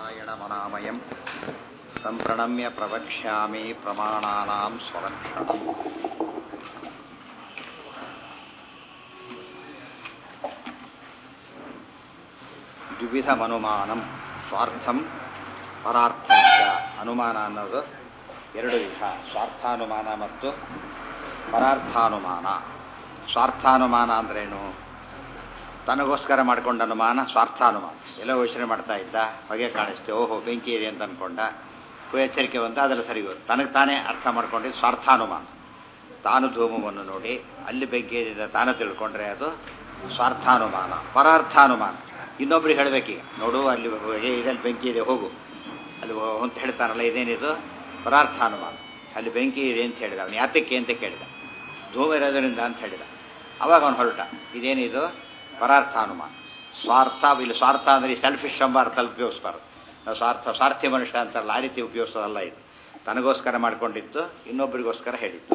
नारायणमनामयं सम्प्रणम्य प्रवक्ष्यामि प्रमाणानां स्वलक्षणम् ದ್ವಿವಿಧಮನುಮಾನಂ ಸ್ವಾರ್ಥಂ ಪರಾರ್ಥಂಚ ಅನುಮಾನ ಅನ್ನೋದು ಎರಡು ವಿಧ ಸ್ವಾರ್ಥಾನುಮಾನ ಮತ್ತು ಪರಾರ್ಥಾನುಮಾನ ಸ್ವಾರ್ಥಾನುಮಾನ ಅಂದ್ರೇನು ತನಗೋಸ್ಕರ ಮಾಡ್ಕೊಂಡ ಅನುಮಾನ ಸ್ವಾರ್ಥಾನುಮಾನ ಎಲ್ಲ ಯೋಚನೆ ಮಾಡ್ತಾ ಇದ್ದ ಹೊಗೆ ಕಾಣಿಸ್ತೆ ಓಹೋ ಬೆಂಕಿ ಇದೆ ಅಂತ ಅನ್ಕೊಂಡ ಎಚ್ಚರಿಕೆ ಬಂತ ಅದೆಲ್ಲ ಸರಿ ಹೋಯ್ತು ತನಗೆ ತಾನೇ ಅರ್ಥ ಮಾಡ್ಕೊಂಡಿದ್ದು ಸ್ವಾರ್ಥಾನುಮಾನ ತಾನು ಧೂಮವನ್ನು ನೋಡಿ ಅಲ್ಲಿ ಬೆಂಕಿ ಇದೆ ತಾನು ತಿಳ್ಕೊಂಡ್ರೆ ಅದು ಸ್ವಾರ್ಥಾನುಮಾನ ಪರಾರ್ಥಾನುಮಾನ ಇನ್ನೊಬ್ರಿಗೆ ಹೇಳಬೇಕೀಗ ನೋಡು ಅಲ್ಲಿ ಇದಲ್ಲಿ ಬೆಂಕಿ ಇದೆ ಹೋಗು ಅಲ್ಲಿ ಅಂತ ಹೇಳ್ತಾನಲ್ಲ ಇದೇನಿದು ಪರಾರ್ಥಾನುಮಾನ ಅಲ್ಲಿ ಬೆಂಕಿ ಇದೆ ಅಂತ ಹೇಳಿದ ಅವನು ಯಾತಕ್ಕೆ ಅಂತ ಕೇಳಿದ ಧೂಮ ಇರೋದ್ರಿಂದ ಅಂತ ಹೇಳಿದ ಅವಾಗ ಅವನು ಹೊರಟ ಇದೇನಿದು ಪರಾರ್ಥಾನುಮಾನ ಸ್ವಾರ್ಥ ಇಲ್ಲಿ ಸ್ವಾರ್ಥ ಅಂದರೆ ಸೆಲ್ಫಿಶ್ ಎಂಬ ಅರ್ಥ ಉಪಯೋಗಿಸ್ಬಾರ್ದು ನಾವು ಸ್ವಾರ್ಥ ಸ್ವಾರ್ಥಿ ಮನುಷ್ಯ ಅಂತಾರಲ್ಲ ಆ ರೀತಿ ಉಪಯೋಗಿಸೋದಲ್ಲ ಇದು ತನಗೋಸ್ಕರ ಮಾಡ್ಕೊಂಡಿದ್ದು ಇನ್ನೊಬ್ಬರಿಗೋಸ್ಕರ ಹೇಳಿದ್ದು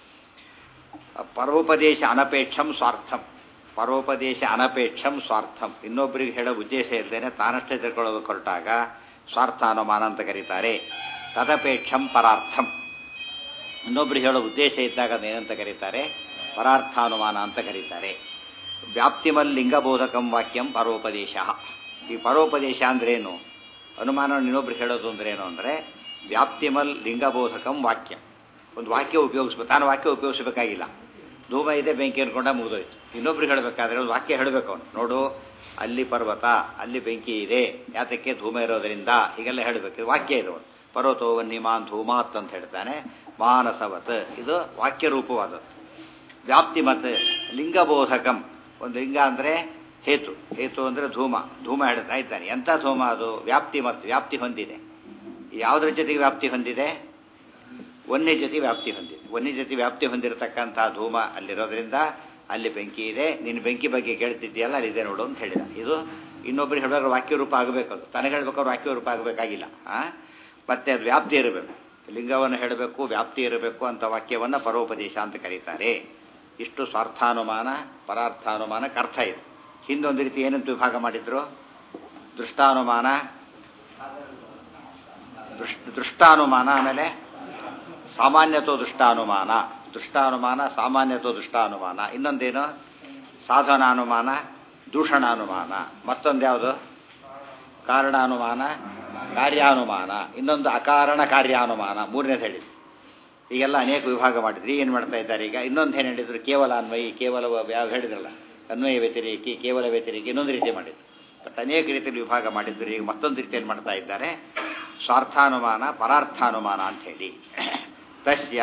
ಪರೋಪದೇಶ ಅನಪೇಕ್ಷಂ ಸ್ವಾರ್ಥಂ ಪರೋಪದೇಶ ಅನಪೇಕ್ಷಂ ಸ್ವಾರ್ಥಂ ಇನ್ನೊಬ್ಬರಿಗೆ ಹೇಳೋ ಉದ್ದೇಶ ಇಲ್ಲದೇನೆ ತಾನಷ್ಟೇ ತಿಳ್ಕೊಳ್ಳೋದಕ್ಕೆ ಹೊರಟಾಗ ಸ್ವಾರ್ಥ ಅನುಮಾನ ಅಂತ ಕರೀತಾರೆ ತದಪೇಕ್ಷಂ ಪರಾರ್ಥಂ ಇನ್ನೊಬ್ಬರಿಗೆ ಹೇಳೋ ಉದ್ದೇಶ ಇದ್ದಾಗ ಅದೇನಂತ ಕರೀತಾರೆ ಪರಾರ್ಥಾನುಮಾನ ಅಂತ ಕರೀತಾರೆ ವ್ಯಾಪ್ತಿಮಲ್ ಲಿಂಗಬೋಧಕಂ ವಾಕ್ಯಂ ಪರೋಪದೇಶ ಈ ಪರೋಪದೇಶ ಅಂದ್ರೇನು ಅನುಮಾನ ಇನ್ನೊಬ್ರು ಹೇಳೋದು ಅಂದ್ರೇನು ಅಂದರೆ ವ್ಯಾಪ್ತಿಮಲ್ ಲಿಂಗಬೋಧಕಂ ವಾಕ್ಯ ಒಂದು ವಾಕ್ಯ ಉಪಯೋಗಿಸ್ಬೇಕು ತಾನು ವಾಕ್ಯ ಉಪಯೋಗಿಸಬೇಕಾಗಿಲ್ಲ ಧೂಮ ಇದೆ ಬೆಂಕಿ ಅನ್ಕೊಂಡ ಮುಗಿದೋಯ್ತು ಇನ್ನೊಬ್ರಿಗೆ ಹೇಳಬೇಕಾದ್ರೆ ಒಂದು ವಾಕ್ಯ ಹೇಳಬೇಕು ಅವನು ನೋಡು ಅಲ್ಲಿ ಪರ್ವತ ಅಲ್ಲಿ ಬೆಂಕಿ ಇದೆ ಯಾತಕ್ಕೆ ಧೂಮ ಇರೋದರಿಂದ ಹೀಗೆಲ್ಲ ಹೇಳಬೇಕು ವಾಕ್ಯ ಇದು ಪರ್ವತೋವನ್ನಿಮಾನ್ ಧೂಮಾತ್ ಅಂತ ಹೇಳ್ತಾನೆ ಮಾನಸವತ್ ಇದು ವಾಕ್ಯ ರೂಪವಾದದ್ದು ವ್ಯಾಪ್ತಿ ಮತ್ತು ಲಿಂಗಬೋಧಕಂ ಒಂದು ಲಿಂಗ ಅಂದರೆ ಹೇತು ಹೇತು ಅಂದರೆ ಧೂಮ ಧೂಮ ಹೇಳ್ತಾ ಇದ್ದಾನೆ ಎಂಥ ಧೂಮ ಅದು ವ್ಯಾಪ್ತಿ ಮತ್ತು ವ್ಯಾಪ್ತಿ ಹೊಂದಿದೆ ಯಾವುದರ ಜೊತೆಗೆ ವ್ಯಾಪ್ತಿ ಹೊಂದಿದೆ ವನ್ಯ ಜೊತೆ ವ್ಯಾಪ್ತಿ ಹೊಂದಿದೆ ವನ್ಯ ಜೊತೆ ವ್ಯಾಪ್ತಿ ಹೊಂದಿರತಕ್ಕಂಥ ಧೂಮ ಅಲ್ಲಿರೋದ್ರಿಂದ ಅಲ್ಲಿ ಬೆಂಕಿ ಇದೆ ನಿನ್ನ ಬೆಂಕಿ ಬಗ್ಗೆ ಕೇಳ್ತಿದ್ದೀಯಲ್ಲ ಅಲ್ಲಿದೆ ನೋಡು ಅಂತ ಹೇಳಿದ ಇದು ಇನ್ನೊಬ್ರಿಗೆ ಹೇಳೋರು ವಾಕ್ಯ ರೂಪ ಆಗಬೇಕು ಅದು ತನಗೆ ಹೇಳ್ಬೇಕಾದ್ರೆ ವಾಕ್ಯ ರೂಪ ಆಗಬೇಕಾಗಿಲ್ಲ ಮತ್ತೆ ಅದು ವ್ಯಾಪ್ತಿ ಇರಬೇಕು ಲಿಂಗವನ್ನು ಹೇಳಬೇಕು ವ್ಯಾಪ್ತಿ ಇರಬೇಕು ಅಂತ ವಾಕ್ಯವನ್ನು ಪರೋಪದೇಶ ಅಂತ ಕರೀತಾರೆ ಇಷ್ಟು ಸ್ವಾರ್ಥಾನುಮಾನ ಪರಾರ್ಥಾನುಮಾನಕ್ಕೆ ಅರ್ಥ ಇದೆ ಹಿಂದೊಂದು ರೀತಿ ಏನಂತ ವಿಭಾಗ ಮಾಡಿದ್ರು ದೃಷ್ಟಾನುಮಾನ ದೃಷ್ಟಾನುಮಾನ ಆಮೇಲೆ ಸಾಮಾನ್ಯತೋ ದೃಷ್ಟಾನುಮಾನ ದೃಷ್ಟಾನುಮಾನ ಸಾಮಾನ್ಯತೋ ದೃಷ್ಟಾನುಮಾನ ಇನ್ನೊಂದೇನು ಸಾಧನಾನುಮಾನ ದೂಷಣಾನುಮಾನ ಮತ್ತೊಂದು ಯಾವುದು ಕಾರಣಾನುಮಾನ ಕಾರ್ಯಾನುಮಾನ ಇನ್ನೊಂದು ಅಕಾರಣ ಕಾರ್ಯಾನುಮಾನ ಮೂರನೇದು ಹೇಳಿದ್ರು ಈಗೆಲ್ಲ ಅನೇಕ ವಿಭಾಗ ಮಾಡಿದ್ರು ಏನು ಮಾಡ್ತಾ ಇದ್ದಾರೆ ಈಗ ಇನ್ನೊಂದು ಏನು ಹೇಳಿದ್ರು ಕೇವಲ ಅನ್ವಯಿ ಕೇವಲ ಯಾವ ಹೇಳಿದ್ರಲ್ಲ ಅನ್ವಯ ವ್ಯತಿರೇಕಿ ಕೇವಲ ವ್ಯತಿರೇಕಿ ಇನ್ನೊಂದು ರೀತಿ ಮಾಡಿದ್ರು ಬಟ್ ಅನೇಕ ರೀತಿಯಲ್ಲಿ ವಿಭಾಗ ಮಾಡಿದ್ರು ಈಗ ಮತ್ತೊಂದು ರೀತಿಯಲ್ಲಿ ಮಾಡ್ತಾ ಇದ್ದಾರೆ ಸ್ವಾರ್ಥಾನುಮಾನ ಪರಾರ್ಥಾನುಮಾನ ಅಂತ ಹೇಳಿ ತಸ್ಯ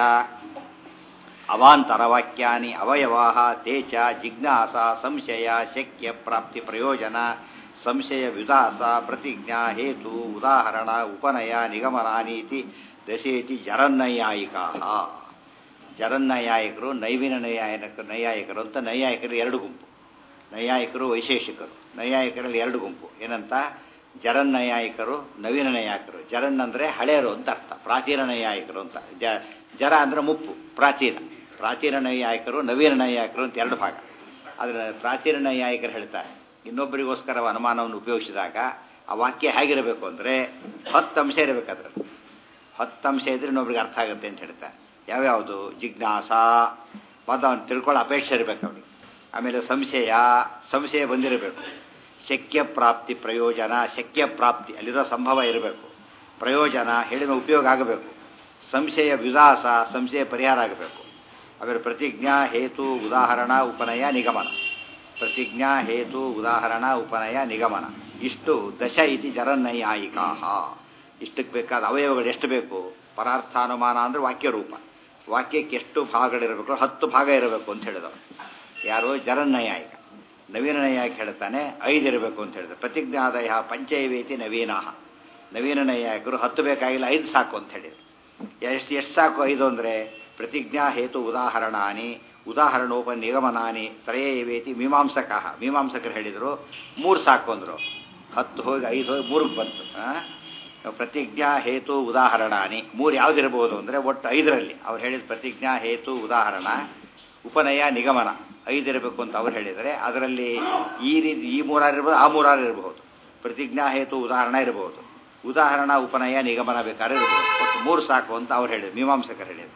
ಅವಾಂತರವಾಕ್ಯಾನಿ ಅವಯವಾ ತೇ ಚ ಜಿಜ್ಞಾಸ ಸಂಶಯ ಶಕ್ಯ ಪ್ರಾಪ್ತಿ ಪ್ರಯೋಜನ ಸಂಶಯ ವಿದಾಸ ಪ್ರತಿಜ್ಞಾ ಹೇತು ಉದಾಹರಣ ಉಪನಯ ನಿಗಮನಾನೀತಿ ದಶೇತಿ ಜರನ್ನೈಯಾಯಿಕಾ ಜರನ್ನೈಯಾಯಿಕರು ನೈವಿನ ನೈಯಾಯಕ ನೈಯಾಯಿಕರು ಅಂತ ನೈಯಾಯಿಕರು ಎರಡು ಗುಂಪು ನೈಯಾಯಿಕರು ವೈಶೇಷಿಕರು ನೈಯಾಯಿಕರಲ್ಲಿ ಎರಡು ಗುಂಪು ಏನಂತ ಜರನ್ ನೈಯಾಯಿಕರು ನವೀನ ನೈಯಾಯಿಕರು ಜರನ್ ಅಂದರೆ ಹಳೆಯರು ಅಂತ ಅರ್ಥ ಪ್ರಾಚೀನ ನೈಯಾಯಿಕರು ಅಂತ ಜ ಜರ ಅಂದರೆ ಮುಪ್ಪು ಪ್ರಾಚೀನ ಪ್ರಾಚೀನ ನೈಯಾಯಿಕರು ನವೀನ ನೈಯಾಯಿಕರು ಅಂತ ಎರಡು ಭಾಗ ಆದರೆ ಪ್ರಾಚೀನ ನೈಯಾಯಿಕರು ಹೇಳ್ತಾರೆ ಇನ್ನೊಬ್ಬರಿಗೋಸ್ಕರ ಅನುಮಾನವನ್ನು ಉಪಯೋಗಿಸಿದಾಗ ಆ ವಾಕ್ಯ ಹೇಗಿರಬೇಕು ಅಂದರೆ ಹತ್ತು ಅಂಶ ಇರಬೇಕು ಅದರಲ್ಲಿ ಹತ್ತು ಅಂಶ ಇದ್ರೆ ಇನ್ನೊಬ್ರಿಗೆ ಅರ್ಥ ಆಗುತ್ತೆ ಅಂತ ಹೇಳ್ತಾರೆ ಯಾವ್ಯಾವುದು ಜಿಜ್ಞಾಸ ಪದವನ್ನು ತಿಳ್ಕೊಳ್ಳೋ ಅಪೇಕ್ಷೆ ಇರಬೇಕು ಅವನಿಗೆ ಆಮೇಲೆ ಸಂಶಯ ಸಂಶಯ ಬಂದಿರಬೇಕು ಶಕ್ಯ ಪ್ರಾಪ್ತಿ ಪ್ರಯೋಜನ ಶಕ್ಯ ಪ್ರಾಪ್ತಿ ಅಲ್ಲಿರೋ ಸಂಭವ ಇರಬೇಕು ಪ್ರಯೋಜನ ಹೇಳಿದ ಉಪಯೋಗ ಆಗಬೇಕು ಸಂಶಯ ವಿಲಾಸ ಸಂಶಯ ಪರಿಹಾರ ಆಗಬೇಕು ಆಮೇಲೆ ಪ್ರತಿಜ್ಞಾ ಹೇತು ಉದಾಹರಣ ಉಪನಯ ನಿಗಮನ ಪ್ರತಿಜ್ಞಾ ಹೇತು ಉದಾಹರಣ ಉಪನಯ ನಿಗಮನ ಇಷ್ಟು ದಶ ಇತಿ ಜರನ್ನೈಯಾಯಿಕಾ ಇಷ್ಟಕ್ಕೆ ಬೇಕಾದ ಅವಯವಗಳು ಎಷ್ಟು ಬೇಕು ಪರಾರ್ಥಾನುಮಾನ ಅಂದರೆ ವಾಕ್ಯ ರೂಪ ವಾಕ್ಯಕ್ಕೆ ಎಷ್ಟು ಭಾಗಗಳಿರಬೇಕು ಹತ್ತು ಭಾಗ ಇರಬೇಕು ಅಂತ ಹೇಳಿದವರು ಯಾರು ಜರನ್ನಯಾಯಿಕ ನವೀನ ನೈಯಾಯಿಕ ಹೇಳ್ತಾನೆ ಐದು ಇರಬೇಕು ಅಂತ ಹೇಳಿದ್ರು ಪ್ರತಿಜ್ಞಾದಯ ಪಂಚೈವೇತಿ ನವೀನಾಹ ನವೀನ ನೈಯಾಯಿಕರು ಹತ್ತು ಬೇಕಾಗಿಲ್ಲ ಐದು ಸಾಕು ಅಂತ ಹೇಳಿದ್ರು ಎಷ್ಟು ಎಷ್ಟು ಸಾಕು ಐದು ಅಂದರೆ ಪ್ರತಿಜ್ಞಾ ಹೇತು ಉದಾಹರಣಾನಿ ಉದಾಹರಣೋಪ ನಿಗಮನಾನಿ ತ್ರಯೇವೇತಿ ಮೀಮಾಂಸಕ ಮೀಮಾಂಸಕರು ಹೇಳಿದರು ಮೂರು ಸಾಕು ಅಂದರು ಹತ್ತು ಹೋಗಿ ಐದು ಹೋಗಿ ಮೂರಿಗೆ ಬಂತು ಪ್ರತಿಜ್ಞಾ ಹೇತು ಉದಾಹರಣಾನಿ ಮೂರು ಯಾವುದಿರಬಹುದು ಅಂದರೆ ಒಟ್ಟು ಐದರಲ್ಲಿ ಅವ್ರು ಹೇಳಿದ ಪ್ರತಿಜ್ಞಾ ಹೇತು ಉದಾಹರಣ ಉಪನಯ ನಿಗಮನ ಐದಿರಬೇಕು ಅಂತ ಅವ್ರು ಹೇಳಿದರೆ ಅದರಲ್ಲಿ ಈ ರೀತಿ ಈ ಮೂರಾರು ಇರ್ಬೋದು ಆ ಮೂರಾರು ಇರಬಹುದು ಪ್ರತಿಜ್ಞಾ ಹೇತು ಉದಾಹರಣೆ ಇರಬಹುದು ಉದಾಹರಣಾ ಉಪನಯ ನಿಗಮನ ಬೇಕಾದ್ರೆ ಇರ್ಬೋದು ಒಟ್ಟು ಮೂರು ಸಾಕು ಅಂತ ಅವ್ರು ಹೇಳಿದ್ರು ಮೀಮಾಂಸಕರು ಹೇಳಿದ್ರು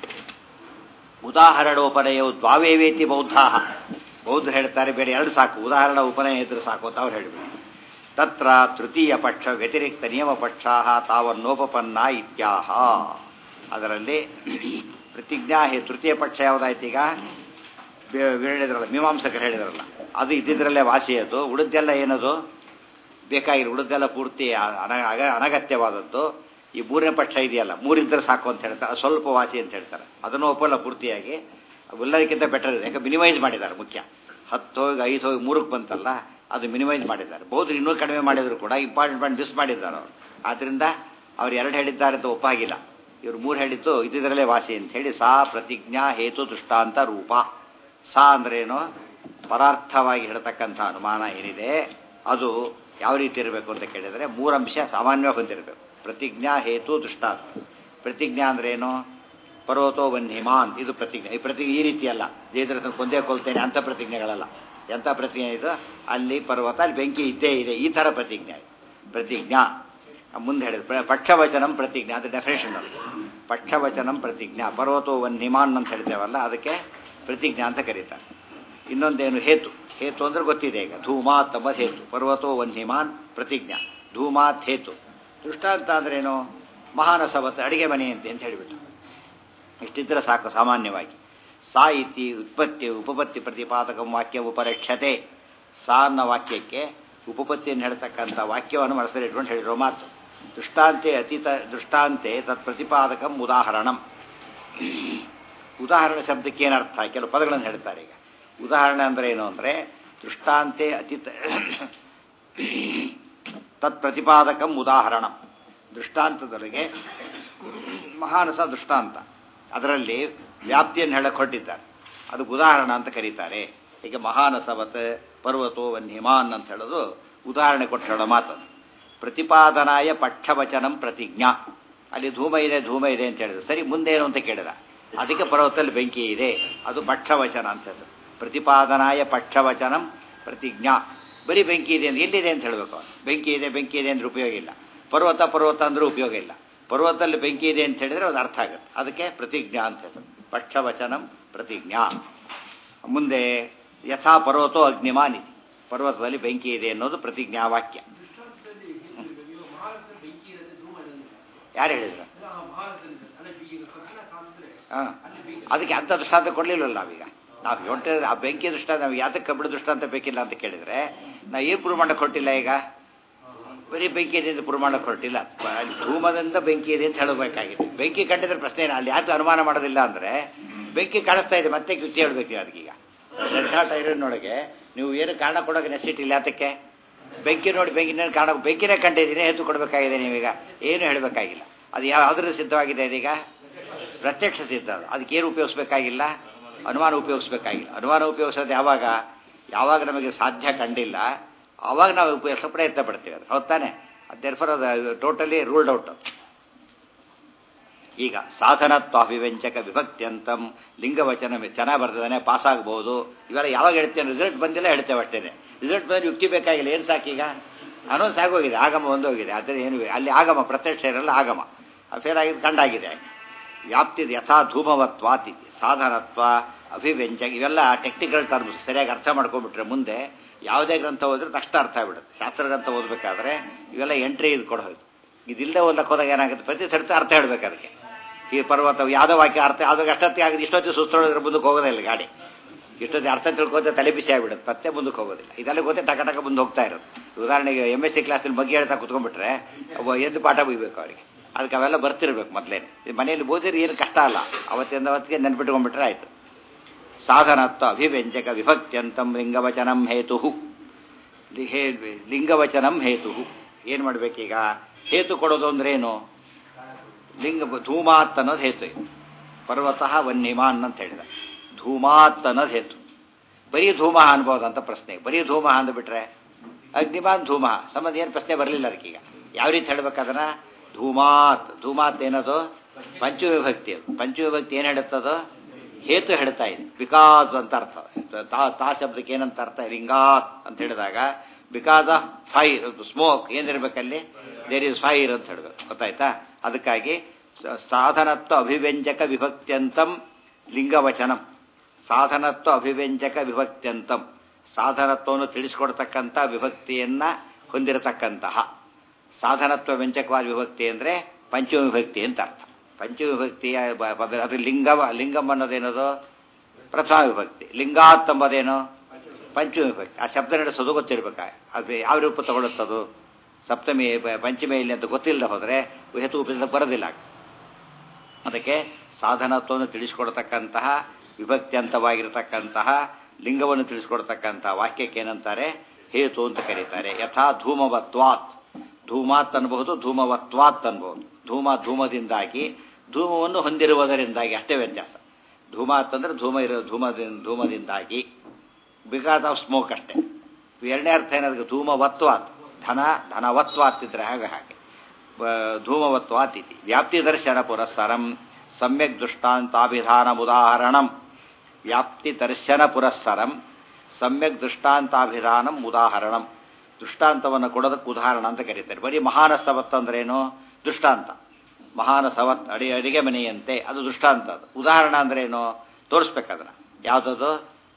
ಉದಾಹರಣೋಪನಯವು ದ್ವಾವೇವೇತಿ ಬೌದ್ಧಾ ಬೌದ್ಧ ಹೇಳ್ತಾರೆ ಬೇರೆ ಎರಡು ಸಾಕು ಉದಾಹರಣ ಉಪನಯ ಇದ್ರೆ ಸಾಕು ಅಂತ ಅವ್ರು ಹೇಳಿದ್ರು ತತ್ರ ತೃತೀಯ ಪಕ್ಷ ವ್ಯತಿರಿಕ್ತ ನಿಯಮ ಪಕ್ಷಾ ತಾವನ್ನೋಪಪನ್ನ ಇತ್ಯಾಹ ಅದರಲ್ಲಿ ಪ್ರತಿಜ್ಞಾ ಹೇ ತೃತೀಯ ಪಕ್ಷ ಯಾವುದಾಯ್ತು ಈಗ ಬೆ- ಹೇಳಿದ್ರಲ್ಲ ಮೀಮಾಂಸಕರು ಹೇಳಿದ್ರಲ್ಲ ಅದು ಇದ್ದಿದ್ರಲ್ಲೇ ವಾಸಿ ಅದು ಉಳಿದೆಲ್ಲ ಏನದು ಬೇಕಾಗಿಲ್ಲ ಉಳಿದೆಲ್ಲ ಪೂರ್ತಿ ಅನ ಅಗ- ಅನಗತ್ಯವಾದದ್ದು ಈ ಮೂರನೇ ಪಕ್ಷ ಇದೆಯಲ್ಲ ಮೂರಿದ್ರೆ ಸಾಕು ಅಂತ ಹೇಳ್ತಾರೆ ಅದು ಸ್ವಲ್ಪ ವಾಸಿ ಅಂತ ಹೇಳ್ತಾರೆ ಅದನ್ನು ಒಪ್ಪಲ್ಲ ಪೂರ್ತಿಯಾಗಿ ಎಲ್ಲದಕ್ಕಿಂತ ಬೆಟರ್ ಇದೆ ಯಾಕೆ ಮಿನಿಮೈಸ್ ಮಾಡಿದ್ದಾರೆ ಮುಖ್ಯ ಹತ್ತು ಹೋಗಿ ಐದು ಹೋಗಿ ಮೂರಕ್ಕೆ ಬಂತಲ್ಲ ಅದು ಮಿನಿಮೈಸ್ ಮಾಡಿದ್ದಾರೆ ಬಹುದ್ರು ಇನ್ನೂ ಕಡಿಮೆ ಮಾಡಿದ್ರು ಕೂಡ ಇಂಪಾರ್ಟೆಂಟ್ ಪಾಯಿಂಟ್ ಮಿಸ್ ಮಾಡಿದ್ದಾರೆ ಅವರು ಆದ್ದರಿಂದ ಅವ್ರು ಎರಡು ಹೇಳಿದ್ದಾರೆ ಅಂತ ಒಪ್ಪಾಗಿಲ್ಲ ಇವರು ಮೂರು ಹೇಳಿದ್ದು ಇದ್ದಿದ್ರಲ್ಲೇ ವಾಸಿ ಅಂತ ಹೇಳಿ ಸಾ ಪ್ರತಿಜ್ಞಾ ಹೇತು ದೃಷ್ಟಾಂತ ರೂಪ ಸಾ ಅಂದ್ರೇನು ಪರಾರ್ಥವಾಗಿ ಹೇಳ್ತಕ್ಕಂಥ ಅನುಮಾನ ಏನಿದೆ ಅದು ಯಾವ ರೀತಿ ಇರಬೇಕು ಅಂತ ಕೇಳಿದರೆ ಮೂರಂಶ ಸಾಮಾನ್ಯವಾಗಿ ಹೊಂದಿರಬೇಕು ಪ್ರತಿಜ್ಞಾ ಹೇತು ದೃಷ್ಟಾಂತ ಪ್ರತಿಜ್ಞಾ ಅಂದ್ರೇನು ಪರ್ವತೋ ವನ್ಹಿಮಾನ್ ಇದು ಪ್ರತಿಜ್ಞೆ ಈ ಪ್ರತಿಜ್ಞೆ ಈ ರೀತಿ ಅಲ್ಲ ಜಯದ್ರಥನ ಕೊಂದೇ ಕೊಲ್ತೇನೆ ಅಂತ ಪ್ರತಿಜ್ಞೆಗಳಲ್ಲ ಎಂಥ ಪ್ರತಿಜ್ಞೆ ಇದು ಅಲ್ಲಿ ಪರ್ವತ ಅಲ್ಲಿ ಬೆಂಕಿ ಇದ್ದೇ ಇದೆ ಈ ಥರ ಪ್ರತಿಜ್ಞೆ ಪ್ರತಿಜ್ಞಾ ಮುಂದೆ ಹೇಳಿದ್ರು ಪ್ರ- ಪಕ್ಷವಚನಂ ಪ್ರತಿಜ್ಞಾ ಅದು ಡೆಫಿನೇಷನ್ ಅದು ಪಕ್ಷವಚನಂ ಪ್ರತಿಜ್ಞಾ ಪರ್ವತೋ ವನ್ಹಿಮಾನ್ ಅಂತ ಹೇಳ್ತೇವಲ್ಲ ಅದಕ್ಕೆ ಪ್ರತಿಜ್ಞಾ ಅಂತ ಕರೀತಾರೆ ಇನ್ನೊಂದೇನು ಹೇತು ಹೇತು ಅಂದ್ರೆ ಗೊತ್ತಿದೆ ಈಗ ಧೂಮಾತ್ ಎಂಬ ಹೇತು ಪರ್ವತೋ ವನ್ಹಿಮಾನ್ ಪ್ರತಿಜ್ಞಾ ಧೂಮಾತ್ ಹೇತು ದೃಷ್ಟಾಂತ ಅಂದ್ರೇನು ಮಹಾನಸವತ್ ಅಡಿಗೆ ಮನೆ ಅಂತೆ ಅಂತ ಹೇಳಿಬಿಟ್ಟು ಇಷ್ಟಿದ್ರೆ ಸಾಕು ಸಾಮಾನ್ಯವಾಗಿ ಸಾ ಇತಿ ಉತ್ಪತ್ತಿ ಉಪಪತ್ತಿ ಪ್ರತಿಪಾದಕ ವಾಕ್ಯ ಉಪರಕ್ಷತೆ ಸಾ ಅನ್ನೋ ವಾಕ್ಯಕ್ಕೆ ಉಪಪತ್ತಿಯನ್ನು ಹೇಳ್ತಕ್ಕಂಥ ವಾಕ್ಯವನ್ನು ಮನಸ್ಸಲ್ಲಿ ಇಟ್ಕೊಂಡು ಹೇಳಿರೋ ಮಾತು ದೃಷ್ಟಾಂತೆ ಅತೀತ ದೃಷ್ಟಾಂತೆ ತತ್ ಪ್ರತಿಪಾದಕಂ ಉದಾಹರಣಂ ಉದಾಹರಣೆ ಶಬ್ದಕ್ಕೆ ಏನರ್ಥ ಕೆಲವು ಪದಗಳನ್ನು ಹೇಳ್ತಾರೆ ಈಗ ಉದಾಹರಣೆ ಅಂದ್ರೆ ಏನು ಅಂದರೆ ದೃಷ್ಟಾಂತೆ ಅತೀತ ತತ್ ಪ್ರತಿಪಾದಕಂ ಉದಾಹರಣಂ ದೃಷ್ಟಾಂತದೊಳಗೆ ಮಹಾನಸ ದೃಷ್ಟಾಂತ ಅದರಲ್ಲಿ ವ್ಯಾಪ್ತಿಯನ್ನು ಹೇಳಕ್ಕೆ ಹೊರಟಿದ್ದಾರೆ ಅದಕ್ಕೆ ಉದಾಹರಣ ಅಂತ ಕರೀತಾರೆ ಈಗ ಮಹಾನಸವತ್ ಪರ್ವತೋ ವನ್ಹಿಮಾನ್ ಅಂತ ಹೇಳೋದು ಉದಾಹರಣೆ ಕೊಟ್ಟು ಹೇಳೋ ಮಾತು ಪ್ರತಿಪಾದನಾಯ ಪಕ್ಷವಚನಂ ಪ್ರತಿಜ್ಞಾ ಅಲ್ಲಿ ಧೂಮ ಇದೆ ಧೂಮ ಇದೆ ಅಂತ ಹೇಳಿದ್ರು ಸರಿ ಮುಂದೇನು ಅಂತ ಕೇಳಿದ ಅದಕ್ಕೆ ಪರ್ವತದಲ್ಲಿ ಬೆಂಕಿ ಇದೆ ಅದು ಪಕ್ಷವಚನ ಅಂತ ಹೇಳಿದ್ರು ಪ್ರತಿಪಾದನಾಯ ಪಕ್ಷವಚನಂ ಪ್ರತಿಜ್ಞಾ ಬರೀ ಬೆಂಕಿ ಇದೆ ಅಂತ ಎಲ್ಲಿದೆ ಅಂತ ಹೇಳಬೇಕು ಬೆಂಕಿ ಇದೆ ಬೆಂಕಿ ಇದೆ ಅಂದ್ರೆ ಉಪಯೋಗ ಇಲ್ಲ ಪರ್ವತ ಪರ್ವತ ಅಂದ್ರೆ ಉಪಯೋಗ ಇಲ್ಲ ಪರ್ವತದಲ್ಲಿ ಬೆಂಕಿ ಇದೆ ಅಂತ ಹೇಳಿದ್ರೆ ಅದು ಅರ್ಥ ಆಗುತ್ತೆ ಅದಕ್ಕೆ ಪ್ರತಿಜ್ಞಾ ಅಂತ ಹೆಸರು ಪಕ್ಷವಚನಂ ಪ್ರತಿಜ್ಞಾ ಮುಂದೆ ಯಥಾ ಪರ್ವತೋ ಅಗ್ನಿಮಾನಿ ಪರ್ವತದಲ್ಲಿ ಬೆಂಕಿ ಇದೆ ಅನ್ನೋದು ಪ್ರತಿಜ್ಞಾ ವಾಕ್ಯ ಯಾರು ಹೇಳಿದ್ರು ಹಾ ಅದಕ್ಕೆ ಅಂಥ ದೃಷ್ಟಾಂತ ಕೊಡ್ಲಿಲ್ಲಲ್ಲ ನಾವೀಗ ನಾವು ಹೊಟ್ಟೆ ಆ ಬೆಂಕಿ ದೃಷ್ಟಾಂತ ನಾವು ಯಾತಕ್ಕೆ ಕಬ್ಬಿಣ ದೃಷ್ಟಾಂತ ಬೇಕಿಲ್ಲ ಅಂತ ಕೇಳಿದ್ರೆ ನಾವು ಏನು ಪ್ರೂವ್ ಮಾಡಕ್ಕೆ ಹೊರಟಿಲ್ಲ ಈಗ ಬರೀ ಬೆಂಕಿ ಇದೆ ಅಂತ ಪ್ರೂವ್ ಮಾಡಕ್ಕೆ ಹೊರಟಿಲ್ಲ ಅಲ್ಲಿ ಧೂಮದಿಂದ ಬೆಂಕಿ ಇದೆ ಅಂತ ಹೇಳಬೇಕಾಗಿದೆ ಬೆಂಕಿ ಕಂಡಿದ್ರೆ ಪ್ರಶ್ನೆ ಏನು ಅಲ್ಲಿ ಯಾಕೆ ಅನುಮಾನ ಮಾಡೋದಿಲ್ಲ ಅಂದರೆ ಬೆಂಕಿ ಕಾಣಿಸ್ತಾ ಇದೆ ಮತ್ತೆ ಯುಕ್ತಿ ಹೇಳ್ಬೇಕು ಅದಕ್ಕೀಗ ರೆಡ್ ಹಾಟ್ ಐರನ್ನೊಳಗೆ ನೀವು ಏನು ಕಾರಣ ಕೊಡೋಕೆ ನೆಸಿಟಿ ಇಲ್ಲ ಅದಕ್ಕೆ ಬೆಂಕಿ ನೋಡಿ ಬೆಂಕಿನ ಕಾರಣ ಬೆಂಕಿನೇ ಕಂಡಿದ್ದೀನಿ ಹೆತ್ತು ಕೊಡಬೇಕಾಗಿದೆ ನೀವೀಗ ಏನು ಹೇಳಬೇಕಾಗಿಲ್ಲ ಅದು ಯಾವುದ್ರ ಸಿದ್ಧವಾಗಿದೆ ಅದೀಗ ಪ್ರತ್ಯಕ್ಷ ಸಿದ್ಧ ಅದು ಅದಕ್ಕೇನು ಉಪಯೋಗಿಸ್ಬೇಕಾಗಿಲ್ಲ ಅನುಮಾನ ಉಪಯೋಗಿಸ್ಬೇಕಾಗಿಲ್ಲ ಅನುಮಾನ ಉಪಯೋಗಿಸೋದು ಯಾವಾಗ ಯಾವಾಗ ನಮಗೆ ಸಾಧ್ಯ ಕಂಡಿಲ್ಲ ಆವಾಗ ನಾವು ಉಪಯೋಗಿಸೋ ಪ್ರಯತ್ನ ಪಡ್ತೀವಿ ಅದು ಹೌದ್ ತಾನೆ ದೇರ್ಫರ್ ಅದು ಟೋಟಲಿ ರೂಲ್ಡ್ ಔಟ್ ಈಗ ಸಾಧನತ್ವ ಅಭಿವ್ಯಂಜಕ ವಿಭಕ್ತ್ಯಂತಂ ಲಿಂಗವಚನ ಚೆನ್ನಾಗಿ ಬರ್ತದಾನೆ ಪಾಸ್ ಆಗ್ಬೋದು ಇವೆಲ್ಲ ಯಾವಾಗ ಹೇಳ್ತೇನೆ ರಿಸಲ್ಟ್ ಬಂದಿಲ್ಲ ಹೇಳ್ತೇವೆ ಅಷ್ಟೇನೆ ರಿಸಲ್ಟ್ ಬಂದ್ರೆ ಯುಕ್ತಿ ಬೇಕಾಗಿಲ್ಲ ಏನು ಸಾಕೀಗ ಅನ್ನೊಂದು ಸಾಗೋಗಿದೆ ಆಗಮ ಒಂದೋಗಿದೆ ಆದರೆ ಏನು ಅಲ್ಲಿ ಆಗಮ ಪ್ರತ್ಯಕ್ಷ ಇರಲ್ಲ ಆಗಮ ಫೇಲ್ ಆಗಿದ್ದು ಕಂಡಾಗಿದೆ ವ್ಯಾಪ್ತಿ ಯಥಾ ಧೂಮವತ್ವಾತಿ ಸಾಧನತ್ವ ಅಭಿವ್ಯಂಜಕ ಇವೆಲ್ಲ ಟೆಕ್ನಿಕಲ್ ಟರ್ಮ್ಸ್ ಸರಿಯಾಗಿ ಅರ್ಥ ಮಾಡ್ಕೊಂಡ್ಬಿಟ್ರೆ ಮುಂದೆ ಯಾವುದೇ ಗ್ರಂಥ ಓದಿದ್ರೆ ತಕ್ಷಣ ಅರ್ಥ ಆಗ್ಬಿಡುತ್ತೆ ಶಾಸ್ತ್ರ ಗ್ರಂಥ ಓದಬೇಕಾದ್ರೆ ಇವೆಲ್ಲ ಎಂಟ್ರಿ ಇದು ಕೊಡೋದು ಇದಿಲ್ಲದೆ ಓದಕ್ಕೆ ಹೋದಾಗ ಏನಾಗುತ್ತೆ ಪ್ರತಿ ಸರ್ತಿ ಅರ್ಥ ಹೇಳ್ಬೇಕು ಅದಕ್ಕೆ ಈ ಪರ್ವತ ಯಾವುದೋ ವಾಕ್ಯ ಅರ್ಥ ಯಾವುದೋ ಅಷ್ಟೊತ್ತಿಗೆ ಆಗಿದೆ ಇಷ್ಟೊತ್ತಿಗೆ ಸುಸ್ತೊಳಿದ್ರೆ ಮುಂದಕ್ಕೆ ಹೋಗೋದೇ ಇಲ್ಲ ಗಾಡಿ ಇಷ್ಟೊತ್ತಿಗೆ ಅರ್ಥ ತಿಳ್ಕೋತೆ ತಲೆ ಬಿಸಿ ಆಗಿಬಿಡುತ್ತೆ ಮತ್ತೆ ಮುಂದಕ್ಕೆ ಹೋಗೋದಿಲ್ಲ ಇದೆಲ್ಲ ಗೊತ್ತೇ ಟಕ ಟಕ ಮುಂದೆ ಹೋಗ್ತಾ ಇರೋದು ಉದಾಹರಣೆಗೆ ಎಮ್ ಎಸ್ ಸಿ ಕ್ಲಾಸಲ್ಲಿ ಬಗ್ಗೆ ಹೇಳ್ತಾ ಕುತ್ಕೊಂಡ್ಬಿಟ್ರೆ ಒಬ್ಬ ಎದ್ದು ಪಾಠ ಬೀಬೇಕು ಅವರಿಗೆ ಅದಕ್ಕೆ ಅವೆಲ್ಲ ಬರ್ತಿರ್ಬೇಕು ಮೊದಲೇನೆ ಮನೆಯಲ್ಲಿ ಓದಿದ್ರೆ ಏನು ಕಷ್ಟ ಅಲ್ಲ ಅವತ್ತಿಂದ ಅವತ್ತಿಗೆ ನೆನ್ಪಿಟ್ಕೊಂಡ್ಬಿಟ್ರೆ ಆಯಿತು ಸಾಧನತ್ವ ಅಭಿವ್ಯಂಜಕ ವಿಭಕ್ತ್ಯಂತಂ ಲಿಂಗವಚನಂ ಹೇತು ಲಿಂಗವಚನಂ ಹೇತು ಏನು ಮಾಡ್ಬೇಕೀಗ ಹೇತು ಕೊಡೋದು ಅಂದ್ರೆ ಏನು ಲಿಂಗ ಧೂಮಾತ್ ಅನ್ನೋದು ಹೇತು ಪರ್ವತಃ ವನ್ಯಮಾನ್ ಅಂತ ಹೇಳಿದ ಧೂಮಾತ್ ಅನ್ನೋದು ಹೇತು ಬರೀ ಧೂಮ ಅನ್ಬೋದು ಅಂತ ಪ್ರಶ್ನೆ ಬರೀ ಧೂಮ ಅಂದ್ಬಿಟ್ರೆ ಅಗ್ನಿಮಾನ್ ಧೂಮ ಸಂಬಂಧ ಏನು ಪ್ರಶ್ನೆ ಬರಲಿಲ್ಲ ಅದಕ್ಕೀಗ ಯಾವ ರೀತಿ ಹೇಳ್ಬೇಕದನ್ನ ಧೂಮಾತ್ ಧೂಮಾತ್ ಏನದು ಪಂಚವಿಭಕ್ತಿ ಅದು ಪಂಚವಿಭಕ್ತಿ ಏನು ಹೇಳುತ್ತದೋ ಹೇತು ಹೇಳ್ತಾ ಇದೆ ಬಿಕಾಸ್ ಅಂತ ಅರ್ಥ ತಾ ತಾ ಶಬ್ದಕ್ಕೆ ಏನಂತ ಅರ್ಥ ಲಿಂಗಾತ್ ಅಂತ ಹೇಳಿದಾಗ ಬಿಕಾಸ್ ಆಫ್ ಫೈರ್ ಸ್ಮೋಕ್ ಏನಿರ್ಬೇಕಲ್ಲಿ ದೇರ್ ಇಸ್ ಫೈರ್ ಅಂತ ಹೇಳ್ಬೇಕು ಗೊತ್ತಾಯ್ತಾ ಅದಕ್ಕಾಗಿ ಸ- ಸಾಧನತ್ವ ಅಭಿವ್ಯಂಜಕ ವಿಭಕ್ತ್ಯಂತಂ ಲಿಂಗವಚನಂ ಸಾಧನತ್ವ ಅಭಿವ್ಯಂಜಕ ವಿಭಕ್ತ್ಯಂತಂ ಸಾಧನತ್ವವನ್ನು ತಿಳಿಸ್ಕೊಡ್ತಕ್ಕಂಥ ವಿಭಕ್ತಿಯನ್ನ ಹೊಂದಿರತಕ್ಕಂತಹ ಸಾಧನತ್ವ ವ್ಯಂಜಕವಾದ ವಿಭಕ್ತಿ ಅಂದರೆ ಪಂಚಮ ವಿಭಕ್ತಿ ಅಂತ ಅರ್ಥ ಪಂಚಮ ವಿಭಕ್ತಿಯ ಬ- ಪದ- ಅದು ಲಿಂಗವ ಲಿಂಗಂ ಅನ್ನೋದೇನದು ಪ್ರಥಮ ವಿಭಕ್ತಿ ಲಿಂಗಾತ್ ಎಂಬುದೇನು ಪಂಚಮ ವಿಭಕ್ತಿ ಆ ಶಬ್ದ ನಡೆಸೋದು ಗೊತ್ತಿರ್ಬೇಕಾ ಅದು ಯಾವ ರೂಪ ತಗೊಳುತ್ತದು ಸಪ್ತಮಿ ಬ- ಪಂಚಮಿ ಇಲ್ಲಿ ಅಂತ ಗೊತ್ತಿಲ್ಲದೆ ಹೋದರೆ ಹೆತು ಉಪಯೋಗ ಬರೋದಿಲ್ಲ ಅದಕ್ಕೆ ಸಾಧನತ್ವವನ್ನು ತಿಳಿಸ್ಕೊಡ್ತಕ್ಕಂತಹ ವಿಭಕ್ತಿ ಅಂತವಾಗಿರತಕ್ಕಂತಹ ಲಿಂಗವನ್ನು ತಿಳಿಸ್ಕೊಡ್ತಕ್ಕಂತಹ ವಾಕ್ಯಕ್ಕೆ ಏನಂತಾರೆ ಹೇತು ಅಂತ ಕರೀತಾರೆ ಯಥಾ ಧೂಮವತ್ವಾತ್ ಧೂಮಾತ್ ಅನ್ಬಹುದು ಧೂಮವತ್ವಾತ್ ಅನ್ಬಹುದು ಧೂಮ ಧೂಮದಿಂದಾಗಿ ಧೂಮವನ್ನು ಹೊಂದಿರುವುದರಿಂದಾಗಿ ಅಷ್ಟೇ ವ್ಯತ್ಯಾಸ ಧೂಮಾತ್ ಅಂದ್ರೆ ಧೂಮ ಇರೋ ಧೂಮದಿಂದ ಧೂಮದಿಂದಾಗಿ ಬಿಕಾಸ್ ಆಫ್ ಸ್ಮೋಕ್ ಅಷ್ಟೇ ಎರಡನೇ ಅರ್ಥ ಏನಾದ್ರು ಧೂಮವತ್ವಾತ್ ಧನ ಧನವತ್ವಾತ್ ಇದ್ರೆ ಹಾಗೆ ಹಾಗೆ ಬ- ಧೂಮವತ್ವಾತ್ ಇತಿ ವ್ಯಾಪ್ತಿ ದರ್ಶನ ಪುರಸ್ಸರಂ ಸಮ್ಯಕ್ ದೃಷ್ಟಾಂತಾಭಿಧಾನಮುದಾಹರಣಂ ವ್ಯಾಪ್ತಿ ದರ್ಶನ ಪುರಸ್ಸರಂ ಸಮ್ಯಕ್ ದೃಷ್ಟಾಂತಾಭಿಧಾನಂ ಉದಾಹರಣಂ ದೃಷ್ಟಾಂತವನ್ನು ಕೊಡೋದಕ್ಕೆ ಉದಾಹರಣ ಅಂತ ಕರೀತಾರೆ ಬರೀ ಮಹಾನ ಸವತ್ ಅಂದ್ರೇನು ದೃಷ್ಟಾಂತ ಮಹಾನ ಸವತ್ ಅಡಿ ಅಡಿಗೆ ಮನೆಯಂತೆ ಅದು ದೃಷ್ಟಾಂತ ಅದು ಉದಾಹರಣ ಅಂದ್ರೇನು ತೋರಿಸ್ಬೇಕದನ್ನ ಯಾವುದದು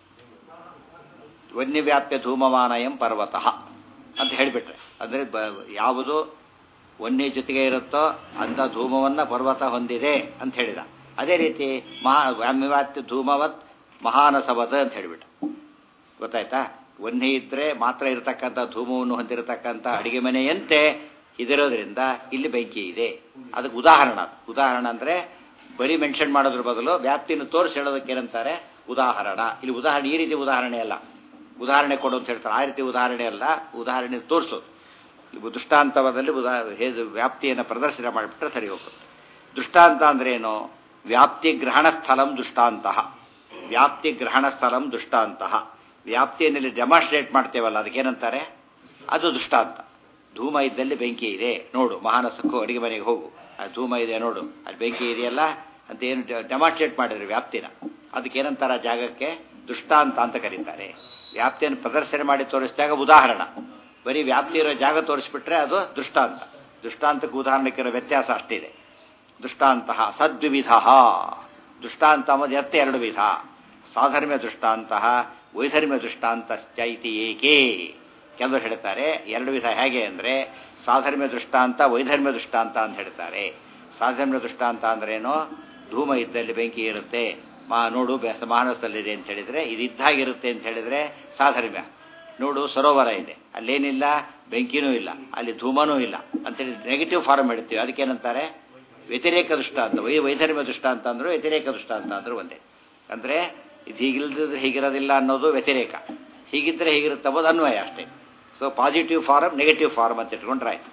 ವನ್ಯವ್ಯಾಪ್ಯ ಧೂಮವಾನಯಂ ಪರ್ವತಃ ಅಂತ ಹೇಳಿಬಿಟ್ರೆ ಅಂದರೆ ಬ ಯಾವುದು ವನ್ಯ ಜೊತೆಗೆ ಇರುತ್ತೋ ಅಂಥ ಧೂಮವನ್ನು ಪರ್ವತ ಹೊಂದಿದೆ ಅಂತ ಹೇಳಿದ ಅದೇ ರೀತಿ ಮಹಾ ವ್ಯಾಮ್ಯವ್ಯಾಪ್ತಿ ಧೂಮವತ್ ಮಹಾನಸವತ್ ಅಂತ ಹೇಳಿಬಿಟ್ಟ ಗೊತ್ತಾಯ್ತಾ ವನ್ಯ ಇದ್ರೆ ಮಾತ್ರ ಇರತಕ್ಕಂಥ ಧೂಮವನ್ನು ಹೊಂದಿರತಕ್ಕಂಥ ಅಡಿಗೆ ಮನೆಯಂತೆ ಇದಿರೋದ್ರಿಂದ ಇಲ್ಲಿ ಬೆಂಕಿ ಇದೆ ಅದಕ್ಕೆ ಉದಾಹರಣ ಅದು. ಉದಾಹರಣ ಅಂದ್ರೆ ಬರೀ ಮೆನ್ಷನ್ ಮಾಡೋದ್ರ ಬದಲು ವ್ಯಾಪ್ತಿಯನ್ನು ತೋರಿಸಿ ಹೇಳೋದಕ್ಕೆ ಏನಂತಾರೆ ಉದಾಹರಣ ಇಲ್ಲಿ ಉದಾಹರಣೆ ಈ ರೀತಿ ಉದಾಹರಣೆ ಅಲ್ಲ ಉದಾಹರಣೆ ಕೊಡು ಅಂತ ಹೇಳ್ತಾರೆ ಆ ರೀತಿ ಉದಾಹರಣೆ ಅಲ್ಲ ಉದಾಹರಣೆ ತೋರಿಸೋದು ಇವು ದೃಷ್ಟಾಂತವದಲ್ಲಿ ಉದಾ ಹೇಗೆ ವ್ಯಾಪ್ತಿಯನ್ನು ಪ್ರದರ್ಶನ ಮಾಡಿಬಿಟ್ರೆ ಸರಿ ಹೋಗುತ್ತೆ ದೃಷ್ಟಾಂತ ಅಂದ್ರೆ ಏನು ವ್ಯಾಪ್ತಿ ಗ್ರಹಣ ಸ್ಥಳಂ ದುಷ್ಟಾಂತಹ ವ್ಯಾಪ್ತಿ ಗ್ರಹಣ ಸ್ಥಳಂ ದುಷ್ಟಾಂತಹ ವ್ಯಾಪ್ತಿಯಲ್ಲಿ ಡೆಮಾನ್ಸ್ಟ್ರೇಟ್ ಮಾಡ್ತೇವಲ್ಲ ಅದಕ್ಕೇನಂತಾರೆ ಅದು ದೃಷ್ಟಾಂತ ಧೂಮ ಇದ್ದಲ್ಲಿ ಬೆಂಕಿ ಇದೆ ನೋಡು ಮಹಾನಸಕ್ಕೂ ಅಡಿಗೆ ಮನೆಗೆ ಹೋಗು ಆ ಧೂಮ ಇದೆ ನೋಡು ಅಲ್ಲಿ ಬೆಂಕಿ ಇದೆಯಲ್ಲ ಅಂತ ಏನು ಡೆಮಾನ್ಸ್ಟ್ರೇಟ್ ಮಾಡಿದ್ರು ವ್ಯಾಪ್ತಿನ ಅದಕ್ಕೇನಂತಾರ ಆ ಜಾಗಕ್ಕೆ ದೃಷ್ಟಾಂತ ಅಂತ ಕರೀತಾರೆ ವ್ಯಾಪ್ತಿಯನ್ನು ಪ್ರದರ್ಶನ ಮಾಡಿ ತೋರಿಸಿದಾಗ ಉದಾಹರಣ ಬರೀ ವ್ಯಾಪ್ತಿ ಇರೋ ಜಾಗ ತೋರಿಸ್ಬಿಟ್ರೆ ಅದು ದೃಷ್ಟಾಂತ ದೃಷ್ಟಾಂತಕ್ಕೆ ಉದಾಹರಣೆಗಿರೋ ವ್ಯತ್ಯಾಸ ಅಷ್ಟಿದೆ ದೃಷ್ಟಾಂತ ಸದ್ವಿವಿಧ ದೃಷ್ಟಾಂತ ಅನ್ನೋದು ಎತ್ತ ಎರಡು ವಿಧ ಸಾಧರ್ಮ್ಯ ದೃಷ್ಟಾಂತ ವೈಧರ್ಮ್ಯ ದೃಷ್ಟಾಂತಶ್ಚ ಇತಿ ಏಕೆ ಕೆಲವರು ಹೇಳ್ತಾರೆ ಎರಡು ವಿಧ ಹೇಗೆ ಅಂದರೆ ಸಾಧರ್ಮ್ಯ ದೃಷ್ಟಾಂತ ವೈಧರ್ಮ್ಯ ದೃಷ್ಟಾಂತ ಅಂತ ಹೇಳ್ತಾರೆ ಸಾಧರ್ಮ್ಯ ದೃಷ್ಟಾಂತ ಅಂದ್ರೇನು ಧೂಮ ಇದ್ದಲ್ಲಿ ಬೆಂಕಿ ಇರುತ್ತೆ ಮಾ ನೋಡು ಬೆಸ ಮಾನಸದಲ್ಲಿದೆ ಅಂತ ಹೇಳಿದ್ರೆ ಇದಿದ್ದಾಗಿರುತ್ತೆ ಅಂತ ಹೇಳಿದ್ರೆ ಸಾಧರ್ಮ್ಯ ನೋಡು ಸರೋವರ ಇದೆ ಅಲ್ಲೇನಿಲ್ಲ ಬೆಂಕಿನೂ ಇಲ್ಲ ಅಲ್ಲಿ ಧೂಮನೂ ಇಲ್ಲ ಅಂತೇಳಿ ನೆಗೆಟಿವ್ ಫಾರ್ಮ್ ಹೇಳ್ತೀವಿ ಅದಕ್ಕೇನಂತಾರೆ ವ್ಯತಿರೇಕ ದೃಷ್ಟಾಂತ ವೈ ವೈಧರ್ಮ್ಯ ದೃಷ್ಟಾಂತ ಅಂದ್ರು ವ್ಯತಿರೇಕ ದೃಷ್ಟಾಂತ ಅಂದ್ರು ಒಂದೇ ಅಂದ್ರೆ ಇದು ಹೀಗಿಲ್ದಿದ್ರೆ ಹೀಗಿರೋದಿಲ್ಲ ಅನ್ನೋದು ವ್ಯತಿರೇಕ ಹೀಗಿದ್ರೆ ಹೀಗಿರುತ್ತೆ ಅನ್ನೋದು ಅನ್ವಯ ಅಷ್ಟೇ so positive form negative form ಅಂತ ಇಟ್ಕೊಂಡ್ರೆ ಆಯ್ತು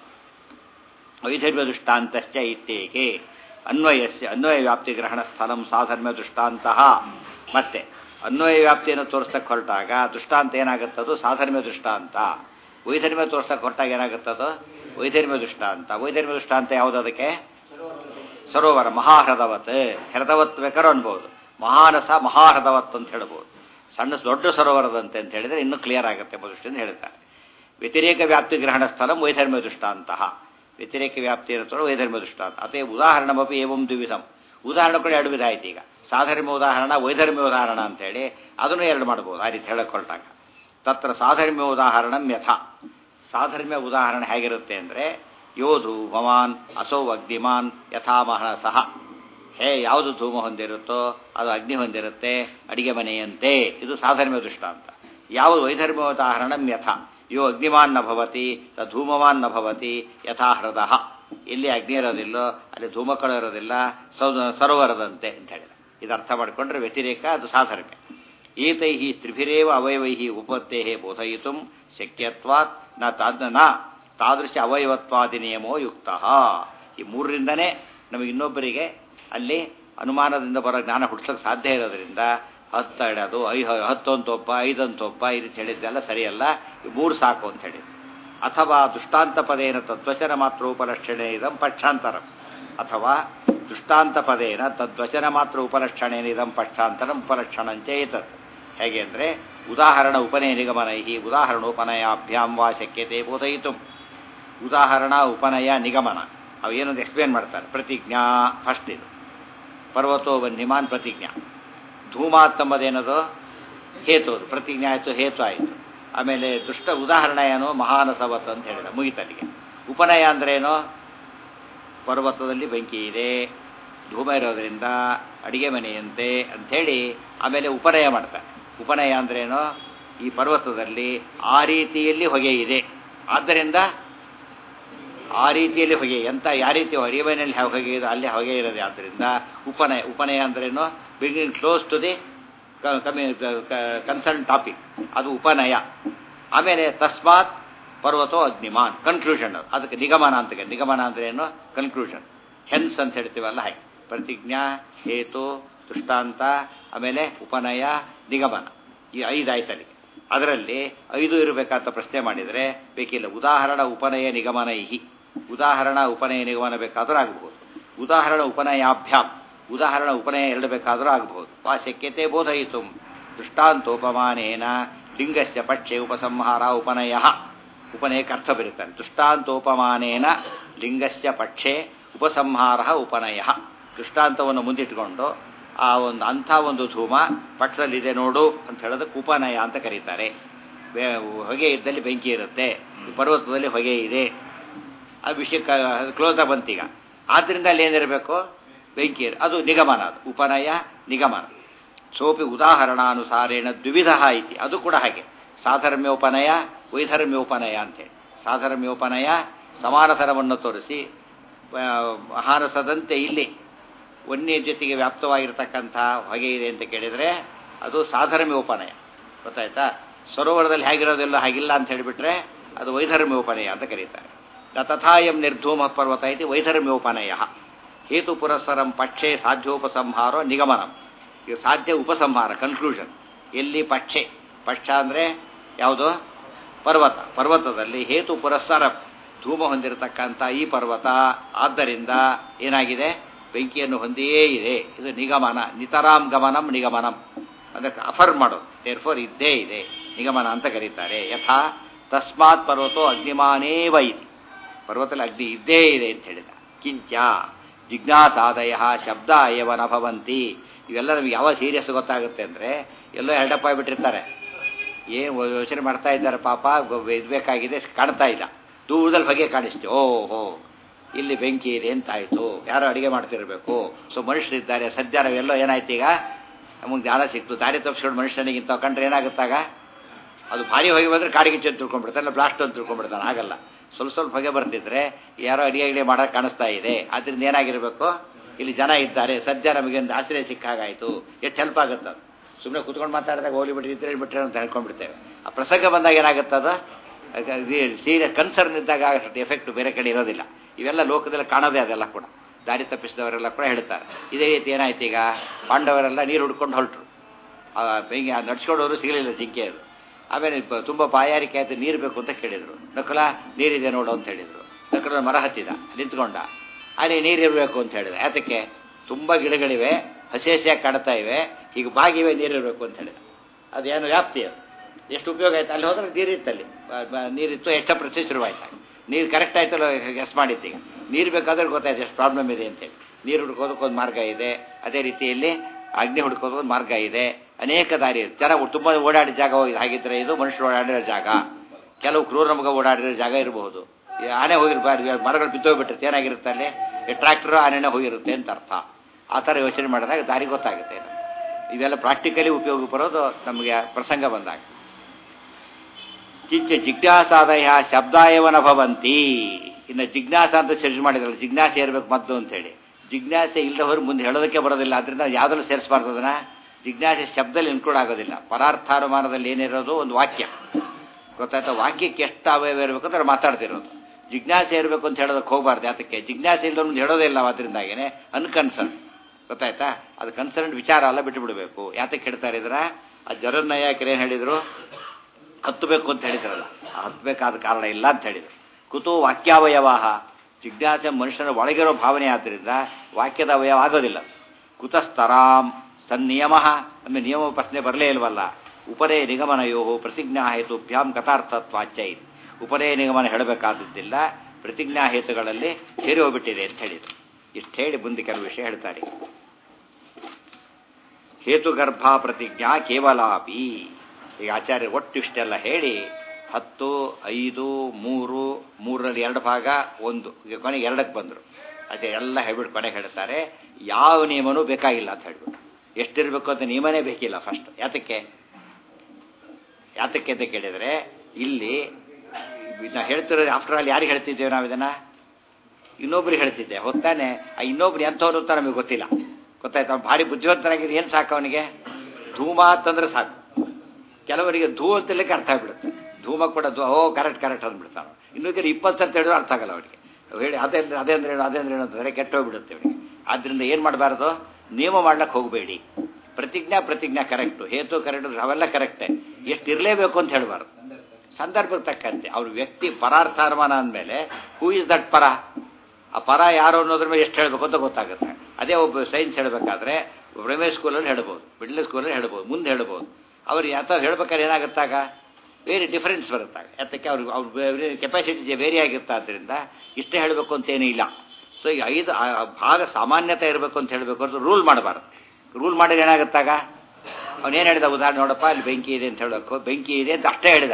ವೈಧರ್ಮ್ಯ ದೃಷ್ಟಾಂತಶ್ಚ ಇತ್ಯೇಕೆ ಅನ್ವಯಸ್ಯ ಅನ್ವಯ ವ್ಯಾಪ್ತಿ ಗ್ರಹಣ ಸ್ಥಳಂ ಸಾಧರ್ಮ್ಯ ದೃಷ್ಟಾಂತ ಮತ್ತೆ ಅನ್ವಯ ವ್ಯಾಪ್ತಿಯನ್ನು ತೋರಿಸ್ತಕ್ಕೆ ಹೊರಟಾಗ ದೃಷ್ಟಾಂತ ಏನಾಗುತ್ತದು ಸಾಧರ್ಮ್ಯ ದೃಷ್ಟಾಂತ ವೈಧರ್ಮ್ಯ ತೋರಿಸ್ತಕ್ಕೆ ಹೊರಟಾಗ ಏನಾಗುತ್ತದು ವೈಧರ್ಮ್ಯ ದೃಷ್ಟಾಂತ ವೈಧರ್ಮ್ಯ ದೃಷ್ಟಾಂತ ಯಾವುದು ಅದಕ್ಕೆ ಸರೋವರ ಮಹಾಹೃದವತ್ ಹೃದವತ್ ಬೇಕಾದ್ರೂ ಅನ್ಬೋದು ಮಹಾನಸ ಮಹಾಹೃದವತ್ ಅಂತ ಹೇಳ್ಬೋದು ಸಣ್ಣ ದೊಡ್ಡ ಸರೋವರದಂತೆ ಅಂತ ಹೇಳಿದ್ರೆ ಇನ್ನೂ ಕ್ಲಿಯರ್ ಆಗುತ್ತೆ ಎಂಬ ದೃಷ್ಟಿಯಿಂದ ಹೇಳ್ತಾರೆ ವ್ಯತಿರೇಕ ವ್ಯಾಪ್ತಿ ಗ್ರಹಣ ಸ್ಥಳ ವೈಧರ್ಮ್ಯ ದೃಷ್ಟಾಂತಹ ವ್ಯತಿರೇಕ ವ್ಯಾಪ್ತಿ ಇರುತ್ತೋ ವೈಧರ್ಮ್ಯ ದೃಷ್ಟಾಂತ ಅದೇ ಉದಾಹರಣಮಪಿ ಏವಂ ದ್ವಿವಿಧಂ ಉದಾಹರಣೆ ಕೂಡ ಎರಡು ವಿಧ ಆಯ್ತು ಈಗ ಸಾಧರ್ಮ್ಯ ಉದಾಹರಣ ವೈಧರ್ಮ್ಯ ಉದಾಹರಣ ಅಂತೇಳಿ ಅದನ್ನು ಎರಡು ಮಾಡ್ಬೋದು ಆ ರೀತಿ ಹೇಳಕ್ ಹೊರಟಾಗ ತತ್ರ ಸಾಧರ್ಮ್ಯ ಉದಾಹರಣ ಯಥ ಸಾಧರ್ಮ್ಯ ಉದಾಹರಣೆ ಹೇಗಿರುತ್ತೆ ಅಂದರೆ ಯೋಧು ಭವಾನ್ ಅಸೌ ಅಗ್ನಿಮಾನ್ ಯಥಾಮಹ ಸಹ ಹೇ ಯಾವುದು ಧೂಮ ಹೊಂದಿರುತ್ತೋ ಅದು ಅಗ್ನಿ ಹೊಂದಿರುತ್ತೆ ಅಡಿಗೆ ಮನೆಯಂತೆ ಇದು ಸಾಧರ್ಮ್ಯ ದೃಷ್ಟಾಂತ ಯಾವುದು ವೈಧರ್ಮ್ಯ ಉದಾಹರಣ ಯಥ ಯೋ ಅಗ್ನಿಮಾನ್ ನ ಭವತಿ ಸ ಧೂಮವಾನ್ ನ ಭವತಿ ಯಥಾ ಹೃದ ಎಲ್ಲಿ ಅಗ್ನಿ ಇರೋದಿಲ್ಲೋ ಅಲ್ಲಿ ಧೂಮಕಳು ಇರೋದಿಲ್ಲ ಸೌ- ಸರೋವರದಂತೆ ಅಂತ ಹೇಳಿದ ಇದು ಅರ್ಥ ಮಾಡಿಕೊಂಡ್ರೆ ವ್ಯತಿರೇಕ ಅದು ಸಾಧರ್ಮ್ಯ ಏತೈ ತ್ರಿಭಿರೇವ ಅವಯವೈ ಉಪತ್ತೇ ಬೋಧಯಿತು ಶಕ್ಯತ್ವಾತ್ ನ ತಾದ್ ನ ತಾದೃಶ ಅವಯವತ್ವಾದಿ ನಿಯಮೋ ಯುಕ್ತ ಈ ಮೂರರಿಂದನೇ ನಮಗೆ ಇನ್ನೊಬ್ಬರಿಗೆ ಅಲ್ಲಿ ಅನುಮಾನದಿಂದ ಬರೋ ಜ್ಞಾನ ಹುಡ್ಸಕ್ಕೆ ಸಾಧ್ಯ ಇರೋದ್ರಿಂದ ಹತ್ತು ಇಡೋದು ಐ ಹತ್ತು ಅಂತ ಒಬ್ಬ ಐದಂತ ಒಬ್ಬ ಈ ರೀತಿ ಹೇಳಿದ್ದೆಲ್ಲ ಸರಿಯಲ್ಲ ಈ ಮೂರು ಸಾಕು ಅಂತ ಹೇಳಿ ಅಥವಾ ದುಷ್ಟಾಂತ ಪದೇನ ತದ್ವಚನ ಮಾತ್ರ ಉಪಲಕ್ಷಣೆ ಇದಂ ಪಕ್ಷಾಂತರಂ ಅಥವಾ ದುಷ್ಟಾಂತ ಪದೇನ ತದ್ವಚನ ಮಾತ್ರ ಉಪಲಕ್ಷಣೆ ಇದಂ ಪಕ್ಷಾಂತರಂ ಉಪಲಕ್ಷಣಂಚ ಏತತ್ ಹೇಗೆ ಅಂದರೆ ಉದಾಹರಣ ಉಪನಯ ನಿಗಮನೈ ಉದಾಹರಣೋಪನಯಾಭ್ಯಾಂ ವಾ ಶಕ್ಯತೆ ಬೋಧಯಿತು ಉದಾಹರಣ ಉಪನಯ ನಿಗಮನ ಅವು ಏನೊಂದು ಎಕ್ಸ್ಪ್ಲೇನ್ ಮಾಡ್ತಾರೆ ಪ್ರತಿಜ್ಞಾ ಫಸ್ಟ್ ಇದು ಪರ್ವತೋ ವನ್ಯಮಾನ್ ಪ್ರತಿಜ್ಞಾ ಧೂಮಾತ್ತಂಬದೇನದು ಹೇತು ಅದು ಪ್ರತಿಜ್ಞೆ ಆಯಿತು ಹೇತು ಆಯಿತು ಆಮೇಲೆ ದುಷ್ಟ ಉದಾಹರಣೆ ಏನು ಮಹಾನಸವತ್ ಅಂತ ಹೇಳಿದ ಮುಗಿತಲ್ಲಿಗೆ ಉಪನಯ ಅಂದ್ರೇನು ಪರ್ವತದಲ್ಲಿ ಬೆಂಕಿ ಇದೆ ಧೂಮ ಇರೋದ್ರಿಂದ ಅಡಿಗೆ ಮನೆಯಂತೆ ಅಂಥೇಳಿ ಆಮೇಲೆ ಉಪನಯ ಮಾಡ್ತಾರೆ ಉಪನಯ ಅಂದ್ರೇನು ಈ ಪರ್ವತದಲ್ಲಿ ಆ ರೀತಿಯಲ್ಲಿ ಹೊಗೆ ಇದೆ ಆದ್ದರಿಂದ ಆ ರೀತಿಯಲ್ಲಿ ಹೊಗೆ ಎಂತ ಯಾವ ರೀತಿ ಅಡಿಗೆ ಮನೆಯಲ್ಲಿ ಹೊಗೆ ಇದೆ ಅಲ್ಲಿ ಹೊಗೆ ಇರೋದು ಆದ್ದರಿಂದ ಉಪನಯ ಉಪನಯ ಅಂದ್ರೇನು ಬಿಗಿನಿಂಗ್ ಕ್ಲೋಸ್ ಟು ದಿ ಕಮ್ಮಿ ಕನ್ಸರ್ನ್ ಟಾಪಿಕ್ ಅದು ಉಪನಯ ಆಮೇಲೆ ತಸ್ಮಾತ್ ಪರ್ವತೋ ಅಗ್ನಿಮಾನ್ ಕನ್ಕ್ಲೂಷನ್ ಅದು ಅದಕ್ಕೆ ನಿಗಮನ ಅಂತ ನಿಗಮನ ಅಂದ್ರೆ ಏನು ಕನ್ಕ್ಲೂಷನ್ ಹೆನ್ಸ್ ಅಂತ ಹೇಳ್ತೀವಲ್ಲ ಹಾಗೆ ಪ್ರತಿಜ್ಞಾ ಹೇತು ದೃಷ್ಟಾಂತ ಆಮೇಲೆ ಉಪನಯ ನಿಗಮನ ಈ ಐದು ಆಯ್ತಲ್ಲಿ ಅದರಲ್ಲಿ ಐದು ಇರಬೇಕಂತ ಪ್ರಶ್ನೆ ಮಾಡಿದರೆ ಬೇಕಿಲ್ಲ ಉದಾಹರಣ ಉಪನಯ ನಿಗಮನ ಇಹಿ ಉದಾಹರಣ ಉಪನಯ ನಿಗಮನ ಬೇಕಾದರೂ ಆಗಬಹುದು ಉದಾಹರಣ ಉಪನಯಾಭ್ಯಾಂ ಉದಾಹರಣ ಉಪನಯ ಎರಡು ಬೇಕಾದರೂ ಆಗಬಹುದು ವಾ ಶಕ್ಯತೆ ಬೋಧಯಿತು ದೃಷ್ಟಾಂತೋಪಮಾನೇನ ಲಿಂಗಸ್ಯ ಪಕ್ಷೆ ಉಪಸಂಹಾರ ಉಪನಯ ಉಪನಯಕ್ಕೆ ಅರ್ಥ ಬರುತ್ತಾನೆ ದೃಷ್ಟಾಂತೋಪಮಾನೇನ ಲಿಂಗಸ್ಯ ಪಕ್ಷೆ ಉಪಸಂಹಾರ ಉಪನಯ ದೃಷ್ಟಾಂತವನ್ನು ಮುಂದಿಟ್ಟುಕೊಂಡು ಆ ಒಂದು ಅಂಥ ಒಂದು ಧೂಮ ಪಕ್ಷದಲ್ಲಿದೆ ನೋಡು ಅಂತ ಹೇಳೋದಕ್ಕೆ ಉಪನಯ ಅಂತ ಕರೀತಾರೆ ಹೊಗೆ ಇದ್ದಲ್ಲಿ ಬೆಂಕಿ ಇರುತ್ತೆ ಪರ್ವತದಲ್ಲಿ ಹೊಗೆ ಇದೆ ಆ ವಿಷಯ ಕ್ಲೋಸ್ ಬಂತೀಗ ಆದ್ದರಿಂದ ಅಲ್ಲಿ ಏನಿರಬೇಕು ಬೆಂಕಿ ಅದು ನಿಗಮನ ಅದು ಉಪನಯ ನಿಗಮನ ಸೋಪಿ ಉದಾಹರಣಾನುಸಾರೇಣ ದ್ವಿವಿಧ ಇತಿ ಅದು ಕೂಡ ಹಾಗೆ ಸಾಧರ್ಮ್ಯೋಪನಯ ವೈಧರ್ಮ್ಯೋಪನಯ ಅಂತೇಳಿ ಸಾಧರ್ಮ್ಯೋಪನಯ ಸಮಾನತರವನ್ನು ತೋರಿಸಿ ಹಾರಸದಂತೆ ಇಲ್ಲಿ ವನ್ಯ ಜೊತೆಗೆ ವ್ಯಾಪ್ತವಾಗಿರ್ತಕ್ಕಂಥ ಹೊಗೆ ಇದೆ ಅಂತ ಕೇಳಿದರೆ ಅದು ಸಾಧರ್ಮ್ಯೋಪನಯ ಗೊತ್ತಾಯ್ತಾ ಸರೋವರದಲ್ಲಿ ಹೇಗಿರೋದಿಲ್ಲ ಹಾಗಿಲ್ಲ ಅಂತ ಹೇಳಿಬಿಟ್ರೆ ಅದು ವೈಧರ್ಮ್ಯೋಪನಯ ಅಂತ ಕರೀತಾರೆ ತಥಾಯಂ ನಿರ್ಧೂಮ ಪರ್ವತ ಇತಿ ವೈಧರ್ಮ್ಯೋಪನಯ ಹೇತು ಪುರಸ್ಸರಂ ಪಕ್ಷೆ ಸಾಧ್ಯೋಪಸಂಹಾರೋ ನಿಗಮನಂ ಇದು ಸಾಧ್ಯ ಉಪಸಂಹಾರ ಕನ್ಕ್ಲೂಷನ್ ಎಲ್ಲಿ ಪಕ್ಷೆ ಪಕ್ಷ ಅಂದರೆ ಯಾವುದು ಪರ್ವತ ಪರ್ವತದಲ್ಲಿ ಹೇತು ಪುರಸ್ಸರ ಧೂಮ ಹೊಂದಿರತಕ್ಕಂಥ ಈ ಪರ್ವತ ಆದ್ದರಿಂದ ಏನಾಗಿದೆ ಬೆಂಕಿಯನ್ನು ಹೊಂದಿಯೇ ಇದೆ ಇದು ನಿಗಮನ ನಿತರಾಂ ಗಮನಂ ನಿಗಮನಂ ಅದಕ್ಕೆ ಅಫರ್ ಮಾಡೋದು ದೇರ್ಫೋರ್ ಇದ್ದೇ ಇದೆ ನಿಗಮನ ಅಂತ ಕರೀತಾರೆ ಯಥಾ ತಸ್ಮಾತ್ ಪರ್ವತೋ ಅಗ್ನಿಮಾನೇವ ಇದೆ ಪರ್ವತದಲ್ಲಿ ಅಗ್ನಿ ಇದ್ದೇ ಇದೆ ಅಂತ ಹೇಳಿದ ಕಿಂಚ ಜಿಜ್ಞಾಸಾದಯ ಶಬ್ದ ಅಯವನ ಭವಂತಿ ಇವೆಲ್ಲ ನಮಗೆ ಯಾವ ಸೀರಿಯಸ್ ಗೊತ್ತಾಗುತ್ತೆ ಅಂದರೆ ಎಲ್ಲೋ ಎರಡಪ್ಪ ಬಿಟ್ಟಿರ್ತಾರೆ ಏನು ಯೋಚನೆ ಮಾಡ್ತಾ ಇದ್ದಾರೆ ಪಾಪ ಇದ್ಬೇಕಾಗಿದೆ ಕಾಣ್ತಾ ಇಲ್ಲ ದೂರದಲ್ಲಿ ಹೊಗೆ ಕಾಣಿಸ್ತು ಓಹೋ ಇಲ್ಲಿ ಬೆಂಕಿ ಇದೆ ಅಂತಾಯ್ತು ಯಾರೋ ಅಡಿಗೆ ಮಾಡ್ತಿರ್ಬೇಕು ಸೊ ಮನುಷ್ಯರಿದ್ದಾರೆ ಸದ್ಯ ನಾವೆಲ್ಲೋ ಏನಾಯ್ತು ಈಗ ನಮಗೆ ಜ್ಞಾನ ಸಿಕ್ತು ದಾರಿ ತಪ್ಪಿಸ್ಕೊಂಡು ಮನುಷ್ಯನಿಗೆ ಇಂಥ ಕಂಡ್ರೆ ಏನಾಗುತ್ತಾಗ ಅದು ಭಾರಿ ಹೊಗೆ ಬಂದರೆ ಕಾಡಿಗೆ ಚೆಂದು ತಿಳ್ಕೊಂಡ್ಬಿಡ್ತಾನೆ ಬ್ಲಾಸ್ಟ್ ಅಂತ ತಿಳ್ಕೊಂಡ್ಬಿಡ್ತಾನೆ ಆಗಲ್ಲ ಸ್ವಲ್ಪ ಸ್ವಲ್ಪ ಹೊಗೆ ಬರ್ತಿದ್ರೆ ಯಾರೋ ಅಡಿಗೆ ಅಡಿಗೆ ಮಾಡೋಕೆ ಕಾಣಿಸ್ತಾ ಇದೆ ಅದರಿಂದ ಏನಾಗಿರಬೇಕು ಇಲ್ಲಿ ಜನ ಇದ್ದಾರೆ ಸದ್ಯ ನಮಗೆ ಒಂದು ಆಶ್ರಯ ಸಿಕ್ಕಾಗಾಯಿತು ಎಷ್ಟು ಹೆಲ್ಪ್ ಆಗುತ್ತೆ ಅದು ಸುಮ್ಮನೆ ಕುತ್ಕೊಂಡು ಮಾತಾಡಿದಾಗ ಹೋಗಿ ಬಿಟ್ಟಿದ್ರೆ ಬಿಟ್ಟರೆ ಅಂತ ಹೇಳ್ಕೊಂಡ್ಬಿಡ್ತೇವೆ ಆ ಪ್ರಸಂಗ ಬಂದಾಗ ಏನಾಗುತ್ತದ ಸೀರಿಯಸ್ ಕನ್ಸರ್ನ್ ಇದ್ದಾಗ ಅಷ್ಟು ಎಫೆಕ್ಟ್ ಬೇರೆ ಕಡೆ ಇರೋದಿಲ್ಲ ಇವೆಲ್ಲ ಲೋಕದಲ್ಲಿ ಕಾಣೋದೇ ಅದೆಲ್ಲ ಕೂಡ ದಾರಿ ತಪ್ಪಿಸಿದವರೆಲ್ಲ ಕೂಡ ಹೇಳ್ತಾರೆ ಇದೇ ರೀತಿ ಏನಾಯ್ತು ಈಗ ಪಾಂಡವರೆಲ್ಲ ನೀರು ಹುಡ್ಕೊಂಡು ಹೊರಟರು ಬೆಂಕಿ ನಡ್ಸ್ಕೊಂಡವರು ಸಿಗಲಿಲ್ಲ ಜಿಂಕೆ ಅದು ಆಮೇಲೆ ತುಂಬ ಬಾಯಾರಿಕೆ ಆಯ್ತು ನೀರು ಬೇಕು ಅಂತ ಕೇಳಿದರು ನಕಲ ನೀರಿದೆ ನೋಡು ಅಂತ ಹೇಳಿದರು ನಕಲ ಮರ ಹತ್ತಿದ ನಿಂತ್ಕೊಂಡ ಅಲ್ಲಿ ನೀರಿರಬೇಕು ಅಂತ ಹೇಳಿದ ಯಾತಕ್ಕೆ ತುಂಬ ಗಿಡಗಳಿವೆ ಹಸಿ ಹಸಿಯಾಗಿ ಕಾಣ್ತಾ ಇವೆ ಈಗ ಬಾಗಿವೆ ನೀರಿರಬೇಕು ಅಂತ ಹೇಳಿದ ಅದೇನು ವ್ಯಾಪ್ತಿ ಅದು ಎಷ್ಟು ಉಪಯೋಗ ಆಯ್ತು ಅಲ್ಲಿ ಹೋದ್ರೆ ನೀರಿತ್ತಲ್ಲಿ ನೀರಿತ್ತು ಹೆಚ್ಚ ಪ್ರತಿ ಶುರುವಾಯ್ತು ನೀರು ಕರೆಕ್ಟ್ ಆಯ್ತಲ್ಲ ಗೆಸ್ ಮಾಡಿದ್ದೀಗ ನೀರು ಬೇಕಾದ್ರೆ ಗೊತ್ತಾಯ್ತು ಎಷ್ಟು ಪ್ರಾಬ್ಲಮ್ ಇದೆ ಅಂತೇಳಿ ನೀರು ಹುಡ್ಕೋದಕ್ಕೊಂದು ಮಾರ್ಗ ಇದೆ ಅದೇ ರೀತಿಯಲ್ಲಿ ಅಗ್ನಿ ಹುಡ್ಕೋದಕ್ಕೊಂದು ಮಾರ್ಗ ಇದೆ ಅನೇಕ ದಾರಿ ಇದೆ ಜನ ತುಂಬ ಓಡಾಡಿದ ಜಾಗ ಹೋಗಿದೆ ಹಾಗಿದ್ರೆ ಇದು ಮನುಷ್ಯರು ಓಡಾಡಿರೋ ಜಾಗ ಕೆಲವು ಕ್ರೂರ ಮಗ ಓಡಾಡಿರೋ ಜಾಗ ಇರಬಹುದು ಆನೆ ಹೋಗಿರ್ಬಾರ್ದು ಮರಗಳು ಬಿದ್ದೋಗ್ಬಿಟ್ಟಿರುತ್ತೆ ಏನಾಗಿರುತ್ತೆ ಅಲ್ಲಿ ಟ್ರ್ಯಾಕ್ಟರ್ ಆನೆನೇ ಹೋಗಿರುತ್ತೆ ಅಂತ ಅರ್ಥ ಆ ಥರ ಯೋಚನೆ ಮಾಡಿದಾಗ ದಾರಿ ಗೊತ್ತಾಗುತ್ತೆ ಇವೆಲ್ಲ ಪ್ರಾಕ್ಟಿಕಲಿ ಉಪಯೋಗ ಬರೋದು ನಮಗೆ ಪ್ರಸಂಗ ಬಂದಾಗ ಕಿಂಚ ಜಿಜ್ಞಾಸಾದಯ ಶಬ್ದಾಯವನ ಭವಂತಿ ಇನ್ನು ಜಿಜ್ಞಾಸ ಅಂತ ಸರ್ಚ್ ಮಾಡಿದ್ರಲ್ಲ ಜಿಜ್ಞಾಸೆ ಇರಬೇಕು ಮದ್ದು ಅಂತೇಳಿ ಜಿಜ್ಞಾಸೆ ಇಲ್ಲದವರು ಮುಂದೆ ಹೇಳೋದಕ್ಕೆ ಬರೋದಿಲ್ಲ ಅದರಿಂದ ಯಾವುದನ್ನು ಸೇರಿಸಬಾರ್ದು ಅದನ್ನ ಜಿಜ್ಞಾಸೆ ಶಬ್ದದಲ್ಲಿ ಇನ್ಕ್ಲೂಡ್ ಆಗೋದಿಲ್ಲ ಪರಾರ್ಥಾನುಮಾನದಲ್ಲಿ ಏನಿರೋದು ಒಂದು ವಾಕ್ಯ ಗೊತ್ತಾಯ್ತಾ ವಾಕ್ಯಕ್ಕೆ ಎಷ್ಟು ಅವಯವ ಇರಬೇಕು ಅಂತ ಮಾತಾಡ್ತಿರೋದು ಜಿಜ್ಞಾಸೆ ಇರಬೇಕು ಅಂತ ಹೇಳೋದಕ್ಕೆ ಹೋಗಬಾರ್ದು ಯಾತಕ್ಕೆ ಜಿಜ್ಞಾಸೆ ಇಲ್ಲದ ಮುಂದೆ ಹೇಳೋದೇ ಇಲ್ಲ ಅದರಿಂದಾಗೇನೆ ಅನ್ಕನ್ಸರ್ನ್ ಗೊತ್ತಾಯ್ತಾ ಅದು ಕನ್ಸರ್ನ್ ವಿಚಾರ ಅಲ್ಲ ಬಿಟ್ಟು ಬಿಡಬೇಕು ಯಾತಕ್ಕೆ ಹೇಳ್ತಾರೆ ಇದ್ರ ಆ ಜರನ್ನಯ್ಯಕರು ಏನು ಹೇಳಿದ್ರು ಹತ್ತಬೇಕು ಅಂತ ಹೇಳಿದ್ರಲ್ಲ ಹತ್ತಬೇಕಾದ ಕಾರಣ ಇಲ್ಲ ಅಂತ ಹೇಳಿದ್ರು ಕುತು ವಾಕ್ಯಾವಯವಾಹ ಜಿಜ್ಞಾಸೆ ಮನುಷ್ಯನ ಒಳಗಿರೋ ಭಾವನೆ ಆದ್ದರಿಂದ ವಾಕ್ಯದ ಅವಯವ ಆಗೋದಿಲ್ಲ ಕುತಸ್ತರಾಂ ತನ್ನಿಯಮ ನಮಗೆ ನಿಯಮ ಪ್ರಶ್ನೆ ಬರಲೇ ಇಲ್ವಲ್ಲ ಉಪರೇ ನಿಗಮನಯೋ ಪ್ರತಿಜ್ಞಾ ಹೇತುಭ್ಯಾಂ ಕಥಾರ್ಥತ್ವಾಚ್ಯ ಇದೆ ಉಪರೇ ನಿಗಮನ ಹೇಳಬೇಕಾದದ್ದಿಲ್ಲ ಪ್ರತಿಜ್ಞಾ ಹೇತುಗಳಲ್ಲಿ ಸೇರಿ ಹೋಗ್ಬಿಟ್ಟಿದೆ ಅಂತ ಹೇಳಿದರು ಇಷ್ಟು ಹೇಳಿ ಮುಂದೆ ಕೆಲವು ವಿಷಯ ಹೇಳ್ತಾರೆ ಹೇತುಗರ್ಭ ಪ್ರತಿಜ್ಞಾ ಕೇವಲಾಪಿ ಈಗ ಆಚಾರ್ಯ ಒಟ್ಟು ಇಷ್ಟೆಲ್ಲ ಹೇಳಿ ಹತ್ತು ಐದು ಮೂರು ಮೂರರಲ್ಲಿ ಎರಡು ಭಾಗ ಒಂದು ಈಗ ಕೊನೆಗೆ ಎರಡಕ್ಕೆ ಬಂದರು ಅದೇ ಎಲ್ಲ ಹೇಳ್ಬಿಟ್ಟು ಕೊನೆಗೆ ಹೇಳ್ತಾರೆ ಯಾವ ನಿಯಮನೂ ಬೇಕಾಗಿಲ್ಲ ಅಂತ ಹೇಳ್ಬಿಟ್ಟು ಎಷ್ಟಿರಬೇಕು ಅಂತ ನಿಯಮನೇ ಬೇಕಿಲ್ಲ ಫಸ್ಟ್ ಯಾತಕ್ಕೆ ಯಾತಕ್ಕೆ ಅಂತ ಕೇಳಿದರೆ ಇಲ್ಲಿ ನಾವು ಹೇಳ್ತಿರೋದು ಆಫ್ಟರ್ ಆಲ್ ಯಾರಿಗೆ ಹೇಳ್ತಿದ್ದೇವೆ ನಾವು ಇದನ್ನು ಇನ್ನೊಬ್ರಿಗೆ ಹೇಳ್ತಿದ್ದೆ ಹೊತ್ತಾನೆ ಆ ಇನ್ನೊಬ್ರು ಎಂಥವ್ರು ಅಂತ ನಮಗೆ ಗೊತ್ತಿಲ್ಲ ಗೊತ್ತಾಯ್ತು ಅವ್ನು ಭಾರಿ ಬುದ್ಧಿವಂತನಾಗಿದ್ದು ಏನು ಸಾಕು ಅವನಿಗೆ ಧೂಮ ಅಂತಂದ್ರೆ ಸಾಕು ಕೆಲವರಿಗೆ ಧೂ ಅಂತಲಿಕ್ಕೆ ಅರ್ಥ ಆಗ್ಬಿಡುತ್ತೆ ಧೂಮ ಕೂಡ ಧೂ ಓ ಕರೆಕ್ಟ್ ಕರೆಕ್ಟ್ ಅಂದ್ಬಿಡ್ತಾನೆ ಇನ್ನೂ ಕೆಲವು ಇಪ್ಪತ್ತು ಸರ್ತಿ ಹೇಳಿದ್ರು ಅರ್ಥ ಆಗಲ್ಲ ಅವನಿಗೆ ಹೇಳಿ ಅದೇ ಅಂದ್ರೆ ಅದೇ ಅಂದ್ರೆ ಹೇಳು ಅದೇ ಅಂದ್ರೆ ಹೇಳು ಅಂತಂದರೆ ಕೆಟ್ಟೋಗ್ಬಿಡುತ್ತೆ ಅವನಿಗೆ ಆದ್ದರಿಂದ ಏನು ಮಾಡಬಾರ್ದು ನಿಯಮ ಮಾಡ್ಲಿಕ್ಕೆ ಹೋಗಬೇಡಿ ಪ್ರತಿಜ್ಞಾ ಪ್ರತಿಜ್ಞಾ ಕರೆಕ್ಟು ಹೇತು ಕರೆಕ್ಟ್ ಅವೆಲ್ಲ ಕರೆಕ್ಟೇ ಎಷ್ಟು ಇರಲೇಬೇಕು ಅಂತ ಹೇಳಬಾರ್ದು ಸಂದರ್ಭಕ್ಕೆ ತಕ್ಕಂತೆ ಅವ್ರ ವ್ಯಕ್ತಿ ಪರಾರ್ಥ ಅನುಮಾನ ಅಂದಮೇಲೆ ಹೂ ಇಸ್ ದಟ್ ಪರ ಆ ಪರ ಯಾರು ಅನ್ನೋದ್ರ ಮೇಲೆ ಎಷ್ಟು ಹೇಳಬೇಕು ಅಂತ ಗೊತ್ತಾಗುತ್ತೆ ಅದೇ ಒಬ್ಬ ಸೈನ್ಸ್ ಹೇಳಬೇಕಾದ್ರೆ ಪ್ರೈಮರಿ ಸ್ಕೂಲಲ್ಲಿ ಹೇಳ್ಬೋದು ಮಿಡ್ಲ್ ಸ್ಕೂಲಲ್ಲಿ ಹೇಳ್ಬೋದು ಮುಂದೆ ಹೇಳ್ಬೋದು ಅವ್ರು ಯಾವ ಹೇಳ್ಬೇಕಾದ್ರೆ ಏನಾಗುತ್ತಾಗ ವೇರಿ ಡಿಫರೆನ್ಸ್ ಬರುತ್ತಾಗ ಯಾತಕ್ಕೆ ಅವ್ರಿಗೆ ಅವ್ರ ಕೆಪಾಸಿಟಿ ವೇರಿ ಆಗಿರುತ್ತೆ ಆದ್ದರಿಂದ ಇಷ್ಟೇ ಹೇಳಬೇಕು ಅಂತೇನೂ ಇಲ್ಲ ಸೊ ಈಗ ಐದು ಆ ಭಾಗ ಸಾಮಾನ್ಯತೆ ಇರಬೇಕು ಅಂತ ಹೇಳಬೇಕು ಅಂತ ರೂಲ್ ಮಾಡಬಾರ್ದು ರೂಲ್ ಮಾಡಿದ್ರೆ ಏನಾಗುತ್ತಾಗ ಅವನೇನು ಹೇಳಿದ ಉದಾಹರಣೆ ನೋಡಪ್ಪ ಅಲ್ಲಿ ಬೆಂಕಿ ಇದೆ ಅಂತ ಹೇಳಬೇಕು ಬೆಂಕಿ ಇದೆ ಅಂತ ಅಷ್ಟೇ ಹೇಳಿದ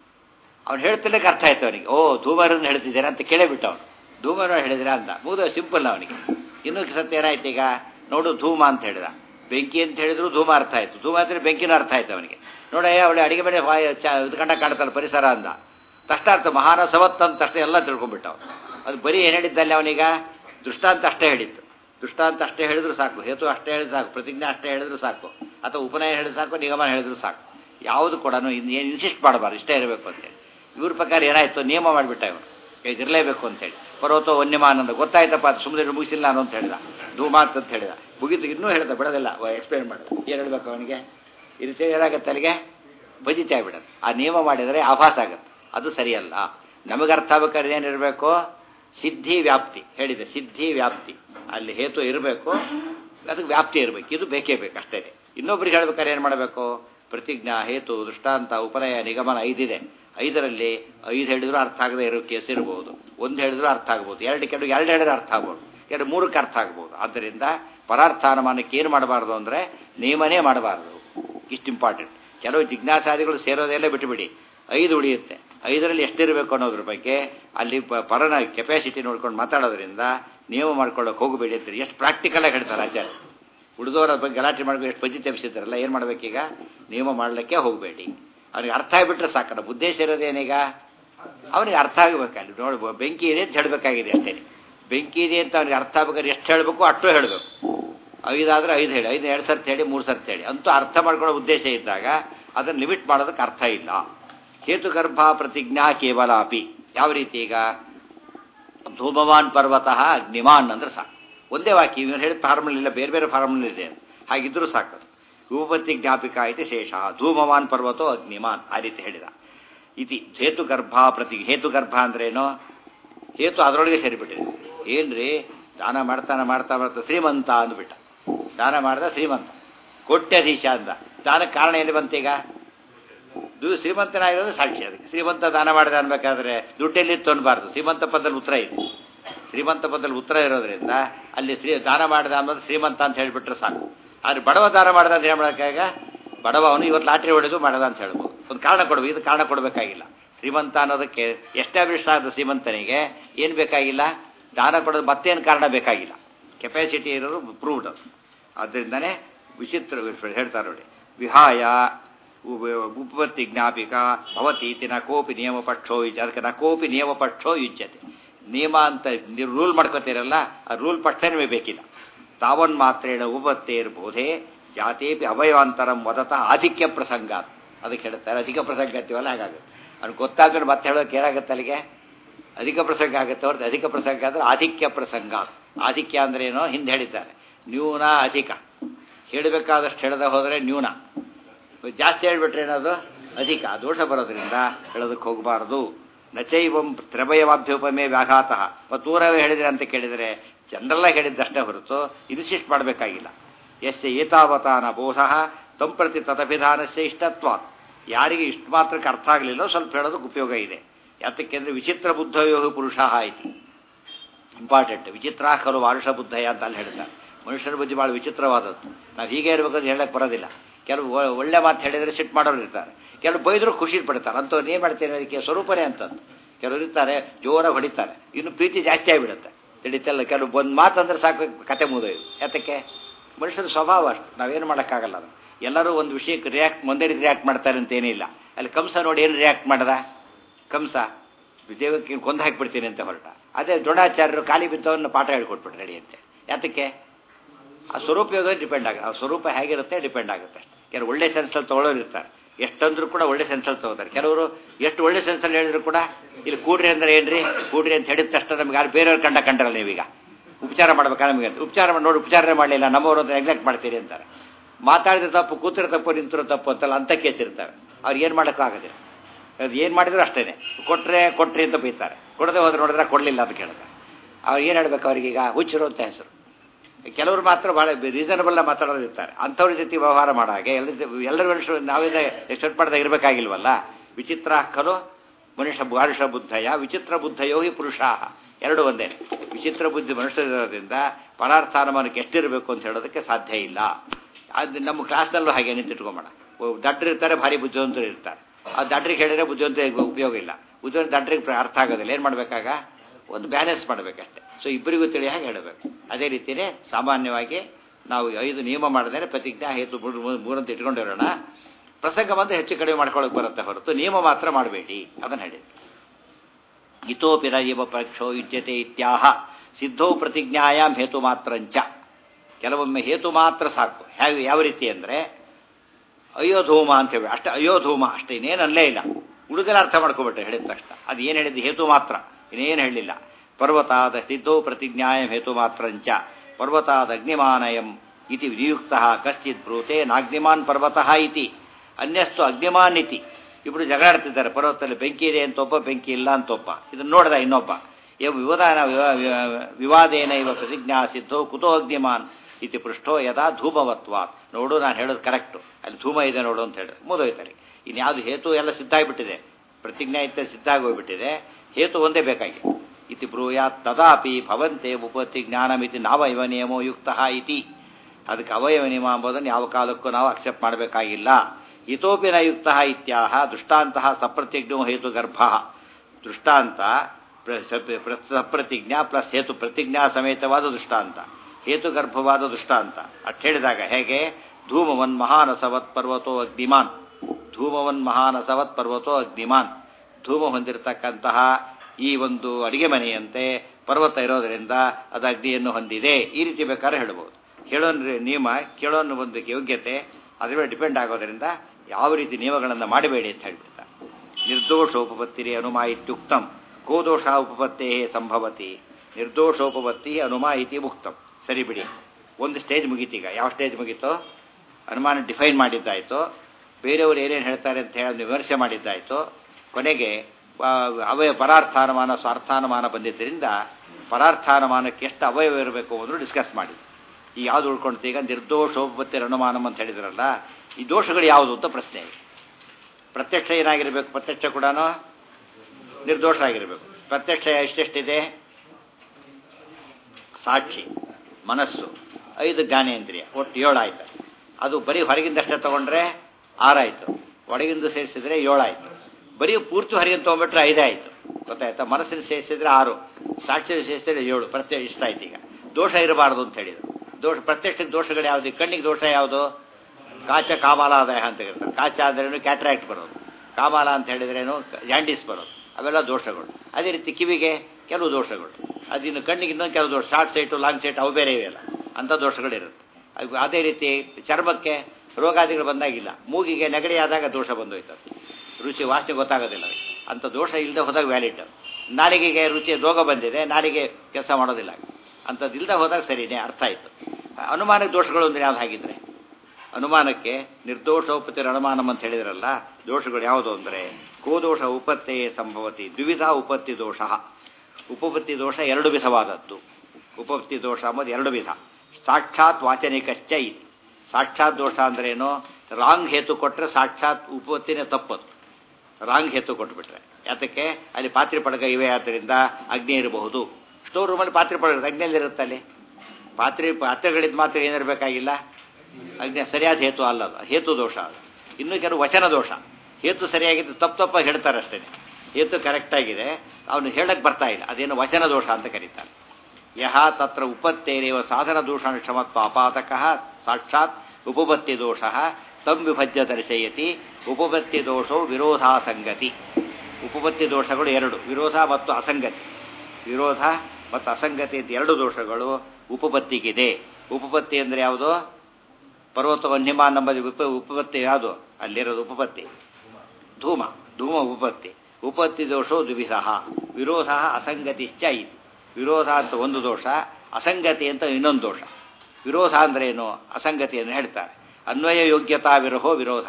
ಅವ್ನು ಹೇಳ್ತಿಲ್ಲಕ್ಕೆ ಅರ್ಥ ಆಯ್ತು ಅವನಿಗೆ ಓ ಧೂಮರನ್ನು ಹೇಳ್ತಿದ್ದೀರಾ ಅಂತ ಕೇಳೇಬಿಟ್ಟು ಅವನು ಧೂಮರ ಹೇಳಿದಿರಾ ಅಂತ ಮುಗಿದ ಸಿಂಪಲ್ ಅವನಿಗೆ ಇನ್ನೂ ಸತ್ಯ ಏನಾಯ್ತು ಈಗ ನೋಡು ಧೂಮ ಅಂತ ಹೇಳಿದ ಬೆಂಕಿ ಅಂತ ಹೇಳಿದ್ರು ಧೂಮ ಅರ್ಥ ಆಯ್ತು ಧೂಮ ಅಂದ್ರೆ ಬೆಂಕಿನೂ ಅರ್ಥ ಆಯ್ತು ಅವನಿಗೆ ನೋಡಯ್ಯ ಅವಳು ಅಡಿಗೆ ಮನೆ ಇದು ಕಂಡ ಕಾಣ್ತಲ್ಲ ಪರಿಸರ ಅಂದ ತಷ್ಟ ಅರ್ಥ ಮಹಾರ ಸವತ್ ಅಂತ ತಕ್ಷಣ ಎಲ್ಲ ತಿಳ್ಕೊಂಡ್ಬಿಟ್ಟ ಅವನು ಅದು ಬರೀ ಏನು ಹೇಳಿದ್ದಲ್ಲಿ ಅವನೀಗ ದೃಷ್ಟಾಂತ ಅಷ್ಟೇ ಹೇಳಿತ್ತು ದೃಷ್ಟಾಂತ ಅಷ್ಟೇ ಹೇಳಿದ್ರು ಸಾಕು ಹೇತು ಅಷ್ಟೇ ಹೇಳಿದ್ರು ಸಾಕು ಪ್ರತಿಜ್ಞೆ ಅಷ್ಟೇ ಹೇಳಿದ್ರು ಸಾಕು ಅಥವಾ ಉಪನಯ ಹೇಳಿದ್ರು ಸಾಕು ನಿಗಮನ ಹೇಳಿದ್ರು ಸಾಕು ಯಾವುದು ಕೂಡ ಏನು ಇನ್ಸಿಸ್ಟ್ ಮಾಡಬಾರ್ದು ಇಷ್ಟೇ ಇರಬೇಕು ಅಂತೇಳಿ ಇವ್ರ ಪ್ರಕಾರ ಏನಾಯ್ತು ನಿಯಮ ಮಾಡಿಬಿಟ್ಟ ಇವನು ಇದಿರಲೇಬೇಕು ಅಂತೇಳಿ ಪರ್ವತೋ ವನ್ಯಮಾನಂದ ಗೊತ್ತಾಯ್ತಪ್ಪ ಅದು ಸುಮ್ಮನೆ ಮುಗಿಸಿಲ್ಲ ನಾನು ಅಂತ ಹೇಳಿದ ಧೂಮಾತ್ ಅಂತ ಹೇಳಿದ ಮುಗಿದು ಇನ್ನೂ ಹೇಳ್ದ ಬಿಡೋದಿಲ್ಲ ಎಕ್ಸ್ಪ್ಲೇನ್ ಮಾಡಿದ ಏನು ಹೇಳ್ಬೇಕು ಅವನಿಗೆ ಈ ರೀತಿ ಏನಾಗುತ್ತೆ ಅಲ್ಲಿಗೆ ಭಜಿತ ಆಗ್ಬಿಡೋದು ಆ ನಿಯಮ ಮಾಡಿದರೆ ಆಭಾಸ ಆಗುತ್ತೆ ಅದು ಸರಿಯಲ್ಲ ನಮಗೆ ಅರ್ಥ ಆಗ್ಬೇಕಾದ್ರೆ ಏನಿರಬೇಕು ಸಿದ್ಧಿ ವ್ಯಾಪ್ತಿ ಹೇಳಿದೆ ಸಿದ್ಧಿ ವ್ಯಾಪ್ತಿ ಅಲ್ಲಿ ಹೇತು ಇರಬೇಕು ಅದಕ್ಕೆ ವ್ಯಾಪ್ತಿ ಇರಬೇಕು ಇದು ಬೇಕೇ ಬೇಕು ಅಷ್ಟೇ ಇನ್ನೊಬ್ರಿಗೆ ಹೇಳ್ಬೇಕಾದ್ರೆ ಏನು ಮಾಡಬೇಕು ಪ್ರತಿಜ್ಞಾ ಹೇತು ದೃಷ್ಟಾಂತ ಉಪನಯ ನಿಗಮನ ಐದಿದೆ ಐದರಲ್ಲಿ ಐದು ಹೇಳಿದ್ರು ಅರ್ಥ ಆಗದೆ ಇರೋ ಕೇಸ್ ಇರ್ಬೋದು ಒಂದು ಹೇಳಿದ್ರು ಅರ್ಥ ಆಗ್ಬೋದು ಎರಡು ಕೆಡು ಎರಡು ಹೇಳಿದ್ರೆ ಅರ್ಥ ಆಗ್ಬೋದು ಎರಡು ಮೂರಕ್ಕೆ ಅರ್ಥ ಆಗ್ಬೋದು ಆದ್ದರಿಂದ ಪರಾರ್ಥಾನುಮಾನಕ್ಕೆ ಏನು ಮಾಡಬಾರ್ದು ಅಂದರೆ ನಿಯಮನೇ ಮಾಡಬಾರ್ದು ಇಷ್ಟು ಇಂಪಾರ್ಟೆಂಟ್ ಕೆಲವು ಜಿಜ್ಞಾಸಾದಿಗಳು ಸೇರೋದೆಲ್ಲ ಬಿಟ್ಟುಬಿಡಿ ಐದು ಉಳಿಯುತ್ತೆ ಐದರಲ್ಲಿ ಎಷ್ಟಿರಬೇಕು ಅನ್ನೋದ್ರ ಬಗ್ಗೆ ಅಲ್ಲಿ ಪರನ ಕೆಪಾಸಿಟಿ ನೋಡ್ಕೊಂಡು ಮಾತಾಡೋದ್ರಿಂದ ನಿಯಮ ಮಾಡ್ಕೊಳ್ಳೋಕೆ ಹೋಗಬೇಡಿ ಅಂತೀರಿ ಎಷ್ಟು ಪ್ರಾಕ್ಟಿಕಲಾಗಿ ಹೇಳ್ತಾರೆ ಆಚಾರ್ಯ ಉಳಿದವರ ಬಗ್ಗೆ ಗಲಾಟೆ ಮಾಡ್ಬೇಕು ಎಷ್ಟು ಪದ್ಧತಿ ತಪ್ಪಿಸಿದ್ದಾರಲ್ಲ ಏನು ಮಾಡ್ಬೇಕೀಗ ನಿಯಮ ಮಾಡಲಿಕ್ಕೆ ಹೋಗಬೇಡಿ ಅವ್ನಿಗೆ ಅರ್ಥ ಆಗಿಬಿಟ್ರೆ ಸಾಕಲ್ಲ ಉದ್ದೇಶ ಇರೋದೇನೀಗ ಅವನಿಗೆ ಅರ್ಥ ಆಗಬೇಕಲ್ಲಿ ನೋಡಿ ಬೆಂಕಿ ಇದೆ ಅಂತ ಹೇಳಬೇಕಾಗಿದೆ ಅಷ್ಟೇ ಬೆಂಕಿ ಇದೆ ಅಂತ ಅವ್ನಿಗೆ ಅರ್ಥ ಆಗ್ಬೇಕಾದ್ರೆ ಎಷ್ಟು ಹೇಳಬೇಕು ಅಷ್ಟು ಹೇಳಬೇಕು ಐದಾದ್ರೆ ಐದು ಹೇಳಿ ಐದು ಎರಡು ಸರ್ತಿ ಹೇಳಿ ಮೂರು ಸರ್ತಿ ಹೇಳಿ ಅಂತೂ ಅರ್ಥ ಮಾಡ್ಕೊಳ್ಳೋ ಉದ್ದೇಶ ಇದ್ದಾಗ ಅದನ್ನು ಲಿಮಿಟ್ ಮಾಡೋದಕ್ಕೆ ಅರ್ಥ ಇಲ್ಲ ಹೇತುಗರ್ಭ ಪ್ರತಿಜ್ಞಾ ಕೇವಲ ಅಪಿ ಯಾವ ರೀತಿ ಈಗ ಧೂಮವಾನ್ ಪರ್ವತಃ ಅಗ್ನಿಮಾನ್ ಅಂದ್ರೆ ಸಾಕು ಒಂದೇ ವಾಕ್ಯ ಇವನು ಹೇಳಿ ಫಾರ್ಮಲ್ ಇಲ್ಲ ಬೇರೆ ಬೇರೆ ಫಾರ್ಮಲ್ ಇದೆ ಹಾಗಿದ್ರೂ ಸಾಕು ಉಪಪತ್ತಿ ಜ್ಞಾಪಿಕ ಐತಿ ಶೇಷ ಧೂಮವಾನ್ ಪರ್ವತೋ ಅಗ್ನಿಮಾನ್ ಆ ರೀತಿ ಹೇಳಿದ ಇತಿ ಹೇತುಗರ್ಭ ಪ್ರತಿ ಹೇತುಗರ್ಭ ಅಂದ್ರೇನು ಹೇತು ಅದರೊಳಗೆ ಸೇರಿಬಿಟ್ಟಿದೆ ಏನ್ರಿ ದಾನ ಮಾಡ್ತಾನ ಮಾಡ್ತಾ ಮಾಡ್ತಾ ಶ್ರೀಮಂತ ಅಂದ್ಬಿಟ್ಟ ದಾನ ಮಾಡ್ದ ಶ್ರೀಮಂತ ಕೋಟ್ಯಾಧೀಶ ಅಂದ ದಾನಕ್ಕೆ ಕಾರಣ ಎಲ್ಲಿ ಬಂತೀಗ ದು ಶ್ರೀಮಂತನಾಗಿರೋದು ಸಾಕ್ಷಿ ಅದಕ್ಕೆ ಶ್ರೀಮಂತ ದಾನ ಮಾಡಿದ ಅನ್ಬೇಕಾದ್ರೆ ದುಡ್ಡಲ್ಲಿ ತೊನ್ನಬಾರ್ದು ಶ್ರೀಮಂತ ಪದದಲ್ಲಿ ಉತ್ತರ ಇದೆ ಶ್ರೀಮಂತ ಪದದಲ್ಲಿ ಉತ್ತರ ಇರೋದ್ರಿಂದ ಅಲ್ಲಿ ಶ್ರೀ ದಾನ ಮಾಡಿದ ಅನ್ನೋದು ಶ್ರೀಮಂತ ಅಂತ ಹೇಳಿಬಿಟ್ರೆ ಸಾಕು ಆದ್ರೆ ಬಡವ ದಾನ ಮಾಡಿದ ಅಂತ ಏನು ಮಾಡೋಕ್ಕಾಗ ಬಡವ ಅವನು ಇವತ್ತು ಲಾಟ್ರಿ ಹೊಡೆದು ಮಾಡದ ಅಂತ ಹೇಳ್ಬೋದು ಒಂದು ಕಾರಣ ಕೊಡ್ಬೇಕು ಇದು ಕಾರಣ ಕೊಡಬೇಕಾಗಿಲ್ಲ ಶ್ರೀಮಂತ ಅನ್ನೋದಕ್ಕೆ ಎಸ್ಟಾಬ್ಲಿಷ್ ಆದ ಶ್ರೀಮಂತನಿಗೆ ಏನು ಬೇಕಾಗಿಲ್ಲ ದಾನ ಕೊಡೋದು ಮತ್ತೇನು ಕಾರಣ ಬೇಕಾಗಿಲ್ಲ ಕೆಪಾಸಿಟಿ ಇರೋದು ಪ್ರೂವ್ಡ್ ಅದು ಅದರಿಂದನೇ ವಿಚಿತ್ರ ಹೇಳ್ತಾರೆ ನೋಡಿ ವಿಹಾಯ ಉಪಪತ್ತಿ ಜ್ಞಾಪಿಕ ಭವತಿ ಇತಿ ನ ಕೋಪಿ ನಿಯಮ ಪಕ್ಷೋ ಯುಜ ಅದಕ್ಕೆ ನ ಕೋಪಿ ನಿಯಮ ಪಕ್ಷೋ ಯುಜ್ಯತೆ ನಿಯಮ ಅಂತ ನೀವು ರೂಲ್ ಮಾಡ್ಕೋತೀರಲ್ಲ ಆ ರೂಲ್ ಪಕ್ಷ ನಿಮಗೆ ಬೇಕಿಲ್ಲ ತಾವನ್ ಮಾತ್ರೇಣ ಉಪತ್ತೇರ್ಬೋಧೆ ಜಾತೇಪಿ ಅವಯವಾಂತರಂ ವದತ ಆಧಿಕ್ಯ ಪ್ರಸಂಗ ಅದಕ್ಕೆ ಹೇಳ್ತಾರೆ ಅಧಿಕ ಪ್ರಸಂಗ ಅಂತೀವಲ್ಲ ಹಾಗಾಗುತ್ತೆ ಅವ್ನು ಗೊತ್ತಾದ್ಮೇಲೆ ಮತ್ತೆ ಹೇಳೋಕೆ ಏನಾಗುತ್ತೆ ಅಲ್ಲಿಗೆ ಅಧಿಕ ಪ್ರಸಂಗ ಆಗುತ್ತೆ ಹೊರತು ಅಧಿಕ ಪ್ರಸಂಗ ಅಂದರೆ ಆಧಿಕ್ಯ ಪ್ರಸಂಗ ಆಧಿಕ್ಯ ಅಂದ್ರೆ ಏನೋ ಹಿಂದೆ ಹೇಳಿದ್ದಾರೆ ನ್ಯೂನ ಅಧಿಕ ಹೇಳಬೇಕಾದಷ್ಟು ಹೇಳದೆ ಹೋದರೆ ನ್ಯೂನ ಜಾಸ್ತಿ ಹೇಳ್ಬಿಟ್ರೆ ಏನದು ಅಧಿಕ ದೋಷ ಬರೋದ್ರಿಂದ ಹೇಳೋದಕ್ಕೆ ಹೋಗಬಾರದು ನಚೈವಂ ತ್ರಭಯವಾಭ್ಯುಪಮೇ ವ್ಯಾಘಾತ ಮತ್ತು ದೂರವೇ ಹೇಳಿದ್ರೆ ಅಂತ ಕೇಳಿದರೆ ಜನರಲ್ಲ ಹೇಳಿದ್ದಷ್ಟೇ ಹೊರತು ಇನ್ಸಿಸ್ಟ್ ಮಾಡಬೇಕಾಗಿಲ್ಲ ಎಸ್ ಏತಾವತಾನ ಬೋಧ ತಂಪ್ರತಿ ತದಭಿಧಾನಸ್ಯ ಇಷ್ಟತ್ವ ಯಾರಿಗೆ ಇಷ್ಟು ಮಾತ್ರಕ್ಕೆ ಅರ್ಥ ಆಗಲಿಲ್ಲ ಸ್ವಲ್ಪ ಹೇಳೋದಕ್ಕೆ ಉಪಯೋಗ ಇದೆ ಯಾತಕ್ಕೆ ಅಂದರೆ ವಿಚಿತ್ರ ಬುದ್ಧಯೋ ಪುರುಷ ಆಯ್ತು ಇಂಪಾರ್ಟೆಂಟ್ ವಿಚಿತ್ರ ಖಲು ವಾರುಷ ಬುದ್ಧಯ ಅಂತ ಅಲ್ಲಿ ಹೇಳ್ತಾರೆ ಮನುಷ್ಯರ ಬುದ್ಧಿ ಭಾಳ ವಿಚಿತ್ರವಾದದ್ದು ನಾವು ಹೀಗೆ ಇರಬೇಕಂತ ಹೇಳಕ್ಕೆ ಬರೋದಿಲ್ಲ ಕೆಲವು ಒ- ಒಳ್ಳೆ ಮಾತು ಹೇಳಿದರೆ ಸಿಟ್ಟು ಮಾಡೋರು ಇರ್ತಾರೆ ಕೆಲವು ಬೈದರೂ ಖುಷಿ ಪಡ್ತಾರೆ ಅಂಥವ್ರು ಏನು ಮಾಡ್ತಾರೆ ಅದಕ್ಕೆ ಸ್ವರೂಪನೇ ಅಂತಂದು ಕೆಲವರು ಇರ್ತಾರೆ ಜೋರಾಗಿ ಹೊಡಿತಾರೆ ಇನ್ನು ಪ್ರೀತಿ ಜಾಸ್ತಿ ಆಗಿಬಿಡುತ್ತೆ ತಿಳಿತಲ್ಲ ಕೆಲವು ಒಂದು ಮಾತಂದ್ರೆ ಸಾಕು ಕತೆ ಮುಗಿದೋಯ್ತು ಯಾತಕ್ಕೆ ಮನುಷ್ಯನ ಸ್ವಭಾವ ಅಷ್ಟು ನಾವೇನು ಮಾಡೋಕ್ಕಾಗಲ್ಲ ಅದು ಎಲ್ಲರೂ ಒಂದು ವಿಷಯಕ್ಕೆ ರಿಯಾಕ್ಟ್ ಒಂದೇ ರೀತಿ ರಿಯಾಕ್ಟ್ ಮಾಡ್ತಾರೆ ಅಂತ ಏನಿಲ್ಲ ಅಲ್ಲಿ ಕಂಸ ನೋಡಿ ಏನು ರಿಯಾಕ್ಟ್ ಮಾಡ್ದ ಕಂಸ ದೇವಕ್ಕೆ ಕೊಂದು ಹಾಕಿಬಿಡ್ತೀನಿ ಅಂತ ಹೊರಟ ಅದೇ ದ್ರೋಣಾಚಾರ್ಯರು ಖಾಲಿ ಬಿದ್ದವನ್ನ ಪಾಠ ಹೇಳ್ಕೊಟ್ಬಿಟ್ರು ರೆಡಿ ಅಂತೆ ಯಾತಕ್ಕೆ ಆ ಸ್ವರೂಪಯೋಗ ಡಿಪೆಂಡ್ ಆಗುತ್ತೆ ಆ ಸ್ವರೂಪ ಹೇಗಿರುತ್ತೆ ಡಿಪೆಂಡ್ ಆಗುತ್ತೆ ಕೆಲವು ಒಳ್ಳೆ ಸೆನ್ಸಲ್ಲಿ ತೊಗೊಳೋರು ಇರ್ತಾರೆ ಎಷ್ಟಂದ್ರೂ ಕೂಡ ಒಳ್ಳೆ ಸೆನ್ಸಲ್ಲಿ ತಗೋತಾರೆ ಕೆಲವರು ಎಷ್ಟು ಒಳ್ಳೆ ಸೆನ್ಸಲ್ಲಿ ಹೇಳಿದ್ರು ಕೂಡ ಇಲ್ಲಿ ಕೂಡ್ರಿ ಅಂದ್ರೆ ಏನ್ರಿ ಕೂಡ್ರಿ ಅಂತ ಹೇಳಿದ ತಕ್ಷಣ ನಮ್ಗೆ ಯಾರು ಬೇರೆಯವ್ರು ಕಂಡ ಕಂಡ್ರಲ್ಲ ನೀವೀಗ ಉಪಚಾರ ಮಾಡ್ಬೇಕಾ ನಮಗೆ ಅಂತ ಉಪಚಾರ ಮಾಡಿ ನೋಡಿ ಉಪಚಾರನೇ ಮಾಡಲಿಲ್ಲ ನಮ್ಮವರು ಅಂತ ನೆಗ್ಲೆಕ್ಟ್ ಮಾಡ್ತೀರಿ ಅಂತಾರೆ ಮಾತಾಡಿದ್ರೆ ತಪ್ಪು ಕೂತಿರೋ ತಪ್ಪು ನಿಂತಿರೋ ತಪ್ಪು ಅಂತಲ್ಲ ಅಂತ ಕೇಸ್ ಇರ್ತಾರೆ ಅವ್ರು ಏನು ಮಾಡೋಕ್ಕಾಗದೆ ಅದು ಏನು ಮಾಡಿದ್ರು ಅಷ್ಟೇ ಕೊಟ್ಟರೆ ಕೊಟ್ರಿ ಅಂತ ಬೈತಾರೆ ಕೊಡದೆ ಹೋದ್ರೆ ನೋಡಿದ್ರೆ ಕೊಡಲಿಲ್ಲ ಅಂತ ಕೇಳ್ತಾರೆ ಅವ್ರು ಏನು ಹೇಳ್ಬೇಕು ಅವ್ರಿಗೀಗ ಹುಚ್ಚರು ಅಂತ ಹೆಸರು ಕೆಲವರು ಮಾತ್ರ ಭಾಳ ರೀಸನಬಲ್ ಮಾತಾಡೋರು ಇರ್ತಾರೆ ಅಂಥವ್ರ ಜೊತೆ ವ್ಯವಹಾರ ಮಾಡೋ ಹಾಗೆ ಎಲ್ಲ ಎಲ್ಲರ ಮನುಷ್ಯರು ನಾವೇನ ಎಕ್ಸೆಪ್ಟ್ ಮಾಡ್ದಾಗ ಇರಬೇಕಾಗಿಲ್ವಲ್ಲ ವಿಚಿತ್ರ ಖಲು ಮನುಷ್ಯ ಬಾರುಷ ಬುದ್ಧಯ ವಿಚಿತ್ರ ಬುದ್ಧಯೋ ಹಿ ಪುರುಷ ಎರಡು ಒಂದೇ ವಿಚಿತ್ರ ಬುದ್ಧಿ ಮನುಷ್ಯರಿರೋದ್ರಿಂದ ಪರಾರ್ಥಾನುಮಾನಕ್ಕೆ ಎಷ್ಟಿರಬೇಕು ಅಂತ ಹೇಳೋದಕ್ಕೆ ಸಾಧ್ಯ ಇಲ್ಲ ಅದು ನಮ್ಮ ಕ್ಲಾಸ್ನಲ್ಲೂ ಹಾಗೆ ನಿಂತಿಟ್ಕೊಂಬೋಣ ದಡ್ಡರು ಇರ್ತಾರೆ ಭಾರಿ ಬುದ್ಧಿವಂತರು ಇರ್ತಾರೆ ಆ ದಡ್ರಿಗೆ ಹೇಳಿದ್ರೆ ಬುದ್ಧಿವಂತ ಉಪಯೋಗ ಇಲ್ಲ ಬುದ್ಧಿವಂತ ದಡ್ರಿಗೆ ಅರ್ಥ ಆಗೋದಿಲ್ಲ ಏನು ಮಾಡಬೇಕಾಗ ಒಂದು ಬ್ಯಾಲೆನ್ಸ್ ಮಾಡಬೇಕಷ್ಟೆ ಸೊ ಇಬ್ಬರಿಗೂ ತಿಳಿ ಹಾಗೆ ಹೇಳಬೇಕು ಅದೇ ರೀತಿಯೇ ಸಾಮಾನ್ಯವಾಗಿ ನಾವು ಐದು ನಿಯಮ ಮಾಡಿದ್ರೆ ಪ್ರತಿಜ್ಞಾ ಹೇತು ಮೂರು- ಮೂರಂತ ಇಟ್ಕೊಂಡಿರೋಣ ಪ್ರಸಂಗ ಬಂದು ಹೆಚ್ಚು ಕಡಿಮೆ ಮಾಡ್ಕೊಳ್ಳೋಕೆ ಬರುತ್ತೆ ಹೊರತು ನಿಯಮ ಮಾತ್ರ ಮಾಡಬೇಡಿ ಅದನ್ನು ಹೇಳಿ ಇತೋಪಿರ ಇವ ಪಕ್ಷೋ ಯುಜ್ಯತೆ ಇತ್ಯಾಹ ಸಿದ್ಧೋ ಪ್ರತಿಜ್ಞಾಯಾಮ್ ಹೇತು ಮಾತ್ರಂಚ ಕೆಲವೊಮ್ಮೆ ಹೇತು ಮಾತ್ರ ಸಾಕು ಹೇಗೆ ಯಾವ ರೀತಿ ಅಂದರೆ ಅಯೋಧೂಮ ಅಂತ ಹೇಳಿ ಅಷ್ಟೇ ಅಯೋಧೂಮ ಅಷ್ಟೇ ಇನ್ನೇನು ಅಲ್ಲೇ ಇಲ್ಲ ಹುಡುಗನ ಅರ್ಥ ಮಾಡ್ಕೊಬಿಟ್ರೆ ಹೇಳಿದ ತಕ್ಷಣ ಅದು ಏನು ಹೇಳಿದ್ದು ಹೇತು ಮಾತ್ರ ಇನ್ನೇನು ಹೇಳಿಲ್ಲ ಪರ್ವತಾದ ಸಿದ್ಧೋ ಪ್ರತಿಜ್ಞಾಯಂ ಹೇತು ಮಾತ್ರಂಚ ಪರ್ವತಾದ ಅಗ್ನಿಮಾನಯಂ ಇತಿ ವಿನಿಯುಕ್ತ ಕಶ್ಚಿತ್ ಬ್ರೂತೆ ನಾಗ್ನಿಮಾನ್ ಪರ್ವತಃ ಇತಿ ಅನ್ಯಸ್ತು ಅಗ್ನಿಮಾನ್ ಇತಿ ಇಬ್ಬರು ಜಗಳಾಡ್ತಿದ್ದಾರೆ ಪರ್ವತದಲ್ಲಿ ಬೆಂಕಿ ಇದೆ ಅಂತ ಒಬ್ಬ ಬೆಂಕಿ ಇಲ್ಲ ಅಂತ ಒಬ್ಬ ಇದನ್ನು ನೋಡ್ದ ಇನ್ನೊಬ್ಬ ಇವ ವಿವಾದಾನ ವಿವಾದೇನ ಇವ ಪ್ರತಿಜ್ಞಾ ಸಿದ್ಧೋ ಕುತೋ ಅಗ್ನಿಮಾನ್ ಇತಿ ಪೃಷ್ಠೋ ಯದಾ ಧೂಮವತ್ವ ನೋಡು ನಾನು ಹೇಳೋದು ಕರೆಕ್ಟು ಅಲ್ಲಿ ಧೂಮ ಇದೆ ನೋಡು ಅಂತ ಹೇಳಿ ಮುದೋಯ್ತಾರೆ ಇನ್ಯಾವುದು ಹೇತು ಎಲ್ಲ ಸಿದ್ಧ ಆಗಿಬಿಟ್ಟಿದೆ ಪ್ರತಿಜ್ಞಾ ಇತ್ತ ಸಿದ್ಧ ಆಗೋಗ್ಬಿಟ್ಟಿದೆ ಹೇತು ಒಂದೇ ಬೇಕಾಗಿದೆ ಇತಿ ಬ್ರೂಯಾತ್ ತದಾಪಿ ಭವಂತೆ ಉಪತಿ ಜ್ಞಾನಮಿತಿ ನಾವ ಇವ ನಿಯಮೋ ಯುಕ್ತ ಇತಿ ಅದಕ್ಕೆ ಅವಯವ ನಿಯಮ ಎಂಬುದನ್ನು ಯಾವ ಕಾಲಕ್ಕೂ ನಾವು ಅಕ್ಸೆಪ್ಟ್ ಮಾಡಬೇಕಾಗಿಲ್ಲ ಇತೋಪಿ ನ ಯುಕ್ತ ಇತ್ಯಾಹ ದೃಷ್ಟಾಂತಹ ಸಪ್ರತಿಜ್ಞೋ ಹೇತು ಗರ್ಭ ದೃಷ್ಟಾಂತ ಪ್ರ- ಸಪ್- ಪ್ರ- ಸಪ್ರತಿಜ್ಞಾ ಪ್ಲಸ್ ಹೇತು ಪ್ರತಿಜ್ಞಾ ಸಮೇತವಾದ ದೃಷ್ಟಾಂತ ಹೇತುಗರ್ಭವಾದ ದೃಷ್ಟಾಂತ ಅಟ್ ಹೇಳಿದಾಗ ಹೇಗೆ ಧೂಮವನ್ ಮಹಾನಸವತ್ ಪರ್ವತೋ ಅಗ್ನಿಮಾನ್ ಧೂಮವನ್ ಮಹಾನಸವತ್ ಪರ್ವತೋ ಅಗ್ನಿಮಾನ್ ಧೂಮ ಹೊಂದಿರತಕ್ಕಂತಹ ಈ ಒಂದು ಅಡಿಗೆ ಮನೆಯಂತೆ ಪರ್ವತ ಇರೋದರಿಂದ ಅದು ಅಗ್ನಿಯನ್ನು ಹೊಂದಿದೆ ಈ ರೀತಿ ಬೇಕಾದ್ರೆ ಹೇಳ್ಬೋದು ಹೇಳೋನ್ ನಿಯಮ ಕೇಳೋನ್ ಒಂದು ಯೋಗ್ಯತೆ ಅದ್ರ ಮೇಲೆ ಡಿಪೆಂಡ್ ಆಗೋದರಿಂದ ಯಾವ ರೀತಿ ನಿಯಮಗಳನ್ನು ಮಾಡಬೇಡಿ ಅಂತ ಹೇಳ್ಬಿಡ್ತಾರೆ ನಿರ್ದೋಷೋಪಪತ್ತಿರಿ ಅನುಮಾ ಇತ್ಯುಕ್ತಂ ಕೋ ದೋಷ ಉಪಪತ್ತೇ ಸಂಭವತಿ ನಿರ್ದೋಷೋಪಪತ್ತಿ ಅನುಮಾ ಇತಿ ಮುಕ್ತಂ ಸರಿ ಬಿಡಿ ಒಂದು ಸ್ಟೇಜ್ ಮುಗೀತೀಗ ಯಾವ ಸ್ಟೇಜ್ ಮುಗೀತೋ ಅನುಮಾನ ಡಿಫೈನ್ ಮಾಡಿದ್ದಾಯಿತು ಬೇರೆಯವರು ಏನೇನು ಹೇಳ್ತಾರೆ ಅಂತ ಹೇಳಿ ವಿಮರ್ಶೆ ಮಾಡಿದ್ದಾಯಿತು ಕೊನೆಗೆ ಆ, ಅವಯ ಪರಾರ್ಥಾನುಮಾನ ಸ್ವಾರ್ಥಾನುಮಾನ ಬಂದಿದ್ದರಿಂದ ಪರಾರ್ಥಾನುಮಾನಕ್ಕೆ ಎಷ್ಟು ಅವಯವ ಇರಬೇಕು ಅನ್ನೋದು ಡಿಸ್ಕಸ್ ಮಾಡಿ ಈ ಯಾವುದು ಉಳ್ಕೊಳ್ತೀವಿ ಈಗ ನಿರ್ದೋಷೋಪತ್ತಿ ಅನುಮಾನಂ ಅಂತ ಹೇಳಿದ್ರಲ್ಲ ಈ ದೋಷಗಳು ಯಾವುದು ಅಂತ ಪ್ರಶ್ನೆ ಇದೆ ಪ್ರತ್ಯಕ್ಷ ಏನಾಗಿರ್ಬೇಕು ಪ್ರತ್ಯಕ್ಷ ಕೂಡ ನಿರ್ದೋಷ ಆಗಿರಬೇಕು ಪ್ರತ್ಯಕ್ಷ ಎಷ್ಟೆಷ್ಟಿದೆ ಸಾಕ್ಷಿ ಮನಸ್ಸು ಐದು ಜ್ಞಾನೇಂದ್ರಿಯ ಒಟ್ಟು ಏಳು ಆಯ್ತು ಅದು ಬರೀ ಹೊರಗಿಂದಷ್ಟೇ ತಗೊಂಡ್ರೆ ಆರಾಯ್ತು ಒಳಗಿಂದ ಸೇರಿಸಿದ್ರೆ ಏಳಾಯ್ತು ಬರೀ ಪೂರ್ತಿ ಹೊರಗಿಂದ ತೊಗೊಂಡ್ಬಿಟ್ರೆ ಐದೇ ಆಯ್ತು ಗೊತ್ತಾಯ್ತಾ ಮನಸ್ಸಿನ ಸೇರಿಸಿದ್ರೆ ಆರು ಸಾಕ್ಷಿ ಸೇರಿಸಿದ್ರೆ ಏಳು ಪ್ರತ್ಯಕ್ಷ ಇಷ್ಟ ಆಯ್ತು ಈಗ ದೋಷ ಇರಬಾರ್ದು ಅಂತ ಹೇಳಿದ್ರು ದೋಷ ಪ್ರತ್ಯಕ್ಷಕ್ಕೆ ದೋಷಗಳು ಯಾವುದು ಕಣ್ಣಿಗೆ ದೋಷ ಯಾವುದು ಕಾಚ ಕಾಮಾಲಾದಾಯ ಅಂತ ಹೇಳ್ತಾರೆ ಕಾಚ ಅಂದ್ರೇನು ಕ್ಯಾಟ್ರಾಕ್ಟ್ ಬರೋದು ಕಾಮಾಲ ಅಂತ ಹೇಳಿದ್ರೇನು ಜಾಂಡೀಸ್ ಬರೋದು ಅವೆಲ್ಲ ದೋಷಗಳು ಅದೇ ರೀತಿ ಕಿವಿಗೆ ಕೆಲವು ದೋಷಗಳು ಅದಿನ್ನು ಕಣ್ಣಿಗೆ ಇನ್ನೊಂದು ಕೆಲವು ದೋಷ ಶಾರ್ಟ್ ಸೈಟು ಲಾಂಗ್ ಸೈಟ್ ಅವು ಬೇರೆ ಇವೆಯಲ್ಲ ಅಂಥ ದೋಷಗಳಿರುತ್ತೆ ಅದು ಅದೇ ರೀತಿ ಚರ್ಮಕ್ಕೆ ರೋಗಾದಿಗಳು ಬಂದಾಗಿಲ್ಲ ಮೂಗಿಗೆ ನೆಗಡಿ ಆದಾಗ ದೋಷ ಬಂದೋಯ್ತು ಅದು. ರುಚಿ ವಾಸನೆ ಗೊತ್ತಾಗೋದಿಲ್ಲ ಅದಕ್ಕೆ. ಅಂಥ ದೋಷ ಇಲ್ಲದೆ ಹೋದಾಗ ವ್ಯಾಲಿಡ್ ನಾಲಿಗೆಗೆ ರುಚಿ ರೋಗ ಬಂದಿದೆ ನಾಲಿಗೆ ಕೆಲಸ ಮಾಡೋದಿಲ್ಲ ಅಂಥದ್ದು ಇಲ್ಲದೆ ಹೋದಾಗ ಸರಿನೇ ಅರ್ಥ ಆಯಿತು ಅನುಮಾನಕ್ಕೆ ದೋಷಗಳು ಅಂದರೆ ಯಾವ್ದು ಹಾಗಿದ್ರೆ ಅನುಮಾನಕ್ಕೆ ನಿರ್ದೋಷೋಪತಿರ ಅನುಮಾನಂ ಅಂತ ಹೇಳಿದ್ರಲ್ಲ ದೋಷಗಳು ಯಾವುದು ಅಂದರೆ ಕೋದೋಷ ಉಪತ್ತೇ ಸಂಭವತಿ ದ್ವಿವಿಧ ಉಪತ್ತಿ ದೋಷ ಉಪಪತ್ತಿ ದೋಷ ಎರಡು ವಿಧವಾದದ್ದು ಉಪಪತ್ತಿ ದೋಷ ಅಂಬುದು ಎರಡು ವಿಧ ಸಾಕ್ಷಾತ್ ವಾಚನಿಕಶ್ಚ ಇದೆ ಸಾಕ್ಷಾತ್ ದೋಷ ಅಂದ್ರೇನು ರಾಂಗ್ ಹೇತು ಕೊಟ್ಟರೆ ಸಾಕ್ಷಾತ್ ಉಪತ್ತಿನೇ ತಪ್ಪದು ರಾಂಗ್ ಹೇತು ಕೊಟ್ಬಿಟ್ರೆ ಯಾತಕ್ಕೆ ಅಲ್ಲಿ ಪಾತ್ರೆ ಪಡಗ ಇವೆ ಆದ್ದರಿಂದ ಅಗ್ನಿ ಇರಬಹುದು ಸ್ಟೋರ್ ರೂಮಲ್ಲಿ ಪಾತ್ರೆ ಪಡಗ ಅಗ್ನಿಯಲ್ಲಿ ಇರುತ್ತೆ ಅಲ್ಲಿ ಪಾತ್ರೆ ಪಾತ್ರೆಗಳಿದ್ದು ಮಾತ್ರ ಏನಿರಬೇಕಾಗಿಲ್ಲ ಅಗ್ನಿ ಸರಿಯಾದ ಹೇತು ಅಲ್ಲ ಅದು ಹೇತು ದೋಷ ಅದು ಇನ್ನು ಕೆಲವು ವಚನ ದೋಷ ಹೇತು ಸರಿಯಾಗಿದ್ದು ತಪ್ಪು ತಪ್ಪಾಗಿ ಹೇಳ್ತಾರೆ ಅಷ್ಟೇ ಹೇತು ಕರೆಕ್ಟಾಗಿದೆ ಅವನು ಹೇಳಕ್ಕೆ ಬರ್ತಾ ಇಲ್ಲ ಅದೇನು ವಚನ ದೋಷ ಅಂತ ಕರೀತಾರೆ ಯಹ ತತ್ರ ಉಪತ್ತೇರೇವ ಸಾಧನ ದೂಷಣ ಕ್ಷಮತ್ವ ಅಪಾತಕ ಸಾಕ್ಷಾತ್ ಉಪಪತ್ತಿ ದೋಷ ತಂ ವಿಭಜ್ಯ ದರ್ಶಯತಿ ಉಪಪತ್ತಿ ದೋಷೋ ವಿರೋಧಾಸಂಗತಿ ಉಪಪತ್ತಿ ದೋಷಗಳು ಎರಡು ವಿರೋಧ ಮತ್ತು ಅಸಂಗತಿ ವಿರೋಧ ಮತ್ತು ಅಸಂಗತಿ ಅಂತ ಎರಡು ದೋಷಗಳು ಉಪಪತ್ತಿಗಿದೆ ಉಪಪತ್ತಿ ಅಂದರೆ ಯಾವುದು ಪರ್ವತ ವನ್ಯಮ ನಂಬರ್ ಉಪ ಉಪಪತ್ತಿ ಯಾವುದು ಅಲ್ಲಿರೋದು ಉಪಪತ್ತಿ ಧೂಮ ಧೂಮ ಉಪಪತ್ತಿ ಉಪಪತ್ತಿ ದೋಷೋ ದ್ವಿಧ ವಿರೋಧ ಅಸಂಗತಿಶ್ಚ ಇದು ವಿರೋಧ ಅಂತ ಒಂದು ದೋಷ ಅಸಂಗತಿ ಅಂತ ಇನ್ನೊಂದು ದೋಷ ವಿರೋಧ ಅಂದ್ರೆ ಏನು ಅಸಂಗತಿಯನ್ನು ಹೇಳ್ತಾರೆ ಅನ್ವಯ ಯೋಗ್ಯತಾ ವಿರಹೋ ವಿರೋಧ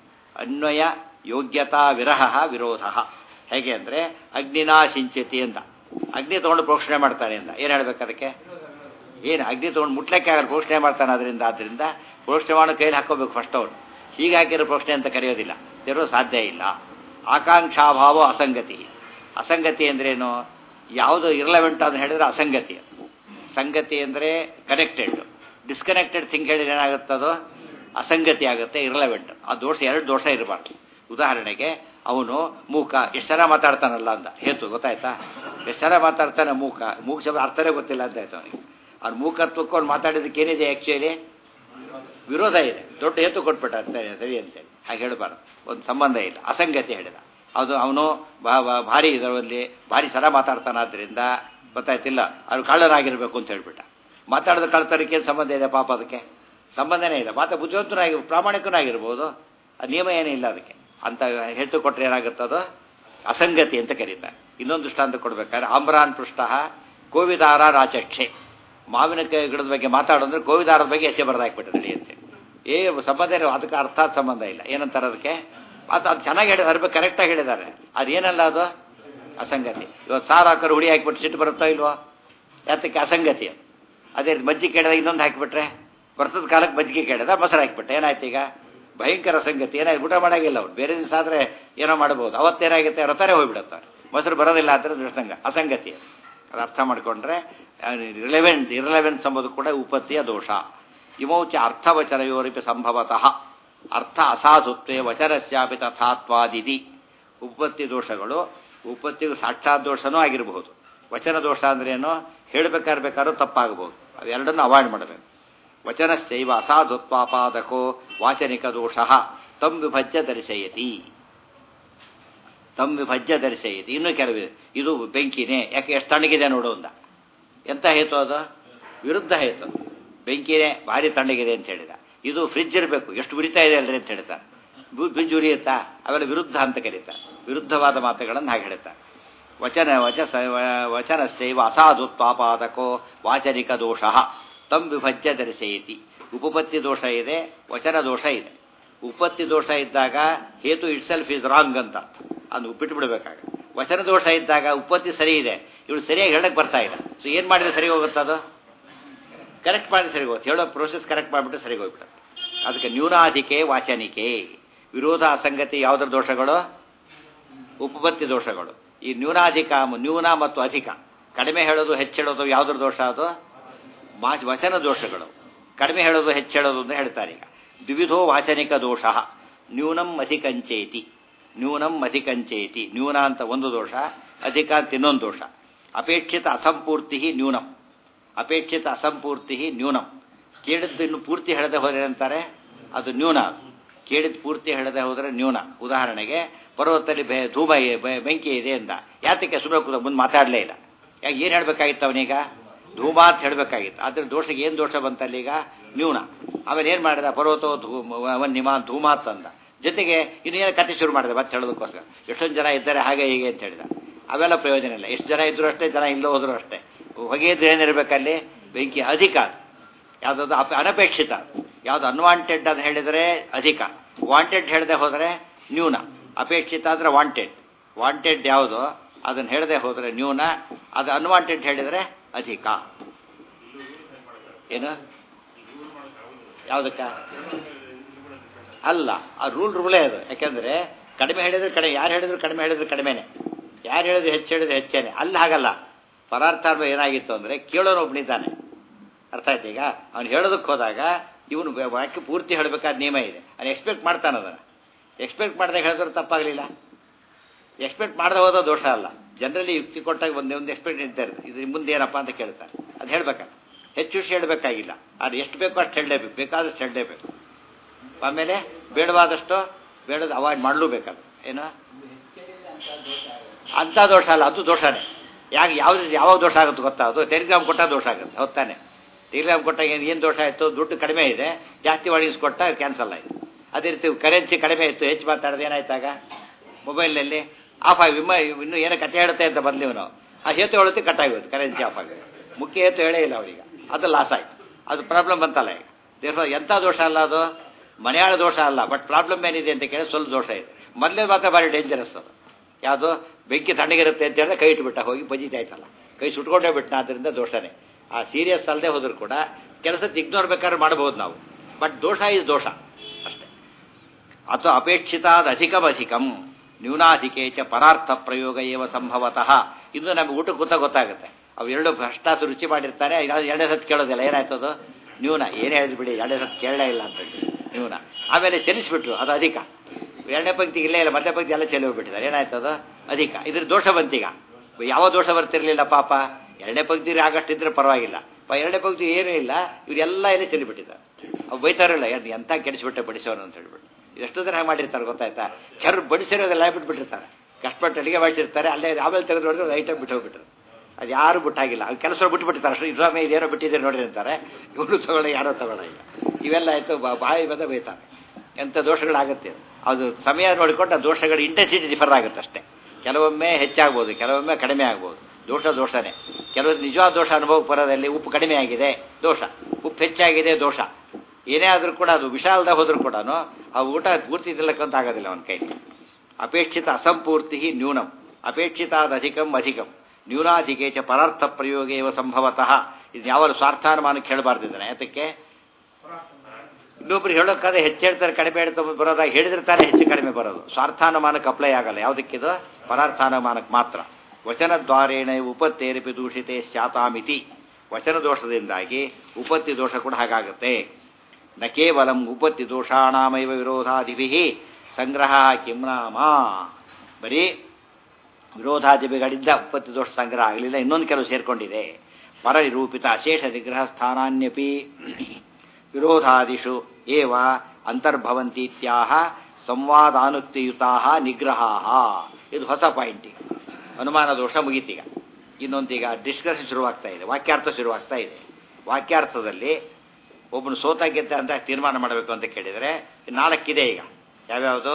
ಅನ್ವಯ ಯೋಗ್ಯತಾ ವಿರಹ ವಿರೋಧ ಹೇಗೆ ಅಂದರೆ ಅಗ್ನಿನಾ ಸಿಂಚತಿ ಅಂತ ಅಗ್ನಿ ತಗೊಂಡು ಪ್ರೋಕ್ಷಣೆ ಮಾಡ್ತಾನೆ ಅಂತ ಏನು ಹೇಳ್ಬೇಕು ಅದಕ್ಕೆ ಏನು ಅಗ್ನಿ ತಗೊಂಡು ಮುಟ್ಲಕ್ಕೆ ಆಗಲ್ಲ ಪ್ರೋಕ್ಷಣೆ ಮಾಡ್ತಾನೆ ಅದರಿಂದ ಆದ್ದರಿಂದ ಪ್ರೋಕ್ಷಣೆ ಮಾಡೋ ಕೈಲಿ ಹಾಕೋಬೇಕು ಫಸ್ಟ್ ಅವನು ಹೀಗೆ ಹಾಕಿರೋ ಪ್ರೋಕ್ಷಣೆ ಅಂತ ಕರೆಯೋದಿಲ್ಲ ತೆರೋ ಸಾಧ್ಯ ಇಲ್ಲ ಆಕಾಂಕ್ಷಾಭಾವ ಅಸಂಗತಿ ಅಸಂಗತಿ ಅಂದ್ರೇನು ಯಾವುದು ಇರಲವೆಂಟ್ ಅಂತ ಹೇಳಿದ್ರೆ ಅಸಂಗತಿ ಸಂಗತಿ ಅಂದರೆ ಕನೆಕ್ಟೆಡ್ ಡಿಸ್ಕನೆಕ್ಟೆಡ್ ಥಿಂಗ್ ಹೇಳಿದ್ರೆ ಏನಾಗುತ್ತದೋ ಅಸಂಗತಿ ಆಗುತ್ತೆ ಇರಲವೆಂಟ್ ಆ ದೋಷ ಎರಡು ದೋಷ ಇರಬಾರ್ದು ಉದಾಹರಣೆಗೆ ಅವನು ಮೂಕ ಎಷ್ಟು ಜನ ಮಾತಾಡ್ತಾನಲ್ಲ ಅಂತ ಹೇತು ಗೊತ್ತಾಯ್ತಾ ಎಷ್ಟು ಜನ ಮಾತಾಡ್ತಾನೆ ಮೂಕ ಮೂಕ ಶಬ್ದ ಅರ್ಥನೇ ಗೊತ್ತಿಲ್ಲ ಅಂತ ಆಯ್ತು ಅವನಿಗೆ ಅವ್ನು ಮೂಕತ್ವಕ್ಕೆ ಅವ್ನು ಮಾತಾಡಿದಕ್ಕೆ ಏನಿದೆ ಆ್ಯಕ್ಚುಲಿ ವಿರೋಧ ಇದೆ ದೊಡ್ಡ ಹೇತು ಕೊಟ್ಬಿಟ್ಟ ಅಂತಾನೆ ಸರಿ ಅಂತೇಳಿ ಹಾಗೆ ಹೇಳಬಾರ್ದು ಒಂದು ಸಂಬಂಧ ಇಲ್ಲ ಅಸಂಗತಿ ಹೇಳಿದ ಅದು ಅವನು ಭಾರಿ ಇದರಲ್ಲಿ ಭಾರಿ ಸಲ ಮಾತಾಡ್ತಾನಾದ್ರಿಂದ ಗೊತ್ತಾಯ್ತಿಲ್ಲ ಅದು ಕಳ್ಳನಾಗಿರ್ಬೇಕು ಅಂತ ಹೇಳ್ಬಿಟ್ಟ ಮಾತಾಡಿದ ಕಳ್ತನಕ್ಕೆ ಏನು ಸಂಬಂಧ ಇದೆ ಪಾಪ ಅದಕ್ಕೆ ಸಂಬಂಧನೇ ಇಲ್ಲ ಮಾತಾ ಬುದ್ಧಿವಂತನಾಗಿ ಪ್ರಾಮಾಣಿಕನಾಗಿರ್ಬೋದು ಅದು ನಿಯಮ ಏನಿಲ್ಲ ಅದಕ್ಕೆ ಅಂತ ಹೇಳ್ತು ಕೊಟ್ಟರೆ ಏನಾಗುತ್ತದೋ ಅಸಂಗತಿ ಅಂತ ಕರೀತಾರೆ ಇನ್ನೊಂದು ದೃಷ್ಟಾಂತ ಕೊಡ್ಬೇಕಾದ್ರೆ ಆಮ್ರಾನ್ ಪೃಷ್ಠ ಕೋವಿದಾರ ರಾಚಕ್ಷೆ ಮಾವಿನ ಗಿಡದ ಬಗ್ಗೆ ಮಾತಾಡೋದ್ರೆ ಕೋವಿದಾರದ ಬಗ್ಗೆ ಎಸೆ ಬರೆದಾಕ್ಬಿಟ್ಟು ನಡೆಯುತ್ತೆ ಏ ಸಂಬಂಧ ಇಲ್ಲ ಅದಕ್ಕೆ ಅರ್ಥಾತ್ ಸಂಬಂಧ ಇಲ್ಲ ಏನಂತಾರೆ ಅದಕ್ಕೆ ಅದು ಅದು ಚೆನ್ನಾಗಿ ಹೇಳಿದ ಅದ್ರ ಬಗ್ಗೆ ಕರೆಕ್ಟಾಗಿ ಹೇಳಿದ್ದಾರೆ ಅದೇನಲ್ಲ ಅದು ಅಸಂಗತಿ ಇವತ್ತು ಸಾರು ಹಾಕೋರು ಹುಡಿ ಹಾಕಿಬಿಟ್ಟು ಸಿಟ್ಟು ಬರುತ್ತೋ ಇಲ್ವೋ ಯಾತಕ್ಕೆ ಅಸಂಗತಿ ಅದು ಅದೇ ಮಜ್ಜಿಗೆ ಕೇಳಿದ ಇನ್ನೊಂದು ಹಾಕಿಬಿಟ್ರೆ ಬರ್ತದ ಕಾಲಕ್ಕೆ ಮಜ್ಜಿಗೆ ಕೇಳಿದ ಮೊಸರು ಹಾಕಿಬಿಟ್ಟೆ ಏನಾಯ್ತು ಈಗ ಭಯಂಕರ ಸಂಗತಿ ಏನಾಯ್ತು ಊಟ ಮಾಡಾಗಿಲ್ಲ ಅವ್ರು ಬೇರೆ ದಿವಸ ಆದರೆ ಏನೋ ಮಾಡ್ಬೋದು ಅವತ್ತೇನಾಗುತ್ತೆ ರಥನೇ ಹೋಗ್ಬಿಡುತ್ತೆ ಮೊಸರು ಬರೋದಿಲ್ಲ ಅಂದರೆ ದೃಢಸಂಗ ಅಸಂಗತಿ ಅದು ಅರ್ಥ ಮಾಡಿಕೊಂಡ್ರೆ ರಿಲೆವೆಂಟ್ ಇರಲೆವೆನ್ಸ್ ಎಂಬುದು ಕೂಡ ಉಪತ್ತಿಯ ದೋಷ ಇಮೌಚ ಅರ್ಥವಚನಯೋರಿಪಿ ಸಂಭವತಃ ಅರ್ಥ ಅಸಾಧುತ್ವೇ ವಚನಸ್ಯಾಪಿ ತಥಾತ್ವಾದಿತಿ ಉಪಪತ್ತಿ ದೋಷಗಳು ಉಪಪತ್ತಿಗೂ ಸಾಕ್ಷಾತ್ ದೋಷನೂ ಆಗಿರಬಹುದು ವಚನ ದೋಷ ಅಂದ್ರೇನು ಹೇಳ್ಬೇಕಾದ್ರೆ ಬೇಕಾದ್ರೂ ತಪ್ಪಾಗಬಹುದು ಅವೆರಡನ್ನು ಅವಾಯ್ಡ್ ಮಾಡಬೇಕು ವಚನಶ್ಚೈವ ಅಸಾಧುತ್ವಾಪಾದಕೋ ವಾಚನಿಕ ದೋಷ ತಂ ವಿಭಜ್ಯ ದರ್ಶಯತಿ ತಂ ವಿಭಜ್ಯ ದರ್ಶಯತಿ ಇನ್ನೂ ಕೆಲವಿದೆ ಇದು ಬೆಂಕಿನೇ ಯಾಕೆ ಎಷ್ಟು ತಣ್ಣಗಿದೆ ನೋಡು ಅಂದ ಎಂತ ಹೇತು ಅದು ವಿರುದ್ಧ ಹೇತು ಬೆಂಕಿನೇ ಭಾರಿ ತಣ್ಣಗಿದೆ ಅಂತ ಹೇಳಿದ ಇದು ಫ್ರಿಜ್ ಇರಬೇಕು ಎಷ್ಟು ಉರಿತಾ ಇದೆ ಅಲ್ರಿ ಅಂತ ಹೇಳ್ತಾರೆ ಫ್ರಿಜ್ ಉರಿಯುತ್ತಾ ಅವೆಲ್ಲ ವಿರುದ್ಧ ಅಂತ ಕರೀತಾರೆ ವಿರುದ್ಧವಾದ ಮಾತುಗಳನ್ನು ಹಾಗೆ ಹೇಳ್ತಾರೆ ವಚನ ವಚಸ ವಚನಸ್ಸೈವ ಅಸಾಧುತ್ವಾಪಾದಕೋ ವಾಚನಿಕ ದೋಷ ತಂ ವಿಭಜ್ಯ ದರ್ಶಯತಿ ಉಪಪತ್ತಿ ದೋಷ ಇದೆ ವಚನ ದೋಷ ಇದೆ ಉಪಪತ್ತಿ ದೋಷ ಇದ್ದಾಗ ಹೇತು ಇಟ್ ಸೆಲ್ಫ್ ಇಸ್ ರಾಂಗ್ ಅಂತ ಅದು ಬಿಟ್ಬಿಡ್ಬೇಕಾಗ ವಚನ ದೋಷ ಇದ್ದಾಗ ಉಪಪತ್ತಿ ಸರಿ ಇದೆ ಇವಳು ಸರಿಯಾಗಿ ಹೇಳಕ್ ಬರ್ತಾ ಇಲ್ಲ ಸೊ ಏನು ಮಾಡಿದ್ರೆ ಸರಿ ಹೋಗುತ್ತೆ ಅದು ಕರೆಕ್ಟ್ ಮಾಡಿದ್ರೆ ಸರಿ ಹೋಗುತ್ತೆ ಹೇಳೋ ಪ್ರೋಸೆಸ್ ಕರೆಕ್ಟ್ ಮಾಡಿಬಿಟ್ಟು ಸರಿ ಹೋಗ್ಬಿಡುತ್ತೆ ಅದಕ್ಕೆ ನ್ಯೂನಾಧಿಕೆ ವಾಚನಿಕೆ ವಿರೋಧ ಅಸಂಗತಿ ಯಾವುದ್ರ ದೋಷಗಳು ಉಪಪತ್ತಿ ದೋಷಗಳು ಈ ನ್ಯೂನಾಧಿಕ ನ್ಯೂನ ಮತ್ತು ಅಧಿಕ ಕಡಿಮೆ ಹೇಳೋದು ಹೆಚ್ಚೇಳೋದು ಯಾವುದ್ರ ದೋಷ ಅದು ಮಾಚ ವಚನ ದೋಷಗಳು ಕಡಿಮೆ ಹೇಳೋದು ಹೆಚ್ಚೇಳೋದು ಅಂತ ಹೇಳ್ತಾರೆ ಈಗ ದ್ವಿಧೋ ವಾಚನಿಕ ದೋಷ ನ್ಯೂನಂ ಅಧಿಕಂಚೇತಿ ನ್ಯೂನಂ ಅಧಿಕಂಚೇತಿ ನ್ಯೂನ ಅಂತ ಒಂದು ದೋಷ ಅಧಿಕ ಅಂತ ಇನ್ನೊಂದು ದೋಷ ಅಪೇಕ್ಷಿತ ಅಸಂಪೂರ್ತಿ ನ್ಯೂನಂ ಅಪೇಕ್ಷಿತ ಅಸಂಪೂರ್ತಿ ನ್ಯೂನಂ ಕೇಳಿದ್ದು ಇನ್ನು ಪೂರ್ತಿ ಹೇಳದೆ ಹೋದರೆ ಅಂತಾರೆ ಅದು ನ್ಯೂನ ಕೇಳಿದ ಪೂರ್ತಿ ಹೇಳದೆ ಹೋದರೆ ನ್ಯೂನ ಉದಾಹರಣೆಗೆ ಪರ್ವತದಲ್ಲಿ ಬೆ ಧೂಮ ಬೆಂಕಿ ಇದೆ ಅಂದ ಯಾತಕ್ಕೆ ಸುಮ್ಮನೆ ಮುಂದೆ ಮಾತಾಡಲೇ ಇಲ್ಲ ಯಾಕೆ ಏನು ಹೇಳಬೇಕಾಗಿತ್ತು ಅವನೀಗ ಧೂಮ ಅಂತ ಹೇಳಬೇಕಾಗಿತ್ತು ಅದ್ರ ದೋಷಕ್ಕೆ ಏನು ದೋಷ ಬಂತಲ್ಲ ಈಗ ನ್ಯೂನ ಆಮೇಲೆ ಏನು ಮಾಡಿದ ಪರ್ವತೋ ಧೂಮ ವನ್ಯಮ ಧೂಮಾತ್ ಅಂದ ಜೊತೆಗೆ ಇನ್ನೇನು ಕತೆ ಶುರು ಮಾಡಿದೆ ಮತ್ತೆ ಹೇಳೋದಕ್ಕೋಸ್ಕರ ಎಷ್ಟೊಂದು ಜನ ಇದ್ದಾರೆ ಹಾಗೆ ಹೀಗೆ ಅಂತ ಹೇಳಿದ ಅವೆಲ್ಲ ಪ್ರಯೋಜನ ಇಲ್ಲ ಎಷ್ಟು ಜನ ಇದ್ರು ಅಷ್ಟೇ ಜನ ಇಲ್ಲೋ ಹೋದ್ರು ಅಷ್ಟೇ ಹೊಗೆ ಇದ್ರೆ ಏನಿರಬೇಕಲ್ಲಿ ಬೆಂಕಿ ಅಧಿಕ ಯಾವುದಾದ್ರು ಅಪ ಅನಪೇಕ್ಷಿತ ಯಾವುದು ಅನ್ವಾಂಟೆಡ್ ಅಂತ ಹೇಳಿದರೆ ಅಧಿಕ ವಾಂಟೆಡ್ ಹೇಳದೆ ಹೋದರೆ ನ್ಯೂನ ಅಪೇಕ್ಷಿತ ಅಂದರೆ ವಾಂಟೆಡ್ ವಾಂಟೆಡ್ ಯಾವುದು ಅದನ್ನು ಹೇಳದೆ ಹೋದರೆ ನ್ಯೂನ ಅದು ಅನ್ವಾಂಟೆಡ್ ಹೇಳಿದರೆ ಅಧಿಕ ಏನು ಯಾವುದಕ್ಕ ಅಲ್ಲ ಆ ರೂಲ್ ರೂಲೇ ಅದು ಯಾಕೆಂದ್ರೆ ಕಡಿಮೆ ಹೇಳಿದ್ರೆ ಕಡಿಮೆ ಯಾರು ಹೇಳಿದ್ರು ಕಡಿಮೆ ಹೇಳಿದ್ರು ಕಡಿಮೆನೆ ಯಾರು ಹೇಳಿದ್ರು ಹೆಚ್ಚು ಹೇಳಿದ್ರೆ ಹೆಚ್ಚೇನೆ ಅಲ್ಲಿ ಹಾಗಲ್ಲ ಪರಾರ್ಥಾರ್ಥ ಏನಾಗಿತ್ತು ಅಂದರೆ ಕೇಳೋನು ಒಬ್ಬನಿದ್ದಾನೆ ಅರ್ಥ ಆಯ್ತು ಈಗ ಅವ್ನು ಹೇಳೋದಕ್ಕೆ ಹೋದಾಗ ಇವನು ವಾಕ್ಯ ಪೂರ್ತಿ ಹೇಳಬೇಕಾದ ನಿಯಮ ಇದೆ ಅವ್ನು ಎಕ್ಸ್ಪೆಕ್ಟ್ ಮಾಡ್ತಾನೆ ಅದನ್ನು ಎಕ್ಸ್ಪೆಕ್ಟ್ ಮಾಡಿದಾಗ ಹೇಳಿದ್ರೆ ತಪ್ಪಾಗಲಿಲ್ಲ ಎಕ್ಸ್ಪೆಕ್ಟ್ ಮಾಡದೆ ಹೋದ ದೋಷ ಅಲ್ಲ ಜನರಲಿ ಯುಕ್ತಿ ಕೊಟ್ಟಾಗ ಒಂದೇ ಒಂದು ಎಕ್ಸ್ಪೆಕ್ಟ್ ಇದ್ದಾರೆ ಇದು ಮುಂದೆ ಏನಪ್ಪ ಅಂತ ಕೇಳ್ತಾರೆ ಅದು ಹೇಳ್ಬೇಕಲ್ಲ ಹೆಚ್ಚು ವಿಷಯ ಹೇಳಬೇಕಾಗಿಲ್ಲ ಅದು ಎಷ್ಟು ಬೇಕೋ ಅಷ್ಟು ಹೇಳಲೇಬೇಕು ಬೇಕಾದಷ್ಟು ಹೇಳಲೇಬೇಕು ಆಮೇಲೆ ಬೇಡವಾದಷ್ಟು ಬೇಡದ ಅವಾಯ್ಡ್ ಮಾಡಲೂಬೇಕಲ್ಲ ಏನು ಅಂಥ ದೋಷ ಅಲ್ಲ ಅದು ದೋಷನೇ ಯಾಕೆ ಯಾವ್ದು ಯಾವಾಗ ದೋಷ ಆಗುತ್ತೆ ಗೊತ್ತಾ ಅದು ಟೆಲಿಗ್ರಾಮ್ ಕೊಟ್ಟಾಗ ದೋಷ ಆಗುತ್ತೆ ಹೊತ್ತಾನೆ ಟೆಲಿಗ್ರಾಮ್ ಕೊಟ್ಟಾಗ ಏನು ಏನು ದೋಷ ಆಯಿತು ದುಡ್ಡು ಕಡಿಮೆ ಇದೆ ಜಾಸ್ತಿ ವಾಣಿಸ್ ಕೊಟ್ಟ ಕ್ಯಾನ್ಸಲ್ ಆಯಿತು ಅದೇ ರೀತಿ ಕರೆನ್ಸಿ ಕಡಿಮೆ ಇತ್ತು ಹೆಚ್ಚು ಮಾತಾಡೋದು ಏನಾಯ್ತಾಗ ಮೊಬೈಲ್ನಲ್ಲಿ ಆಫ್ ಆಗಿ ವಿಮ ಇನ್ನೂ ಏನೋ ಕತೆ ಹೇಳುತ್ತೆ ಅಂತ ಬಂದ್ಲಿ ಇವನು ಆ ಹೇತು ಹೇಳುತ್ತೆ ಕಟ್ ಆಗೋದು ಕರೆನ್ಸಿ ಆಫ್ ಆಗಿ ಮುಖ್ಯ ಹೇತು ಹೇಳೇ ಇಲ್ಲ ಅವಳಿಗೆ ಅದು ಲಾಸ್ ಆಯಿತು ಅದು ಪ್ರಾಬ್ಲಮ್ ಬಂತಲ್ಲ ಈಗ ದೇವ್ರ ಎಂಥ ದೋಷ ಅಲ್ಲ ಅದು ಮನೆಯಾಳ ದೋಷ ಅಲ್ಲ ಬಟ್ ಪ್ರಾಬ್ಲಮ್ ಏನಿದೆ ಅಂತ ಕೇಳಿ ಸ್ವಲ್ಪ ದೋಷ ಇದೆ ಮೊದಲೇ ಮಾತ್ರ ಭಾರಿ ಡೇಂಜರಸ್ ಅದು ಯಾವುದು ಬೆಂಕಿ ತಣ್ಣಗಿರುತ್ತೆ ಅಂತ ಹೇಳಿದ್ರೆ ಕೈ ಇಟ್ಬಿಟ್ಟ ಹೋಗಿ ಬಜಿತಾ ಆಯ್ತಲ್ಲ ಕೈ ಸುಟ್ಕೊಂಡೇ ಬಿಟ್ಟ ಆದ್ದರಿಂದ ದೋಷನೇ ಆ ಸೀರಿಯಸ್ ಅಲ್ಲದೆ ಹೋದ್ರು ಕೂಡ ಕೆಲಸಕ್ಕೆ ಇಗ್ನೋರ್ ಬೇಕಾದ್ರೆ ಮಾಡಬಹುದು ನಾವು ಬಟ್ ದೋಷ ಇಸ್ ದೋಷ ಅಷ್ಟೇ ಅಥವಾ ಅಪೇಕ್ಷಿತಾದ ಅಧಿಕಂ ಅಧಿಕಂ ನ್ಯೂನಾಧಿಕೆ ಚ ಪರಾರ್ಥ ಪ್ರಯೋಗ ಏವ ಸಂಭವತಃ ಇದು ನಮಗೆ ಊಟಕ್ಕೆ ಗೊತ್ತ ಗೊತ್ತಾಗುತ್ತೆ ಅವು ಎರಡು ಭ್ರಷ್ಟಾಸು ರುಚಿ ಮಾಡಿರ್ತಾರೆ ಎರಡನೇ ಸತ್ತು ಕೇಳೋದಿಲ್ಲ ಏನಾಯ್ತದು ನ್ಯೂನ ಏನು ಹೇಳಿದ್ರು ಬಿಡಿ ಎರಡನೇ ಸತ್ತು ಕೇಳಲೇ ಇಲ್ಲ ಅಂತ ಹೇಳಿ ನ್ಯೂನ ಆಮೇಲೆ ಚಲಿಸ್ಬಿಟ್ರು ಅದು ಅಧಿಕ ಎರಡನೇ ಪಂಕ್ತಿಗೆ ಇಲ್ಲೇ ಇಲ್ಲ ಮಧ್ಯ ಪಂಕ್ತಿ ಎಲ್ಲ ಚೆಲ್ಲಿ ಹೋಗ್ಬಿಟ್ಟಿದ್ದಾರೆ ಏನಾಯ್ತದು ಅಧಿಕ ಇದ್ರ ದೋಷ ಬಂತೀಗ ಯಾವ ದೋಷ ಬರ್ತಿರ್ಲಿಲ್ಲ ಪಾಪ ಎರಡನೇ ಪಂಕ್ತಿ ಆಗಷ್ಟಿದ್ರೆ ಪರವಾಗಿಲ್ಲ ಎರಡನೇ ಪಂಕ್ತಿ ಏನೂ ಇಲ್ಲ ಇವರೆಲ್ಲ ಏನೇ ಚೆಲ್ಲಿಬಿಟ್ಟಿದ್ದಾರೆ ಅವು ಬೈತಾರಲ್ಲ ಎಂತ ಕೆಡಿಸ್ಬಿಟ್ಟೆ ಬಡಿಸೋನು ಅಂತ ಹೇಳ್ಬಿಟ್ಟು ಎಷ್ಟು ಜನ ಮಾಡಿರ್ತಾರೆ ಗೊತ್ತಾಯ್ತಾ ಕೆರು ಬಡಿಸಿರೋದೆಲ್ಲ ಬಿಟ್ಬಿಟ್ಟಿರ್ತಾರೆ ಕಷ್ಟಪಟ್ಟು ಅಡಿಗೆ ಮಾಡಿಸಿರ್ತಾರೆ ಅಲ್ಲೇ ಆಮೇಲೆ ತೆಗೆದು ನೋಡಿದ್ರೆ ಐಟಮ್ ಬಿಟ್ಟು ಹೋಗ್ಬಿಟ್ರು ಅದು ಯಾರು ಬಿಟ್ಟಾಗಿಲ್ಲ ಅದು ಕೆಲಸ ಬಿಟ್ಬಿಟ್ಟಿರ್ತಾರೆ ಅಷ್ಟು ಇದ್ರಾಮೆ ಇದೇನೋ ಬಿಟ್ಟಿದೆ ನೋಡಿ ಅಂತಾರೆ ಇವನು ತಗೊಳ್ಳಿ ಯಾರೋ ತಗೊಳ್ಳ ಇಲ್ಲ ಇವೆಲ್ಲ ಆಯಿತು ಬಾಯಿ ಬಂದ ಬೈತಾರೆ ಎಂಥ ದೋಷಗಳಾಗುತ್ತೆ ಅದು ಸಮಯ ನೋಡಿಕೊಂಡು ಆ ದೋಷಗಳ ಇಂಟೆನ್ಸಿಟಿ ಡಿಫರ್ ಆಗುತ್ತೆ ಅಷ್ಟೇ ಕೆಲವೊಮ್ಮೆ ಹೆಚ್ಚಾಗ್ಬೋದು ಕೆಲವೊಮ್ಮೆ ಕಡಿಮೆ ಆಗ್ಬೋದು ದೋಷ ದೋಷನೇ ಕೆಲವೊಂದು ನಿಜವಾದ ದೋಷ ಅನುಭವ ಬರೋದಲ್ಲಿ ಉಪ್ಪು ಕಡಿಮೆ ಆಗಿದೆ ದೋಷ ಉಪ್ಪು ಹೆಚ್ಚಾಗಿದೆ ದೋಷ ಏನೇ ಆದರೂ ಕೂಡ ಅದು ವಿಶಾಲದ ಹೋದ್ರೂ ಕೂಡ ಆ ಊಟ ಪೂರ್ತಿ ತಿನ್ನಕ್ಕಂತ ಆಗೋದಿಲ್ಲ ಅವನ ಕೈಲಿ ಅಪೇಕ್ಷಿತ ಅಸಂಪೂರ್ತಿ ನ್ಯೂನಂ ಅಪೇಕ್ಷಿತಾದ ಅಧಿಕಂ ಅಧಿಕಂ ನ್ಯೂನಾಧಿಕೆ ಚ ಪರಾರ್ಥ ಪ್ರಯೋಗ ಇವ ಸಂಭವತಃ ಇದು ಯಾವ ಸ್ವಾರ್ಥಾನುಮಾನಕ್ಕೆ ಹೇಳಬಾರ್ದಿದ್ದಾನೆ ಯಾತಕ್ಕೆ ಇನ್ನೊಬ್ರು ಹೇಳೋಕ್ಕಾದ್ರೆ ಹೆಚ್ಚು ಹೇಳ್ತಾರೆ ಕಡಿಮೆ ಹೇಳ್ತಾ ಬರೋದಾಗ ಹೇಳಿದ್ರೆ ತಾನೇ ಹೆಚ್ಚು ಕಡಿಮೆ ಬರೋದು ಸ್ವಾರ್ಥಾನುಮಾನಕ್ಕೆ ಅಪ್ಲೈ ಆಗಲ್ಲ ಯಾವುದಕ್ಕಿದು ಪರಾರ್ಥಾನುಮಾನಕ್ಕೆ ಮಾತ್ರ ವಚನದ್ವಾರೇಣ ಉಪತ್ತೇರಿಪಿ ದೂಷಿತೆ ಸ್ಯಾತಾಮಿತಿ ವಚನ ದೋಷದಿಂದಾಗಿ ಉಪತ್ತಿ ದೋಷ ಕೂಡ ಹಾಗಾಗುತ್ತೆ ನ ಕೇವಲ ಉಪತ್ತಿ ದೋಷಾಣಾಮೈವ ವಿರೋಧಾದಿಭಿ ಸಂಗ್ರಹ ಕಿಂ ನಾಮ ಬರೀ ವಿರೋಧಾದಿಭಿಗಳಿಂದ ಉಪತ್ತಿ ದೋಷ ಸಂಗ್ರಹ ಆಗಲಿಲ್ಲ ಇನ್ನೊಂದು ಕೆಲವು ಸೇರ್ಕೊಂಡಿದೆ ಪರನಿರೂಪಿತ ಅಶೇಷ ನಿಗ್ರಹ ಸ್ಥಾನಾನ್ಯಪಿ ವಿರೋಧಾದಿಷು ಏವ ಅಂತರ್ಭವಂತೀತ್ಯಾಹ ಸಂವಾದಾನುಕ್ತಿಯುತಾ ನಿಗ್ರಹ ಇದು ಹೊಸ ಪಾಯಿಂಟ್ ಅನುಮಾನ ದೋಷ ಮುಗೀತೀಗ ಇನ್ನೊಂದೀಗ ಡಿಸ್ಕಷನ್ ಶುರುವಾಗ್ತಾ ಇದೆ ವಾಕ್ಯಾರ್ಥ ಶುರುವಾಗ್ತಾ ಇದೆ ವಾಕ್ಯಾರ್ಥದಲ್ಲಿ ಒಬ್ಬನು ಸೋತಾಗಿದ್ದ ಅಂತ ತೀರ್ಮಾನ ಮಾಡಬೇಕು ಅಂತ ಕೇಳಿದರೆ ನಾಲ್ಕಿದೆ ಈಗ ಯಾವ್ಯಾವುದು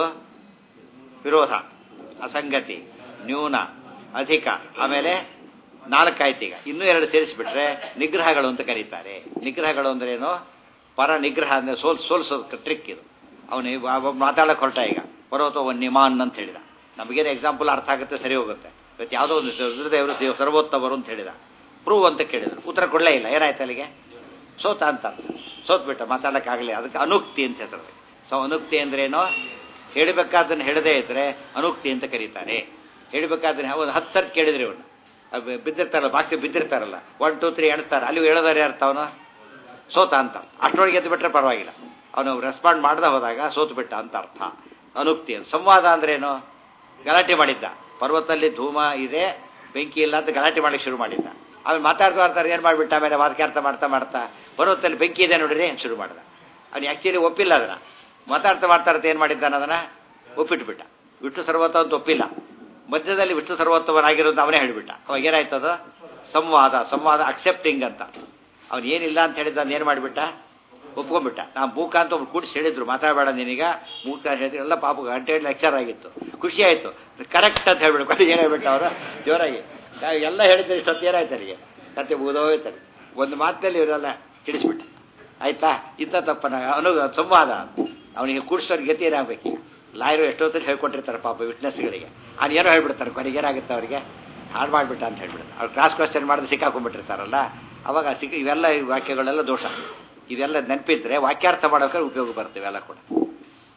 ವಿರೋಧ ಅಸಂಗತಿ ನ್ಯೂನ ಅಧಿಕ ಆಮೇಲೆ ನಾಲ್ಕಾಯ್ತು ಈಗ ಇನ್ನೂ ಎರಡು ಸೇರಿಸಿಬಿಟ್ರೆ ನಿಗ್ರಹಗಳು ಅಂತ ಕರೀತಾರೆ ನಿಗ್ರಹಗಳು ಅಂದ್ರೇನು ಪರ ನಿಗ್ರಹ ಅಂದರೆ ಸೋಲ್ ಸೋಲ್ಸೋದು ಟ್ರಿಕ್ ಇದು ಅವನು ಮಾತಾಡಕ್ಕೆ ಹೊರಟ ಈಗ ಪರ್ವತ ಒಂದು ನಿಮಾನ್ ಅಂತ ಹೇಳಿದ ನಮಗೇನು ಎಕ್ಸಾಂಪಲ್ ಅರ್ಥ ಆಗುತ್ತೆ ಸರಿ ಹೋಗುತ್ತೆ ಇವತ್ತು ಯಾವುದೋ ಒಂದು ರುದ್ರದೇವರು ದೇವ ಸರ್ವೋತ್ತಮರು ಅಂತ ಹೇಳಿದ ಪ್ರೂವ್ ಅಂತ ಕೇಳಿದ್ರು ಉತ್ತರ ಕೊಡಲೇ ಇಲ್ಲ ಏನಾಯ್ತು ಅಲ್ಲಿಗೆ ಸೋತ ಅಂತ ಸೋತ್ಬಿಟ್ಟ ಮಾತಾಡೋಕ್ಕಾಗಲಿ ಅದಕ್ಕೆ ಅನುಕ್ತಿ ಅಂತ ಹೇಳ್ತಾರೆ ಸೊ ಅನುಕ್ತಿ ಅಂದ್ರೇನು ಹೇಳಬೇಕಾದನ್ನು ಹೇಳದೇ ಇದ್ರೆ ಅನುಕ್ತಿ ಅಂತ ಕರೀತಾರೆ ಹೇಳಬೇಕಾದ್ರೆ ಒಂದು ಹತ್ತು ಸರ್ತಿ ಕೇಳಿದ್ರಿ ಅವನು ಬಿದ್ದಿರ್ತಾರಲ್ಲ ಬಾಕ್ಸಿ ಬಿದ್ದಿರ್ತಾರಲ್ಲ ಒನ್ ಟೂ ತ್ರೀ ಎಣಿಸ್ತಾರೆ ಅಲ್ಲಿ ಹೇಳೋದಾರೆ ಅರ್ಥ ಅವನು ಸೋತ ಅಂತ ಅಷ್ಟರೊಳಗೆ ಎದ್ದು ಬಿಟ್ರೆ ಪರವಾಗಿಲ್ಲ ಅವನು ರೆಸ್ಪಾಂಡ್ ಮಾಡದೆ ಹೋದಾಗ ಸೋತು ಬಿಟ್ಟ ಅಂತ ಅರ್ಥ ಅನುಕ್ತಿ ಅಂತ ಸಂವಾದ ಅಂದ್ರೇನು ಗಲಾಟೆ ಮಾಡಿದ್ದ ಪರ್ವತದಲ್ಲಿ ಧೂಮ ಇದೆ ಬೆಂಕಿ ಇಲ್ಲ ಅಂತ ಗಲಾಟೆ ಮಾಡಲಿಕ್ಕೆ ಶುರು ಮಾಡಿದ್ದ ಆಮೇಲೆ ಮಾತಾಡ್ತಾ ಇರ್ತಾರೆ ಏನು ಮಾಡಿಬಿಟ್ಟ ಆಮೇಲೆ ವಾದಕ್ಯಾರ್ಥ ಮಾಡ್ತಾ ಮಾಡ್ತಾ ಪರ್ವತದಲ್ಲಿ ಬೆಂಕಿ ಇದೆ ನೋಡಿರಿ ಅಂತ ಶುರು ಮಾಡಿದ ಅವ್ನು ಆ್ಯಕ್ಚುಲಿ ಒಪ್ಪಿಲ್ಲ ಅದನ್ನು ಮಾತಾಡ್ತಾ ಮಾತಾಡ್ತಾ ಏನು ಮಾಡಿದ್ದಾನೆ ಅದನ್ನು ಒಪ್ಪಿಟ್ಬಿಟ್ಟ ವಿಷ್ಣು ಸರ್ವೋತ್ತ ಅಂತ ಒಪ್ಪಿಲ್ಲ ಮಧ್ಯದಲ್ಲಿ ವಿಷ್ಣು ಸರ್ವೋತ್ತಮನಾಗಿರೋದು ಅವನೇ ಹೇಳಿಬಿಟ್ಟ ಅವಾಗ ಏನಾಯ್ತು ಅದು ಸಂವಾದ ಸಂವಾದ ಅಕ್ಸೆಪ್ಟಿಂಗ್ ಅಂತ ಅವ್ನು ಏನಿಲ್ಲ ಅಂತ ಹೇಳಿದ ಏನು ಮಾಡಿಬಿಟ್ಟ ಒಪ್ಕೊಂಡ್ಬಿಟ್ಟ ನಾವು ಮೂಕ ಅಂತ ಒಬ್ರು ಕೂಡಿಸಿ ಹೇಳಿದ್ರು ಮಾತಾಡಬೇಡ ನೀನೀಗ ಮೂಕ ಹೇಳಿದ್ರು ಎಲ್ಲ ಪಾಪ ಗಂಟೆ ಲೆಕ್ಚರ್ ಆಗಿತ್ತು ಖುಷಿ ಆಯಿತು ಕರೆಕ್ಟ್ ಅಂತ ಹೇಳ್ಬಿಟ್ಟು ಕೊನೆಗೆ ಏನು ಹೇಳ್ಬಿಟ್ಟು ಅವರು ಜೋರಾಗಿ ಎಲ್ಲ ಹೇಳಿದ್ರೆ ಇಷ್ಟೊತ್ತು ಏನಾಯ್ತು ಅವರಿಗೆ ಕತೆ ಮುಗಿದೋಯ್ತಾರೆ ಒಂದು ಮಾತಿನಲ್ಲಿ ಇವರೆಲ್ಲ ತಿಳಿಸ್ಬಿಟ್ಟ ಆಯ್ತಾ ಇಂಥ ತಪ್ಪನ ಅನು ಸಂವಾದ ಅವನಿಗೆ ಕೂಡಿಸೋರಿಗೆ ಗತಿ ಏನಾಗಬೇಕು ಲಾಯರು ಎಷ್ಟೊತ್ತಲ್ಲಿ ಹೇಳ್ಕೊಟ್ಟಿರ್ತಾರೆ ಪಾಪ ವಿಟ್ನೆಸ್ಗಳಿಗೆ ಅವ್ನು ಏನೋ ಹೇಳ್ಬಿಡ್ತಾರೆ ಕೊನೆಗೆ ಏನಾಗುತ್ತೆ ಅವರಿಗೆ ಹಾಳು ಮಾಡಿಬಿಟ್ಟ ಅಂತ ಹೇಳ್ಬಿಡ್ತಾರೆ ಅವ್ರು ಕ್ರಾಸ್ ಕ್ವಶನ್ ಮಾಡಿದ್ರೆ ಸಿಕ್ಕಾಕೊಂಡ್ಬಿಟ್ಟಿರ್ತಾರಲ್ಲ ಅವಾಗ ಸಿಕ್ಕ ಇವೆಲ್ಲ ಈ ವಾಕ್ಯಗಳೆಲ್ಲ ದೋಷ ಇದೆಲ್ಲ ನೆನಪಿದ್ರೆ ವಾಕ್ಯಾರ್ಥ ಮಾಡೋಕೆ ಉಪಯೋಗ ಬರುತ್ತೆ ಇವೆಲ್ಲ ಕೂಡ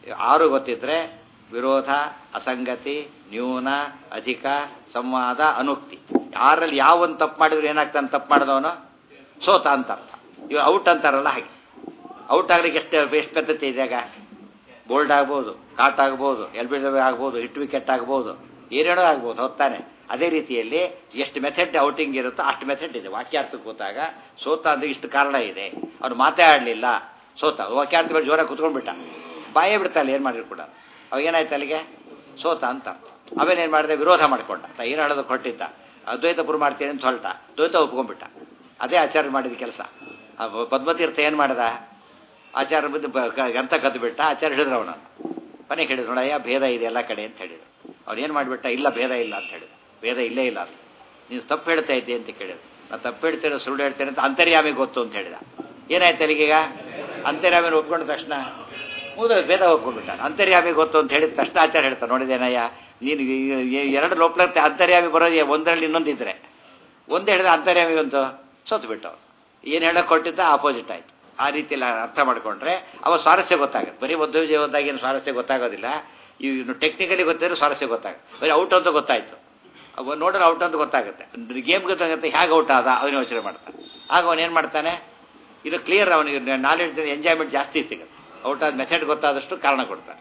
ಆರು ಗೊತ್ತಿದ್ರೆ ವಿರೋಧ ಅಸಂಗತಿ ನ್ಯೂನ ಅಧಿಕ ಸಂವಾದ ಅನುಕ್ತಿ ಯಾರಲ್ಲಿ ಯಾವ ಒಂದು ತಪ್ಪು ಮಾಡಿದ್ರು ಏನಾಗ್ತಾನೆ ತಪ್ಪು ಮಾಡಿದವನು ಸೋತ ಅಂತ ಅರ್ಥ ಇವ ಔಟ್ ಅಂತಾರಲ್ಲ ಹಾಗೆ ಔಟ್ ಆಗ್ಲಿಕ್ಕೆ ಎಷ್ಟು ಎಷ್ಟು ಪದ್ಧತಿ ಇದೆ ಆಗ ಬೋಲ್ಡ್ ಆಗ್ಬೋದು ಕಾಟ್ ಆಗ್ಬೋದು ಎಲ್ ಬಿ ಆಗ್ಬೋದು ಹಿಟ್ ವಿಕೆಟ್ ಆಗ್ಬೋದು ಏನೇನೋ ಆಗ್ಬೋದು ಹೊತ್ತಾನೆ ಅದೇ ರೀತಿಯಲ್ಲಿ ಎಷ್ಟು ಮೆಥಡ್ ಔಟಿಂಗ್ ಇರುತ್ತೋ ಅಷ್ಟು ಮೆಥಡ್ ಇದೆ ವಾಕ್ಯಾರ್ಥಕ್ಕೆ ಕೂತಾಗ ಸೋತ ಅಂದ್ರೆ ಇಷ್ಟು ಕಾರಣ ಇದೆ ಅವ್ನು ಮಾತೇ ಆಡಲಿಲ್ಲ ಸೋತ ವಾಕ್ಯಾರ್ಥ ಮೇಲೆ ಜೋರಾಗಿ ಕುತ್ಕೊಂಡ್ಬಿಟ್ಟ ಬಾಯೇ ಬಿಡ್ತಾಳೆ ಏನು ಮಾಡಿದ್ರು ಕೂಡ ಅವಾಗ ಏನಾಯ್ತು ಅಲ್ಲಿಗೆ ಸೋತ ಅಂತ ಅವೇನೇನು ಮಾಡಿದೆ ವಿರೋಧ ಮಾಡ್ಕೊಂಡ ತ ಏನು ಹೇಳೋದು ಕೊಟ್ಟಿದ್ದ ಅದ್ವೈತ ಪುರು ಮಾಡ್ತೀನಿ ಅಂತ ಹೊಲ್ಟ ದ್ವೈತ ಒಪ್ಕೊಂಡ್ಬಿಟ್ಟ ಅದೇ ಆಚಾರ್ಯ ಮಾಡಿದ ಕೆಲಸ ಪದ್ಮತೀರ್ಥ ಏನು ಮಾಡ್ದ ಆಚಾರ್ಯ ಬಂದು ಗಂತ ಕದ್ದು ಬಿಟ್ಟ ಆಚಾರ್ಯ ಹೇಳಿದ್ರು ಅವನ ಮನೆಗೆ ಹೇಳಿದ್ರು ನೋಡಯ್ಯ ಭೇದ ಇದೆ ಎಲ್ಲ ಕಡೆ ಅಂತ ಹೇಳಿದ್ರು ಅವ್ನು ಏನು ಮಾಡಿಬಿಟ್ಟ ಇಲ್ಲ ಭೇದ ಇಲ್ಲ ಅಂತ ಹೇಳಿದ ಭೇದ ಇಲ್ಲೇ ಇಲ್ಲ ಅಂತ ನೀನು ತಪ್ಪು ಹೇಳ್ತಾ ಇದ್ದೆ ಅಂತ ಕೇಳಿದ್ರು ನಾನು ತಪ್ಪು ಹೇಳ್ತೇನೆ ಸುಳ್ಳು ಹೇಳ್ತೇನೆ ಅಂತ ಅಂತರ್ಯಾಮಿ ಗೊತ್ತು ಅಂತ ಹೇಳಿದ ಏನಾಯ್ತು ಅಲ್ಲಿಗೀಗ ಅಂತರ್ಯಾಮಿನ ಒಪ್ಕೊಂಡ ತಕ್ಷಣ ಮುಗಿದ ಭೇದ ಒಪ್ಕೊಂಡ್ಬಿಟ್ಟ ಅಂತರ್ಯಾಮಿ ಗೊತ್ತು ಅಂತ ಹೇಳಿದ ತಕ್ಷಣ ಆಚಾರ ಹೇಳ್ತಾರೆ ನೋಡಿದೇನಯ್ಯ ನೀನು ಎರಡು ಲೋಕಲತ್ತೆ ಅಂತರ್ಯಾಮಿ ಬರೋದು ಒಂದರಲ್ಲಿ ಇನ್ನೊಂದಿದ್ರೆ ಒಂದೇ ಹೇಳಿದ ಅಂತರ್ಯಾಮಿ ಒಂದು ಸೋತು ಬಿಟ್ಟವ್ರು ಏನು ಹೇಳಕ್ಕೆ ಕೊಟ್ಟಿದ್ದ ಆಪೋಸಿಟ್ ಆಯ್ತು ಆ ರೀತಿಯಲ್ಲಿ ಅರ್ಥ ಮಾಡ್ಕೊಂಡ್ರೆ ಅವ ಸ್ವಾರಸ್ಯ ಗೊತ್ತಾಗುತ್ತೆ ಬರೀ ಒಂದು ಜೀವನದಾಗ ಏನು ಸ್ವಾರಸ್ಯ ಗೊತ್ತಾಗೋದಿಲ್ಲ ಇನ್ನು ಟೆಕ್ನಿಕಲಿ ಗೊತ್ತಿದ್ರೆ ಸ್ವಾರಸ್ಯ ಗೊತ್ತಾಗುತ್ತೆ ಬರೀ ಔಟ್ ಅಂತ ಗೊತ್ತಾಯ್ತು ಅವ ನೋಡಿದ್ರೆ ಔಟ್ ಅಂತ ಗೊತ್ತಾಗುತ್ತೆ ಗೇಮ್ ಗೊತ್ತಾಗುತ್ತೆ ಹೇಗೆ ಔಟ್ ಆದ ಅವನು ಯೋಚನೆ ಮಾಡ್ತಾನೆ ಆಗ ಅವನು ಏನು ಮಾಡ್ತಾನೆ ಇದು ಕ್ಲಿಯರ್ ಅವನಿಗೆ ನಾಲೆಡ್ಜ್ ಎಂಜಾಯ್ಮೆಂಟ್ ಜಾಸ್ತಿ ಸಿಗುತ್ತೆ ಔಟ್ ಆದ ಮೆಥಡ್ ಗೊತ್ತಾದಷ್ಟು ಕಾರಣ ಕೊಡ್ತಾನೆ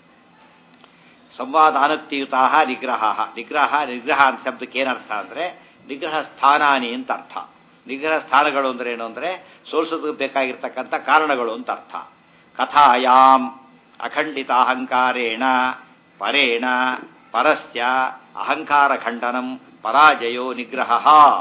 ಸಂವಾದಾನುಕ್ತಿಯುತ ನಿಗ್ರಹ ನಿಗ್ರಹ ನಿಗ್ರಹ ಅಂತ ಶಬ್ದಕ್ಕೆ ಏನರ್ಥ ಅಂದರೆ ನಿಗ್ರಹ ಸ್ಥಾನಾನಿ ಅಂತ ಅರ್ಥ ನಿಗ್ರಹ ಸ್ಥಾನಗಳು ಅಂದ್ರೆ ಏನು ಅಂದರೆ ಸೋಲಿಸೋದಕ್ಕೆ ಬೇಕಾಗಿರ್ತಕ್ಕಂಥ ಕಾರಣಗಳು ಅಂತ ಅರ್ಥ ಕಥಾಯಾಮ್ ಅಖಂಡಿತ ಅಹಂಕಾರೇಣ ಪರೇಣ ಪರಸ್ಯ ಅಹಂಕಾರ ಖಂಡನಂ ಪರಾಜಯೋ ನಿಗ್ರಹ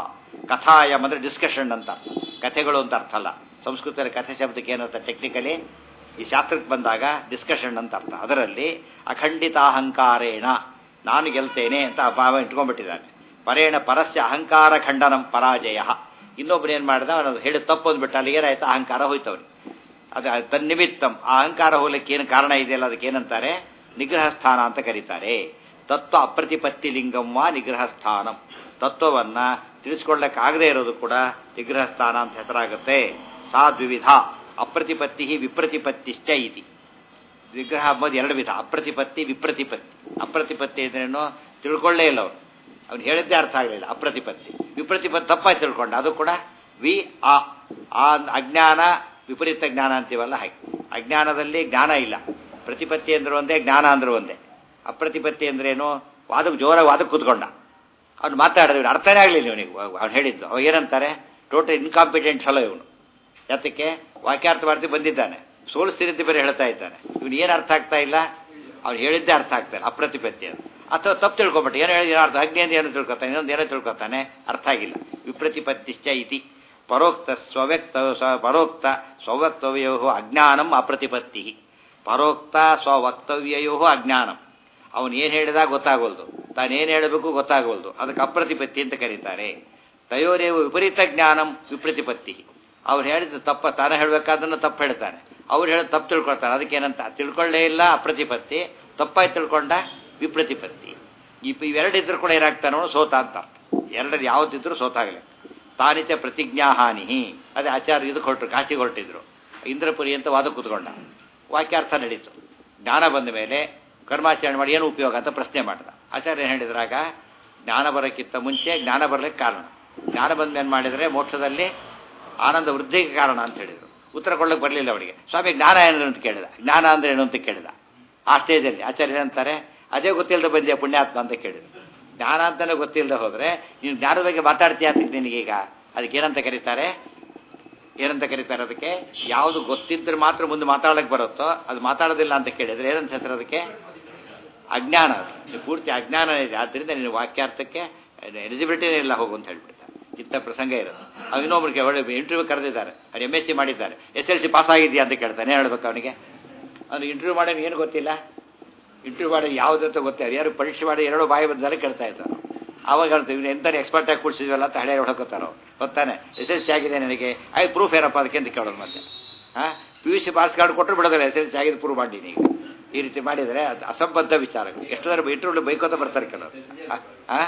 ಕಥಾಯಮ್ ಅಂದರೆ ಡಿಸ್ಕಷನ್ ಅಂತ ಕಥೆಗಳು ಅಂತ ಅರ್ಥ ಅಲ್ಲ ಸಂಸ್ಕೃತದಲ್ಲಿ ಕಥೆ ಶಬ್ದಕ್ಕೆ ಏನರ್ಥ ಟೆಕ್ನಿಕಲಿ ಈ ಶಾಸ್ತ್ರಕ್ಕೆ ಬಂದಾಗ ಡಿಸ್ಕಷನ್ ಅಂತ ಅರ್ಥ ಅದರಲ್ಲಿ ಅಖಂಡಿತ ಅಹಂಕಾರೇಣ ನಾನು ಗೆಲ್ತೇನೆ ಅಂತ ಭಾವ ಇಟ್ಕೊಂಡ್ಬಿಟ್ಟಿದ್ದಾನೆ ಪರೇಣ ಪರಸ್ಯ ಅಹಂಕಾರ ಖಂಡನಂ ಪರಾಜಯ ಇನ್ನೊಬ್ರು ಏನು ಮಾಡಿದ ಅವನು ಹೇಳಿ ತಪ್ಪು ಅಂದ್ಬಿಟ್ಟು ಅಲ್ಲಿ ಏನಾಯ್ತು ಅಹಂಕಾರ ಹೋಯ್ತವನು ಅದು ತನ್ನಿಮಿತ್ತಂ ಆ ಅಹಂಕಾರ ಹೋಗ್ಲಿಕ್ಕೆ ಏನು ಕಾರಣ ಇದೆಯಲ್ಲ ಅದಕ್ಕೆ ಏನಂತಾರೆ ನಿಗ್ರಹ ಸ್ಥಾನ ಅಂತ ಕರೀತಾರೆ ತತ್ವ ಅಪ್ರತಿಪತ್ತಿ ಲಿಂಗಂವ ನಿಗ್ರಹ ಸ್ಥಾನಂ ತತ್ವವನ್ನ ತಿಳಿಸ್ಕೊಳ್ಳಕ್ಕಾಗದೇ ಇರೋದು ಕೂಡ ನಿಗ್ರಹ ಸ್ಥಾನ ಅಂತ ಹೆಸರಾಗುತ್ತೆ ಸಾ ದ್ವಿವಿಧ ಅಪ್ರತಿಪತ್ತಿ ವಿಪ್ರತಿಪತ್ತಿಶ್ಚ ಇತಿ ವಿಗ್ರಹ ಅಂಬೋದು ಎರಡು ವಿಧ ಅಪ್ರತಿಪತ್ತಿ ವಿಪ್ರತಿಪತ್ತಿ ಅಪ್ರತಿಪತ್ತಿ ಅಂದ್ರೇನು ತಿಳ್ಕೊಳ್ಳೇ ಇಲ್ಲ ಅವನು ಅವ್ನು ಹೇಳಿದ್ದೇ ಅರ್ಥ ಆಗಲಿಲ್ಲ ಅಪ್ರತಿಪತ್ತಿ ವಿಪ್ರತಿಪತ್ತಿ ತಪ್ಪಾಗಿ ತಿಳ್ಕೊಂಡ ಅದು ಕೂಡ ವಿ ಆ ಆ ಅಜ್ಞಾನ ವಿಪರೀತ ಜ್ಞಾನ ಅಂತೀವಲ್ಲ ಹಾಗೆ ಅಜ್ಞಾನದಲ್ಲಿ ಜ್ಞಾನ ಇಲ್ಲ ಪ್ರತಿಪತ್ತಿ ಅಂದ್ರೆ ಒಂದೇ ಜ್ಞಾನ ಅಂದ್ರೆ ಒಂದೇ ಅಪ್ರತಿಪತ್ತಿ ಅಂದ್ರೇನು ವಾದಕ್ಕೆ ಜೋರಾಗಿ ವಾದಕ್ಕೆ ಕೂತ್ಕೊಂಡ ಅವ್ನು ಮಾತಾಡಿದ್ರು ಅರ್ಥನೇ ಆಗಲಿಲ್ಲ ಇವನಿಗೆ ಅವ್ನು ಹೇಳಿದ್ದು ಅವ ಏನಂತಾರೆ ಟೋಟಲ್ ಇನ್ಕಾಂಪಿಟೆಂಟ್ ಫಲ ಇವನು ಯಾತಕ್ಕೆ ವಾಕ್ಯಾರ್ಥ ಮಾಡ್ತಿ ಬಂದಿದ್ದಾನೆ ಸೋಲಿಸ್ತೀನಿ ಬೇರೆ ಹೇಳ್ತಾ ಇದ್ದಾನೆ ಇವನು ಏನು ಅರ್ಥ ಆಗ್ತಾ ಇಲ್ಲ ಅವ್ನು ಹೇಳಿದ್ದೇ ಅರ್ಥ ಆಗ್ತಾ ಇಲ್ಲ ಅಪ್ರತಿಪತ್ತಿ ಅಂತ ಅಥವಾ ತಪ್ಪು ತಿಳ್ಕೊಬಿಟ್ಟು ಏನು ಹೇಳಿ ಅರ್ಥ ಅಗ್ನಿ ಅಂತ ಏನೋ ತಿಳ್ಕೊತಾನೆ ಇನ್ನೊಂದು ಏನೋ ತಿಳ್ಕೊತಾನೆ ಅರ್ಥ ಆಗಿಲ್ಲ ವಿಪ್ರತಿಪತ್ತಿಶ್ಚ ಇತಿ ಪರೋಕ್ತ ಸ್ವವ್ಯಕ್ತ ಪರೋಕ್ತ ಸ್ವವಕ್ತವ್ಯೋ ಅಜ್ಞಾನಂ ಅಪ್ರತಿಪತ್ತಿ ಪರೋಕ್ತ ಸ್ವವಕ್ತವ್ಯಯೋ ಅಜ್ಞಾನಂ ಅವನು ಏನು ಹೇಳಿದಾಗ ಗೊತ್ತಾಗೋಲ್ದು ತಾನೇನು ಹೇಳಬೇಕು ಗೊತ್ತಾಗೋಲ್ದು ಅದಕ್ಕೆ ಅಪ್ರತಿಪತ್ತಿ ಅಂತ ಕರೀತಾರೆ ತಯೋರೇವು ವಿಪರೀತ ಜ್ಞಾನಂ ವಿಪ್ರತಿಪತ್ತಿ ಅವ್ರು ಹೇಳಿದ ತಪ್ಪ ತಾನೇ ಹೇಳಬೇಕಾದನ್ನು ತಪ್ಪು ಹೇಳ್ತಾನೆ ಅವ್ರು ಹೇಳಿ ತಪ್ಪು ತಿಳ್ಕೊಳ್ತಾನೆ ಅದಕ್ಕೇನಂತ ತಿಳ್ಕೊಳ್ಳೇ ಇಲ್ಲ ಅಪ್ರತಿಪತ್ತಿ ತಪ್ಪಾಗಿ ತಿಳ್ಕೊಂಡ ವಿಪ್ರತಿಪತ್ತಿ ಈ ಇವೆರಡಿದ್ರು ಕೂಡ ಏನಾಗ್ತಾನೋ ಸೋತ ಅಂತ ಎರಡರಲ್ಲಿ ಯಾವುದಿದ್ರು ಸೋತಾಗಲಿ ತಾನಿಚ ಪ್ರತಿಜ್ಞಾಹಾನಿ ಅದೇ ಆಚಾರ್ಯ ಇದು ಕೊಟ್ಟರು ಕಾಶಿಗೆ ಹೊರಟಿದ್ರು ಇಂದ್ರಪುರಿ ಅಂತ ವಾದ ಕೂತ್ಕೊಂಡ ವಾಕ್ಯಾರ್ಥ ನಡೀತು ಜ್ಞಾನ ಬಂದ ಮೇಲೆ ಕರ್ಮಾಚರಣೆ ಮಾಡಿ ಏನು ಉಪಯೋಗ ಅಂತ ಪ್ರಶ್ನೆ ಮಾಡಿದ ಆಚಾರ್ಯ ಏನು ಹೇಳಿದ್ರಾಗ ಜ್ಞಾನ ಬರೋಕ್ಕಿಂತ ಮುಂಚೆ ಜ್ಞಾನ ಬರಲಿಕ್ಕೆ ಕಾರಣ ಜ್ಞಾನ ಬಂದ ಏನು ಮಾಡಿದರೆ ಮೋಕ್ಷದಲ್ಲಿ ಆನಂದ ವೃದ್ಧಿಗೆ ಕಾರಣ ಅಂತ ಹೇಳಿದರು ಉತ್ತರ ಕೊಡ್ಲಿಕ್ಕೆ ಬರಲಿಲ್ಲ ಅವರಿಗೆ ಸ್ವಾಮಿ ಜ್ಞಾನ ಏನು ಅಂತ ಕೇಳಿದ ಜ್ಞಾನ ಅಂದ್ರೆ ಏನು ಅಂತ ಕೇಳಿದ ಆ ಸ್ಟೇಜಲ್ಲಿ ಆಚಾರ್ಯ ಏನಂತಾರೆ ಅದೇ ಗೊತ್ತಿಲ್ಲದೆ ಬಂದೆ ಪುಣ್ಯಾತ್ಮ ಅಂತ ಕೇಳಿದ್ರು ಜ್ಞಾನ ಅಂತಾನೆ ಗೊತ್ತಿಲ್ಲದೆ ಹೋದ್ರೆ ನೀನು ಜ್ಞಾನದ ಬಗ್ಗೆ ಮಾತಾಡ್ತೀಯ ಅಂತ ನಿನಗೀಗ ಅದಕ್ಕೆ ಏನಂತ ಕರೀತಾರೆ ಏನಂತ ಕರೀತಾರೆ ಅದಕ್ಕೆ ಯಾವುದು ಗೊತ್ತಿದ್ರೆ ಮಾತ್ರ ಮುಂದೆ ಮಾತಾಡಕ್ಕೆ ಬರುತ್ತೋ ಅದು ಮಾತಾಡೋದಿಲ್ಲ ಅಂತ ಕೇಳಿದ್ರೆ ಏನಂತ ಹೆಸರು ಅದಕ್ಕೆ ಅಜ್ಞಾನ ಅದು ಪೂರ್ತಿ ಅಜ್ಞಾನ ಇದೆ ಆದ್ದರಿಂದ ನೀನು ವಾಕ್ಯಾರ್ಥಕ್ಕೆ ಎಲಿಜಿಬಿಲಿಟಿನೇ ಇಲ್ಲ ಹೋಗು ಅಂತ ಹೇಳ್ಬಿಡ್ತಾರೆ ಇಂಥ ಪ್ರಸಂಗ ಇರೋದು ಅವ್ನು ಇನ್ನೊಬ್ರಿಗೆ ಒಳ್ಳೆ ಇಂಟರ್ವ್ಯೂ ಕರೆದಿದ್ದಾರೆ ಅವ್ರು ಎಮ್ ಎಸ್ ಸಿ ಮಾಡಿದ್ದಾರೆ ಎಸ್ ಎಲ್ ಸಿ ಪಾಸ್ ಆಗಿದೆಯಾ ಅಂತ ಕೇಳ್ತಾನೆ ಹೇಳ್ಬೇಕು ಅವನಿಗೆ ಅವ್ನು ಇಂಟರ್ವ್ಯೂ ಮಾಡೋನು ಏನು ಗೊತ್ತಿಲ್ಲ ಇಂಟರ್ವ್ಯೂ ಮಾಡಿ ಯಾವುದಂತ ಗೊತ್ತಿಲ್ಲ ಯಾರು ಪರೀಕ್ಷೆ ಮಾಡಿ ಎರಡು ಬಾಯಿ ಬಂದರೆ ಕೇಳ್ತಾ ಇದ್ದಾರೆ ಅವಾಗ ಹೇಳ್ತೀವಿ ಇವ್ನು ಎಂತ ಎಕ್ಸ್ಪರ್ಟ್ ಆಗಿ ಕೂಡಿಸಿದ್ವಲ್ಲ ಅಂತ ಹಳೆ ಹೊಡ್ಕೋತಾರ ಅವ್ರು ಗೊತ್ತಾನೆ ಎಸ್ ಎಲ್ ಸಿ ಆಗಿದೆ ನನಗೆ ಆಯ್ ಪ್ರೂಫ್ ಏನಪ್ಪ ಅದಕ್ಕೆ ಅಂತ ಕೇಳೋದು ಮತ್ತೆ ಹಾಂ P U C pass card ಕೊಟ್ಟರು ಬಿಡೋದಿಲ್ಲ ಎಸ್ ಎಲ್ ಸಿ ಆಗಿದೆ ಪ್ರೂವ್ ಮಾಡಿ ಈಗ ಈ ರೀತಿ ಮಾಡಿದರೆ ಅದು ಅಸಂಬದ್ಧ ವಿಚಾರಗಳು ಎಷ್ಟೋದ್ರ ಇಂಟರ್ವ್ಯೂ ಬೈಕೋತ ಬರ್ತಾರೆ ಕೆಲವರು ಹಾಂ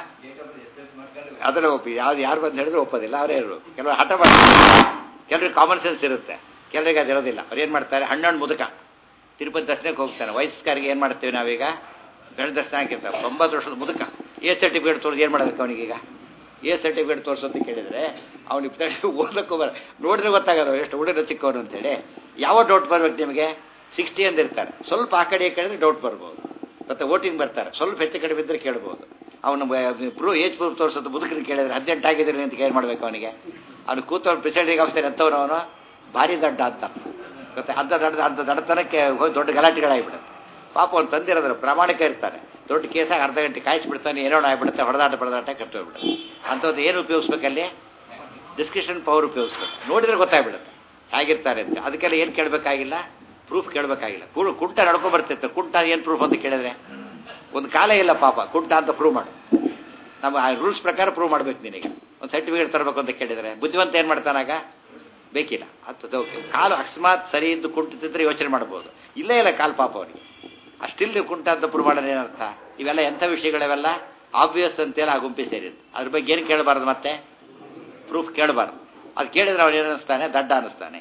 ಅದರ ಒಪ್ಪಿ ಯಾವ್ದು ಯಾರು ಬಂದು ಹೇಳಿದ್ರು ಒಪ್ಪೋದಿಲ್ಲ ಅವರೇ ಇರು ಕೆಲವರು ಹಠ ಮಾಡ್ತಾರೆ ಕೆಲವ್ರಿಗೆ ಕಾಮನ್ ಸೆನ್ಸ್ ಇರುತ್ತೆ ಕೆಲವರಿಗೆ ಅದು ಇರೋದಿಲ್ಲ ಅವ್ರು ಏನು ಮಾಡ್ತಾರೆ ಹಣ್ಣು ಮುದುಕ ತಿರುಪತಿ ದರ್ಶನಕ್ಕೆ ಹೋಗ್ತಾನೆ ವಯಸ್ಕರಿಗೆ ಏನು ಮಾಡ್ತೀವಿ ನಾವೀಗ ಗಂಡ ದರ್ಶನ ಹಾಕಿರ್ತಾರೆ ತೊಂಬತ್ತು ವರ್ಷದ ಮುದುಕ ಎ ಸರ್ಟಿಫಿಕೇಟ್ ತೋರಿಸಿ ಏನು ಮಾಡಬೇಕು ಅವನಿಗೀಗ ಎ ಸರ್ಟಿಫಿಕೇಟ್ ತೋರಿಸು ಅಂತ ಕೇಳಿದರೆ ಅವನಿಗೆ ಓದಕ್ಕೂ ಬರ ನೋಡಿದ್ರೆ ಗೊತ್ತಾಗಲ್ಲ ಎಷ್ಟು ಹುಡುಗರು ಚಿಕ್ಕವನು ಅಂತೇಳಿ ಯಾವ ಡೌಟ್ ಬರ್ಬೇಕು ನಿಮಗೆ ಸಿಕ್ಸ್ಟಿ ಅಂತ ಇರ್ತಾರೆ ಸ್ವಲ್ಪ ಆ ಕಡೆ ಈ ಕಡೆ ಡೌಟ್ ಬರ್ಬೋದು ಮತ್ತು ವೋಟಿಂಗ್ ಬರ್ತಾರೆ ಸ್ವಲ್ಪ ಹೆಚ್ಚು ಕಡಿಮೆ ಇದ್ದರೆ ಕೇಳ್ಬೋದು ಅವನು ಪ್ರೂವ್ ಏಜ್ ಪ್ರೂಫ್ ತೋರಿಸೋದು ಮುದುಕರಿಗೆ ಕೇಳಿದ್ರೆ ಹದಿನೆಂಟು ಆಗಿದ್ರೆ ಅಂತ ಏನು ಮಾಡಬೇಕು ಅವನಿಗೆ ಅವನು ಕೂತವ್ರು ಪ್ರೆಸಿಡೆಂಟಿಗೆ ಆಫೀಸರ್ ಎಂಥವನು ಅವನು ಭಾರಿ ದಡ್ಡ ಅಂತ ಮತ್ತೆ ಅಂಥ ದಡ್ಡ ಅಂಥ ದಡ್ಡತನಕ್ಕೆ ಹೋಗಿ ದೊಡ್ಡ ಗಲಾಟೆಗಳಾಗಿಬಿಡುತ್ತೆ ಪಾಪ ಅವ್ನು ತಂದಿರೋದ್ರ ಪ್ರಾಮಾಣಿಕ ಇರ್ತಾನೆ ದೊಡ್ಡ ಕೇಸಾಗಿ ಅರ್ಧ ಗಂಟೆ ಕಾಯಿಸ್ಬಿಡ್ತಾನೆ ಏನೋ ಆಗಿಬಿಡುತ್ತೆ ಹೊಡೆದಾಟ ಬಡದಾಟ ಕಟ್ಟೋಗ್ಬಿಡುತ್ತೆ ಅಂಥದ್ದು ಏನು ಉಪಯೋಗಿಸ್ಬೇಕಲ್ಲಿ ಡಿಸ್ಕಷನ್ ಪವರ್ ಉಪಯೋಗಿಸ್ಬೇಕು ನೋಡಿದ್ರೆ ಗೊತ್ತಾಗ್ಬಿಡುತ್ತೆ ಹೇಗಿರ್ತಾರೆ ಅಂತ ಅದಕ್ಕೆಲ್ಲ ಏನು ಕೇಳಬೇಕಾಗಿಲ್ಲ ಪ್ರೂಫ್ ಕೇಳಬೇಕಾಗಿಲ್ಲ ಕುಡು ಕುಂಟ ನಡ್ಕೊಂಡ್ ಬರ್ತಿತ್ತು ಕುಂಟ ಏನು ಪ್ರೂಫ್ ಅಂತ ಕೇಳಿದ್ರೆ ಒಂದು ಕಾಲ ಇಲ್ಲ ಪಾಪ ಕುಂಟ ಅಂತ ಪ್ರೂವ್ ಮಾಡು ನಮ್ಮ ರೂಲ್ಸ್ ಪ್ರಕಾರ ಪ್ರೂವ್ ಮಾಡ್ಬೇಕು ನಿನಗೆ ಒಂದು ಸರ್ಟಿಫಿಕೇಟ್ ತರಬೇಕು ಅಂತ ಕೇಳಿದರೆ ಬುದ್ಧಿವಂತ ಏನು ಮಾಡ್ತಾನಾಗ ಬೇಕಿಲ್ಲ ಅದು ಕಾಲು ಅಕಸ್ಮಾತ್ ಸರಿ ಇದ್ದು ಕುಂಟಿದ್ರೆ ಯೋಚನೆ ಮಾಡ್ಬೋದು ಇಲ್ಲೇ ಇಲ್ಲ ಕಾಲು ಪಾಪ ಅವನಿಗೆ ಅಷ್ಟಿಲ್ಲಿ ಕುಂಟ ಅಂತ ಪ್ರೂವ್ ಮಾಡೋದು ಏನರ್ಥ ಇವೆಲ್ಲ ಎಂಥ ವಿಷಯಗಳಿವೆಲ್ಲ ಆಬ್ವಿಯಸ್ ಅಂತೇಳಿ ಆ ಗುಂಪಿ ಸೇರಿದ್ದು ಅದ್ರ ಬಗ್ಗೆ ಏನು ಕೇಳಬಾರ್ದು ಮತ್ತೆ ಪ್ರೂಫ್ ಕೇಳಬಾರ್ದು ಅದು ಕೇಳಿದ್ರೆ ಅವನು ಏನು ಅನ್ನಿಸ್ತಾನೆ ದಡ್ಡ ಅನ್ನಿಸ್ತಾನೆ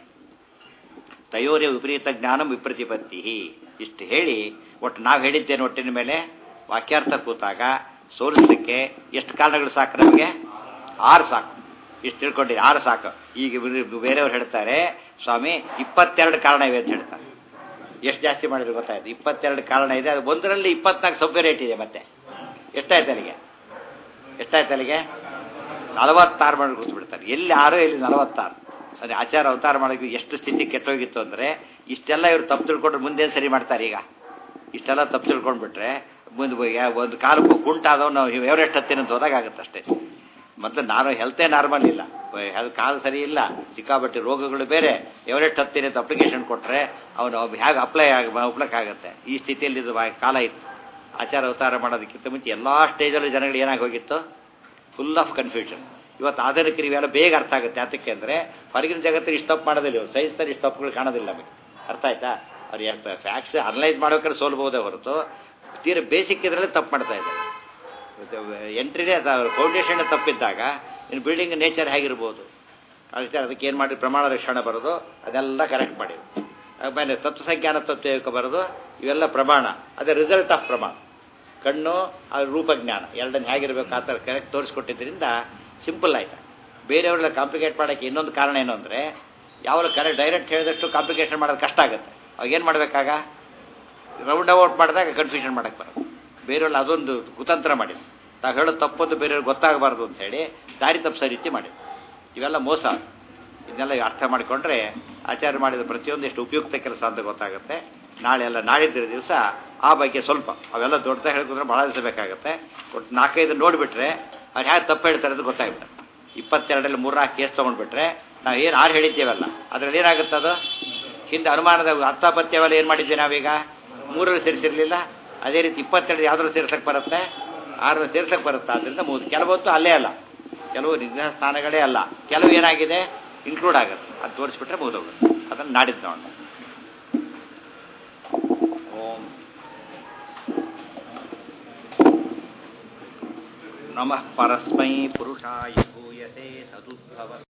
ತಯೋರ್ಯ ವಿಪರೀತ ಜ್ಞಾನ ವಿಪ್ರತಿಪತ್ತಿ ಇಷ್ಟು ಹೇಳಿ ಒಟ್ಟು ನಾವು ಹೇಳಿದ್ದೇನೆ ಒಟ್ಟಿನ ಮೇಲೆ ವಾಕ್ಯಾರ್ಥ ಕೂತಾಗ ಸೋಲಿಸಲಿಕ್ಕೆ ಎಷ್ಟು ಕಾರಣಗಳು ಸಾಕು ನಮಗೆ ಆರು ಸಾಕು ಇಷ್ಟು ತಿಳ್ಕೊಂಡಿರಿ ಆರು ಸಾಕು ಈಗ ಬೇರೆಯವ್ರು ಹೇಳ್ತಾರೆ ಸ್ವಾಮಿ ಇಪ್ಪತ್ತೆರಡು ಕಾರಣ ಇವೆ ಅಂತ ಹೇಳ್ತಾರೆ ಎಷ್ಟು ಜಾಸ್ತಿ ಮಾಡಿದ್ರು ಗೊತ್ತಾಯ್ತು ಇಪ್ಪತ್ತೆರಡು ಕಾರಣ ಇದೆ ಅದು ಒಂದರಲ್ಲಿ ಇಪ್ಪತ್ನಾಲ್ಕು ಸಭ್ಯ ರೇಟ್ ಇದೆ ಮತ್ತೆ ಎಷ್ಟಾಯ್ತು ಅಲ್ಲಿಗೆ ಎಷ್ಟಾಯ್ತು ಅಲ್ಲಿಗೆ ನಲವತ್ತಾರು ಮಾಡಿ ಕೂತ್ಬಿಡ್ತಾರೆ ಎಲ್ಲಿ ಆರು ಎಲ್ಲಿ ನಲವತ್ತಾರು ಅದೇ ಆಚಾರ ಅವತಾರ ಮಾಡೋಕ್ಕೆ ಎಷ್ಟು ಸ್ಥಿತಿ ಕೆಟ್ಟೋಗಿತ್ತು ಅಂದರೆ ಇಷ್ಟೆಲ್ಲ ಇವರು ತಪ್ಪು ತಿಳ್ಕೊಂಡ್ರೆ ಮುಂದೆ ಸರಿ ಮಾಡ್ತಾರೆ ಈಗ ಇಷ್ಟೆಲ್ಲ ತಪ್ಪು ತಿಳ್ಕೊಂಡ್ಬಿಟ್ರೆ ಮುಂದೆ ಒಂದು ಕಾಲಕ್ಕೂ ಕುಂಟಾದವ್ ನಾವು ಎವರೆಸ್ಟ್ ಹತ್ತಿನ ಅಂತ ಹೋದಾಗ ಆಗುತ್ತೆ ಅಷ್ಟೇ ಮೊದಲು ನಾನು ಹೆಲ್ತೇ ನಾರ್ಮಲ್ ಇಲ್ಲ ಹೆಲ್ತ್ ಕಾಲು ಸರಿ ಇಲ್ಲ ಸಿಕ್ಕಾಬಟ್ಟೆ ರೋಗಗಳು ಬೇರೆ ಎವರೆಸ್ಟ್ ಹತ್ತಿನ ಅಂತ ಅಪ್ಲಿಕೇಶನ್ ಕೊಟ್ಟರೆ ಅವನು ಹೇಗೆ ಅಪ್ಲೈ ಆಗ ಉಪ್ಲಕ್ಕಾಗತ್ತೆ ಈ ಸ್ಥಿತಿಯಲ್ಲಿ ಇದು ಕಾಲ ಇತ್ತು ಆಚಾರ ಅವತಾರ ಮಾಡೋದಕ್ಕಿಂತ ಮುಂಚೆ ಎಲ್ಲ ಸ್ಟೇಜಲ್ಲೂ ಜನಗಳು ಏನಾಗಿ ಹೋಗಿತ್ತು ಫುಲ್ ಆಫ್ ಕನ್ಫ್ಯೂಷನ್ ಇವತ್ತು ಆಧುನಿಕರು ಇವೆಲ್ಲ ಬೇಗ ಅರ್ಥ ಆಗುತ್ತೆ ಯಾತಕ್ಕೆ ಅಂದರೆ ಹೊರಗಿನ ಜಗತ್ತಿನ ಇಷ್ಟು ತಪ್ಪು ಮಾಡೋದಿಲ್ಲ ಇವರು ಸೈನ್ಸ್ನಲ್ಲಿ ಇಷ್ಟು ತಪ್ಪುಗಳು ಕಾಣೋದಿಲ್ಲ ನಮಗೆ ಅರ್ಥ ಆಯ್ತಾ ಅವ್ರು ಎಷ್ಟು ಫ್ಯಾಕ್ಟ್ಸ್ ಅನಲೈಸ್ ಮಾಡ್ಬೇಕಾದ್ರೆ ಸೋಲ್ಬಹುದೇ ಹೊರತು ತೀರ ಬೇಸಿಕ್ ಇದರಲ್ಲಿ ತಪ್ಪು ಮಾಡ್ತಾ ಇದ್ದಾರೆ ಎಂಟ್ರಿನೇ ಫೌಂಡೇಶನ್ ತಪ್ಪಿದ್ದಾಗ ಇನ್ನು ಬಿಲ್ಡಿಂಗ್ ನೇಚರ್ ಹೇಗಿರ್ಬೋದು ಅದಕ್ಕೆ ಅದಕ್ಕೆ ಏನು ಮಾಡಿ ಪ್ರಮಾಣ ರಕ್ಷಣೆ ಬರೋದು ಅದೆಲ್ಲ ಕರೆಕ್ಟ್ ಮಾಡಿ ಆಮೇಲೆ ತತ್ವ ಸಂಖ್ಯಾನ ತತ್ವ ಬರೋದು ಇವೆಲ್ಲ ಪ್ರಮಾಣ ಅದೇ ರಿಸಲ್ಟ್ ಆಫ್ ಪ್ರಮಾಣ ಕಣ್ಣು ಆ ರೂಪಜ್ಞಾನ ಎರಡನ್ನು ಹೇಗಿರಬೇಕು ಆ ಥರ ಕರೆಕ್ಟ್ ತೋರಿಸ್ಕೊಟ್ಟಿದ್ದರಿಂದ ಸಿಂಪಲ್ ಆಯ್ತು ಬೇರೆಯವರೆಲ್ಲ ಕಾಂಪ್ಲಿಕೇಟ್ ಮಾಡೋಕ್ಕೆ ಇನ್ನೊಂದು ಕಾರಣ ಏನು ಅಂದರೆ ಯಾವಾಗ ಕರೆಕ್ಟ್ ಡೈರೆಕ್ಟ್ ಹೇಳಿದಷ್ಟು ಕಾಂಪ್ಲಿಕೇಶನ್ ಮಾಡೋದು ಕಷ್ಟ ಆಗುತ್ತೆ ಅವಾಗ ಏನು ಮಾಡಬೇಕಾಗ ರೌಂಡ್ ಔಟ್ ಮಾಡಿದಾಗ ಕನ್ಫ್ಯೂಷನ್ ಮಾಡೋಕ್ಕೆ ಬರೋದು ಬೇರೆಯವ್ರಲ್ಲಿ ಅದೊಂದು ಕುತಂತ್ರ ಮಾಡಿದ್ರು ತಾವು ಹೇಳೋದು ತಪ್ಪೊಂದು ಬೇರೆಯವ್ರಿಗೆ ಗೊತ್ತಾಗಬಾರ್ದು ಅಂತ ಹೇಳಿ ದಾರಿ ತಪ್ಪಿಸೋ ರೀತಿ ಮಾಡಿದ್ರು ಇವೆಲ್ಲ ಮೋಸ ಇದನ್ನೆಲ್ಲ ಅರ್ಥ ಮಾಡಿಕೊಂಡ್ರೆ ಆಚಾರ್ಯ ಮಾಡಿದ ಪ್ರತಿಯೊಂದು ಎಷ್ಟು ಉಪಯುಕ್ತ ಕೆಲಸ ಅಂತ ಗೊತ್ತಾಗುತ್ತೆ ನಾಳೆ ಎಲ್ಲ ನಾಳಿದ್ದ ದಿವಸ ಆ ಬಗ್ಗೆ ಸ್ವಲ್ಪ ಅವೆಲ್ಲ ದೊಡ್ಡದಾಗಿ ಹೇಳ್ಕೊಂಡ್ರೆ ಭಾಳ ದಿವಸ ಬೇಕಾಗುತ್ತೆ ಒಟ್ಟು ನಾಲ್ಕೈದು ನೋಡಿಬಿಟ್ರೆ ಅವ್ರು ಹೇಗೆ ತಪ್ಪು ಹೇಳ್ತಾರೆ ಅಂತ ಗೊತ್ತಾಗ್ಬಿಡುತ್ತೆ ಇಪ್ಪತ್ತೆರಡರಲ್ಲಿ ಮೂರ್ನಾಲ್ಕು ಕೇಸ್ ತೊಗೊಂಡ್ಬಿಟ್ರೆ ನಾವು ಏನು ಆರು ಹೇಳಿದ್ದೇವಲ್ಲ ಅದರಲ್ಲಿ ಏನಾಗುತ್ತೆ ಅದು ಹಿಂದೆ ಅನುಮಾನದ ಅರ್ಥಪತ್ಯವೆಲ್ಲ ಏನು ಮಾಡಿದ್ವಿ ನಾವೀಗ ಮೂರರಲ್ಲಿ ಸೇರಿಸಿರ್ಲಿಲ್ಲ ಅದೇ ರೀತಿ ಇಪ್ಪತ್ತೆರಡು ಯಾವ್ದ್ರಲ್ಲಿ ಸೇರ್ಸಕ್ಕೆ ಬರುತ್ತೆ ಆರರಲ್ಲಿ ಸೇರ್ಸಕ್ಕೆ ಬರುತ್ತೆ ಆದ್ದರಿಂದ ಮೂರು ಕೆಲವೊತ್ತು ಅಲ್ಲೇ ಅಲ್ಲ ಕೆಲವು ನಿಗ್ರಹ ಸ್ಥಾನಗಳೇ ಅಲ್ಲ ಕೆಲವು ಏನಾಗಿದೆ ಇನ್ಕ್ಲೂಡ್ ಆಗುತ್ತೆ ಅದು ತೋರಿಸ್ಬಿಟ್ರೆ ಮುಗಿದೋಗುತ್ತೆ ಅದನ್ನು ನಾಡಿದ್ದು ನೋಡೋಣ ಓಂ ನಮಃ ಪರಸ್ಮೈ ಪುರುಷಾಯ ಭೂಯತೆ ಸದುದ್ಭವ